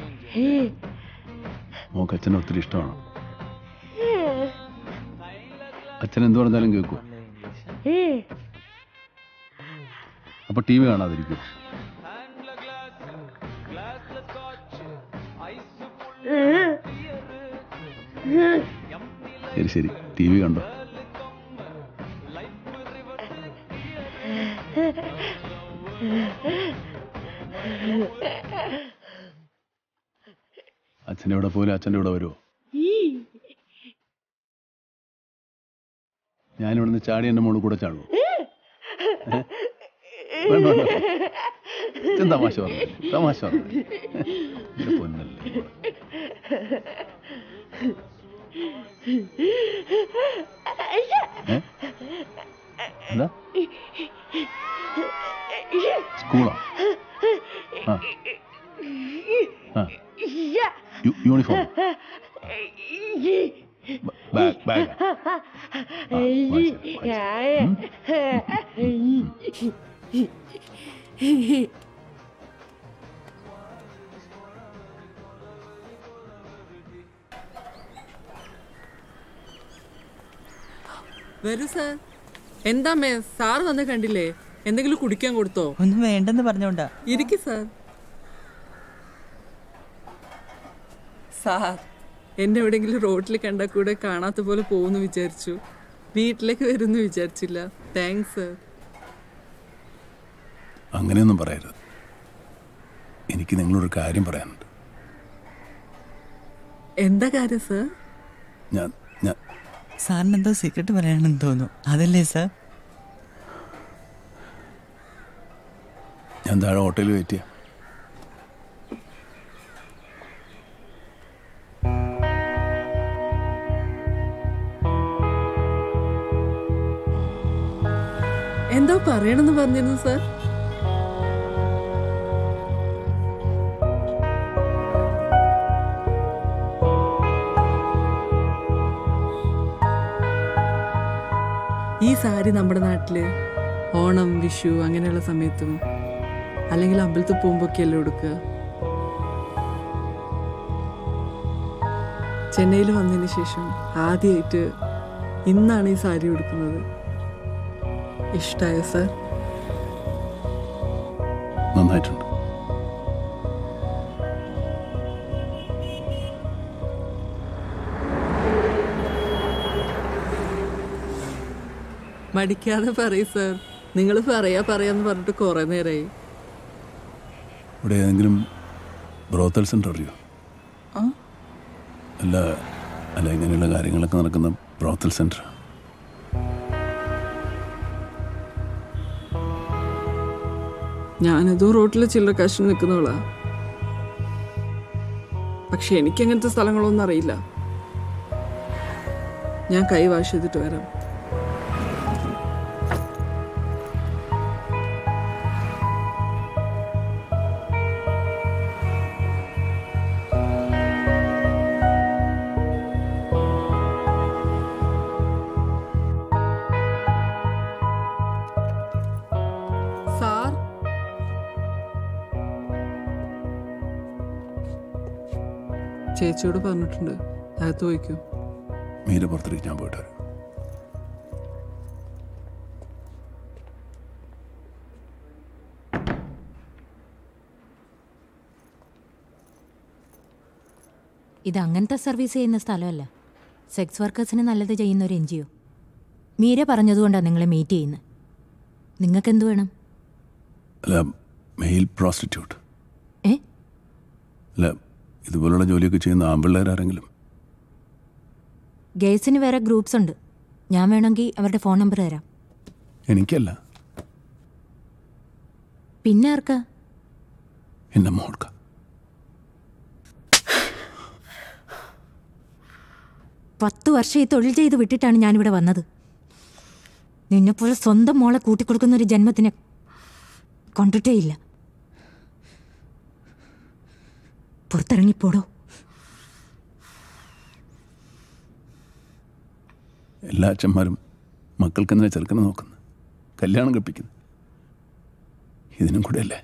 മോക്ക് അച്ഛനെ ഒത്തിരി ഇഷ്ടമാണ് അച്ഛൻ എന്ത് പറഞ്ഞാലും കേൾക്കൂ അപ്പൊ ടി വി കാണാതിരിക്കൂ ശരി ശരി ടി വി കണ്ടോ അച്ഛൻ്റെ ഇവിടെ പോലും അച്ഛൻ്റെ ഇവിടെ വരുമോ ഞാനിവിടുന്ന് ചാടി എൻ്റെ മോളിൽ കൂടെ ചാടുമോ ഏ? വേണ്ട വേണ്ട അച്ഛൻ തമാശ പറഞ്ഞു തമാശ പറഞ്ഞു എൻ്റെ പൊന്നല്ലേ ഏ? എന്താ സ്കൂളോ ആ ആ യു- യൂണിഫോം ബാഗ് ബാഗ് വരൂ സാർ എന്താ മേ സാർ വന്ന് കണ്ടില്ലേ എന്തെങ്കിലും കുടിക്കാൻ കൊടുത്തോ ഒന്നും വേണ്ടെന്ന് പറഞ്ഞോണ്ടാ ഇരിക്കു സാർ സാർ എന്നെ എവിടെയെങ്കിലും റോഡിൽ കണ്ടാൽ കൂടെ കാണാത്ത പോലെ പോകുന്നു വിചാരിച്ചു വീട്ടിലേക്ക് വരുമെന്ന് വിചാരിച്ചില്ല താങ്ക്സ് സാർ അങ്ങനെയൊന്നും പറയരുത് എനിക്ക് നിങ്ങളൊരു കാര്യം പറയാനുണ്ട് എന്താ കാര്യം സാർ ഞാൻ ഞാൻ സാറിന് എന്തോ സീക്രട്ട് പറയാണെന്ന് തോന്നുന്നു അതല്ലേ സാർ ഞാൻ താഴെ ഹോട്ടലിൽ വെയിറ്റ് ചെയ്യാം എന്താ പറയണമെന്ന് പറഞ്ഞിരുന്നു സാർ ഈ സാരി നമ്മുടെ നാട്ടില് ഓണം വിഷു അങ്ങനെയുള്ള സമയത്തും അല്ലെങ്കിൽ അമ്പലത്തിൽ പോകുമ്പോഴൊക്കെയല്ലേ കൊടുക്കുക ചെന്നൈയിൽ വന്നതിന് ശേഷം ആദ്യമായിട്ട് ഇന്നാണ് ഈ സാരി ഉടുക്കുന്നത് ഇഷ്ടമായോ സാർ നന്നായിട്ടുണ്ട് മടിക്കാതെ പറയൂ സാർ നിങ്ങൾ പറയാ പറയാന്ന് പറഞ്ഞിട്ട് കുറെ നേരമായി ഇവിടെ ഏതെങ്കിലും ബ്രോത്തൽ സെൻ്റർ അറിയോ ആ? അല്ല അല്ല ഇങ്ങനെയുള്ള കാര്യങ്ങളൊക്കെ നടക്കുന്ന ബ്രോത്തൽ സെൻ്റർ ഞാനതോ റോട്ടിൽ ചില്ലറ കാശിന് നിൽക്കുന്നവളാ പക്ഷെ എനിക്ക് അങ്ങനത്തെ സ്ഥലങ്ങളൊന്നും അറിയില്ല ഞാൻ കൈ വാഷ് ചെയ്തിട്ട് വരാം സാർ ചേച്ചിയോട് പറഞ്ഞിട്ടുണ്ട് അകത്ത് പോയിക്കോ മീര പുറത്തേക്ക് ഞാൻ പോയിട്ട് വരാം ഇത് അങ്ങനത്തെ സർവീസ് ചെയ്യുന്ന സ്ഥലമല്ല സെക്സ് വർക്കേഴ്സിന് നല്ലത് ചെയ്യുന്ന ഒരു എൻ ജി ഒ മീര പറഞ്ഞതുകൊണ്ടാണ് നിങ്ങളെ മീറ്റ് ചെയ്യുന്നത് നിങ്ങൾക്ക് എന്ത് വേണം അല്ല മെയിൽ പ്രോസ്റ്റിറ്റ്യൂട്ട് ഏ? അല്ല ഇതുപോലുള്ള ജോലിയൊക്കെ ചെയ്യുന്ന ആമ്പിള്ളേരാരെങ്കിലും ഗേൾസിന് വേറെ ഗ്രൂപ്പ്സ് ഉണ്ട് ഞാൻ വേണമെങ്കിൽ അവരുടെ ഫോൺ നമ്പർ തരാം എനിക്കല്ല പിന്നെ ആർക്കാ എൻ്റെ മോൾക്ക് പത്ത് വർഷം ഈ തൊഴിൽ ചെയ്ത് വിട്ടിട്ടാണ് ഞാനിവിടെ വന്നത് നിന്നെപ്പോലെ സ്വന്തം മോളെ കൂട്ടിക്കൊടുക്കുന്ന ഒരു ജന്മത്തിനെ കണ്ടിട്ടേ ഇല്ല പുറത്തിറങ്ങിപ്പോടോ എല്ലാ അച്ഛന്മാരും മക്കൾക്ക് എന്തിനാ ചെറുക്കനെ നോക്കുന്നത് കല്യാണം കഴിപ്പിക്കുന്നത് ഇതിനും കൂടെ അല്ലേ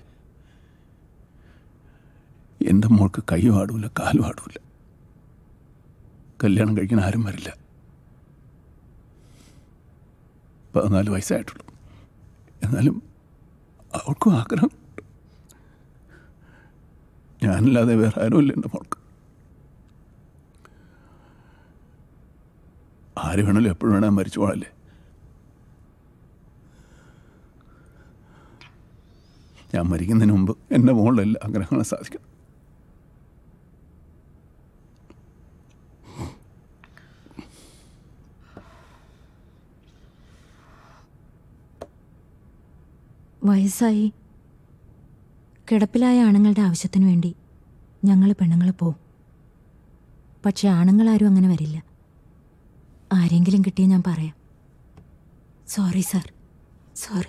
എൻ്റെ മോൾക്ക് കൈയും ആടൂല കാലും ആടൂല കല്യാണം കഴിക്കാൻ ആരും വരില്ല പതിനാല് വയസ്സായിട്ടുള്ളൂ എന്നാലും അവൾക്കും ആഗ്രഹം ഞാനില്ലാതെ വേറെ ആരുമില്ല എൻ്റെ മോൾക്ക് ആര് വേണമല്ലോ എപ്പോഴും വേണേൽ മരിച്ചു പോകാല്ലേ ഞാൻ മരിക്കുന്നതിന് മുമ്പ് എൻ്റെ മോളിൽ എല്ലാ ആഗ്രഹങ്ങളും സാധിക്കണം വയസ്സായി കിടപ്പിലായ ആണുങ്ങളുടെ ആവശ്യത്തിന് വേണ്ടി ഞങ്ങൾ പെണ്ണുങ്ങൾ പോവും പക്ഷെ ആണുങ്ങളാരും അങ്ങനെ വരില്ല ആരെങ്കിലും കിട്ടിയ ഞാൻ പറയാം സോറി സാർ സോറി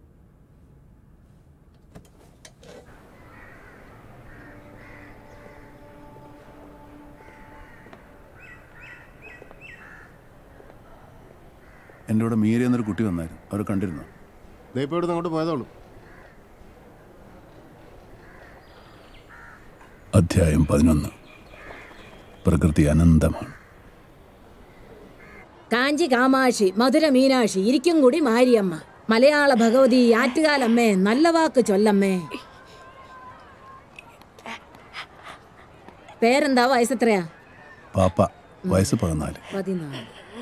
എൻ്റെ കൂടെ മീര എന്നൊരു കുട്ടി വന്നായിരുന്നു അവർ കണ്ടിരുന്നു ദയപ്പോൾ ഇവിടുന്ന് അങ്ങോട്ട് പോയതോളൂ അധ്യായം പതിനൊന്ന് പ്രകൃതി അനന്തമാണ് കാഞ്ചി കാമാക്ഷി മധുര മീനാക്ഷി ഇരിക്കും കൂടി മാരിയമ്മ മലയാള ഭഗവതി ആറ്റുകാലമ്മേ നല്ല വാക്ക് ചൊല്ലമ്മേ പേരെന്താ വയസ്സെത്രയാ പാപ്പ വയസ്സ് പതിനാല് പതിനാല്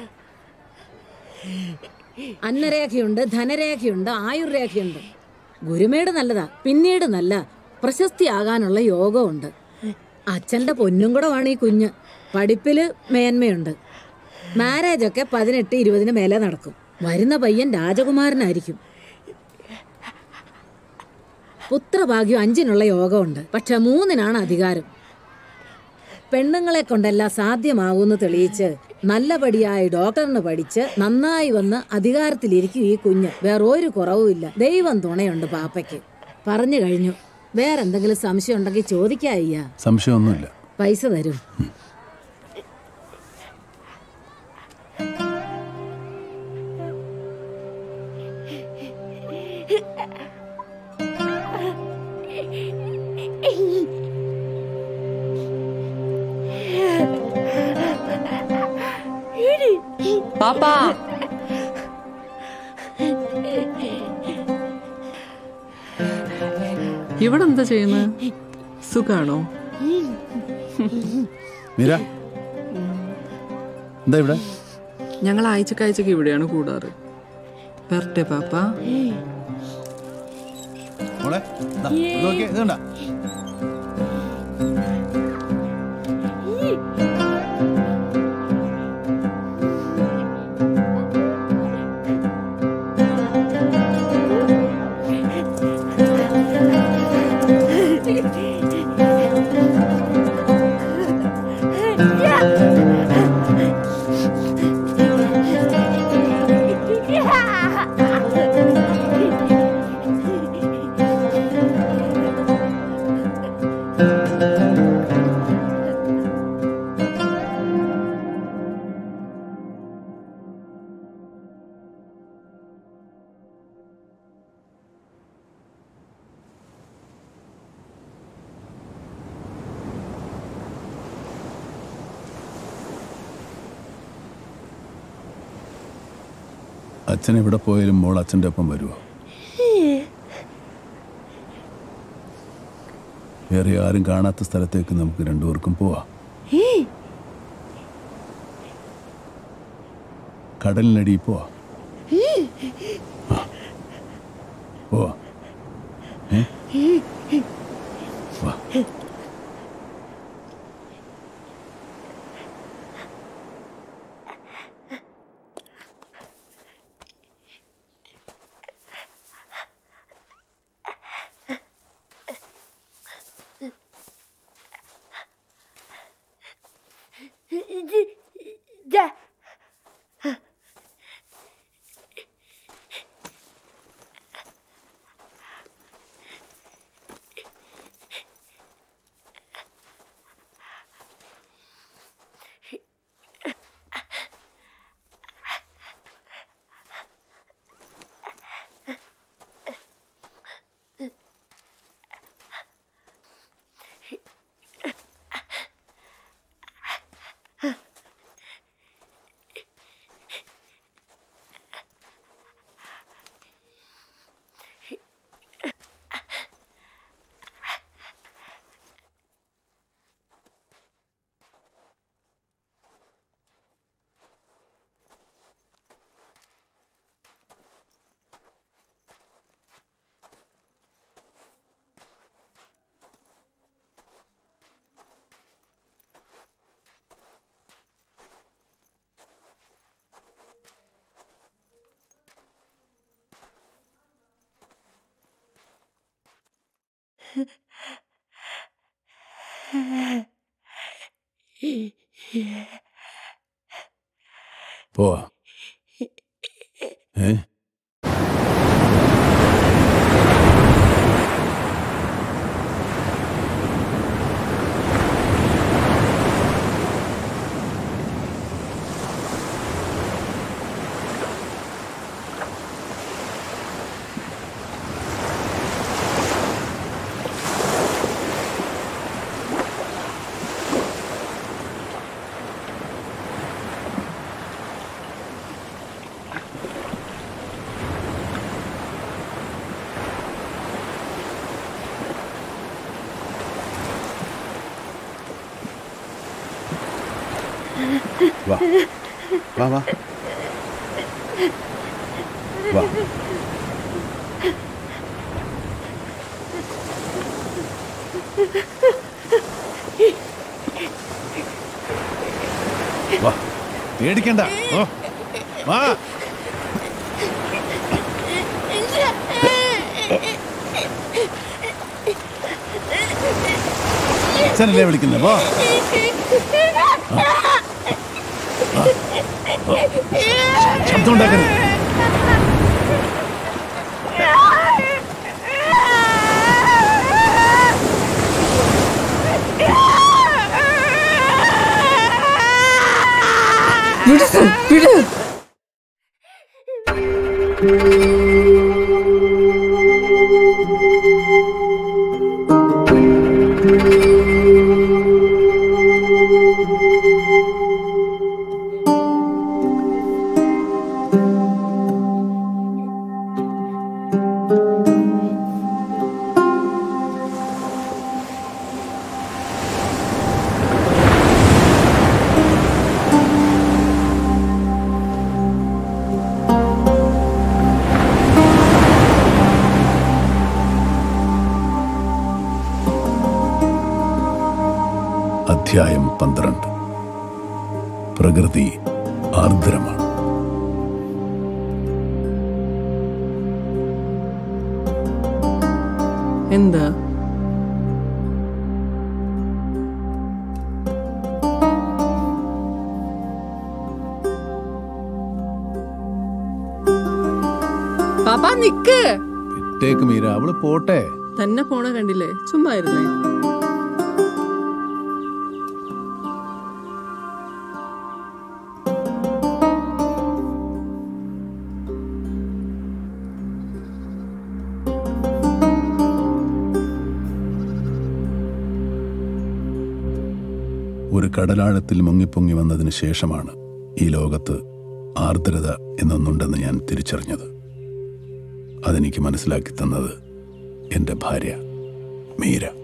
അന്നരേഖയുണ്ട് ധനരേഖയുണ്ട് ആയുർരേഖയുണ്ട് ഗുരുമേട് നല്ലതാ പിന്നീട് നല്ല പ്രശസ്തിയാകാനുള്ള യോഗമുണ്ട് അച്ഛന്റെ പൊന്നും കൂടെ വേണം ഈ കുഞ്ഞ് പഠിപ്പില് മേന്മയുണ്ട് മാരേജൊക്കെ പതിനെട്ട് ഇരുപതിന് മേലെ നടക്കും വരുന്ന പയ്യൻ രാജകുമാരനായിരിക്കും പുത്രഭാഗ്യം അഞ്ചിനുള്ള യോഗമുണ്ട് പക്ഷെ മൂന്നിനാണ് അധികാരം പെണ്ണുങ്ങളെ കൊണ്ടെല്ലാം സാധ്യമാകുമെന്ന് തെളിയിച്ച് നല്ലപടിയായി ഡോക്ടറിന് പഠിച്ച് നന്നായി വന്ന് അധികാരത്തിലിരിക്കും ഈ കുഞ്ഞ് വേറെ ഒരു കുറവുമില്ല ദൈവം തുണയുണ്ട് പാപ്പയ്ക്ക് പറഞ്ഞു കഴിഞ്ഞു വേറെന്തെങ്കിലും സംശയം ഉണ്ടെങ്കിൽ ചോദിക്കായ്യ സംശയമൊന്നുമില്ല പൈസ തരും പാപ്പാ ഇവിടെ എന്താ ചെയ്യുന്നത് സുഖാണോ മീര എന്താ ഇവിടെ ഞങ്ങൾ ആഴ്ചക്കാഴ്ചക്ക് ഇവിടെയാണ് കൂടാറ് വരട്ടെ പാപ്പ മോളെ ദാ, ഇത് നോക്കിയേ ഇത് കണ്ടാ അച്ഛൻ എവിടെ പോയാലും മോൾ അച്ഛൻ്റെ ഒപ്പം വരുമോ വേറെ ആരും കാണാത്ത സ്ഥലത്തേക്ക് നമുക്ക് രണ്ടുപേർക്കും പോവാം കടലിനടിയിൽ പോവാം പോവാം ഏ വാ പോവാ ഏ വാ വാ വാ വാ വാ പേടിക്കണ്ട ഓ, വാ അച്ഛനല്ലേ വിളിക്കുന്നത് വാ ശബ്ദം ഉണ്ടാക്കരുത് വിട് സർ, വിട് അധ്യായം പന്ത്രണ്ട് പ്രകൃതി ആർദ്രമാണ് എന്താ പാപ്പാ നിക്ക് ഇട്ടേക്ക് മീര അവള് പോട്ടെ തന്നെ പോണ കണ്ടില്ലേ ചുമ്മാ ഇരുന്നേ ഒരു കടലാഴത്തിൽ മുങ്ങിപ്പൊങ്ങി വന്നതിന് ശേഷമാണ് ഈ ലോകത്ത് ആർദ്രത എന്നൊന്നുണ്ടെന്ന് ഞാൻ തിരിച്ചറിഞ്ഞത് അതെനിക്ക് മനസ്സിലാക്കി തന്നത് എൻ്റെ ഭാര്യ മീര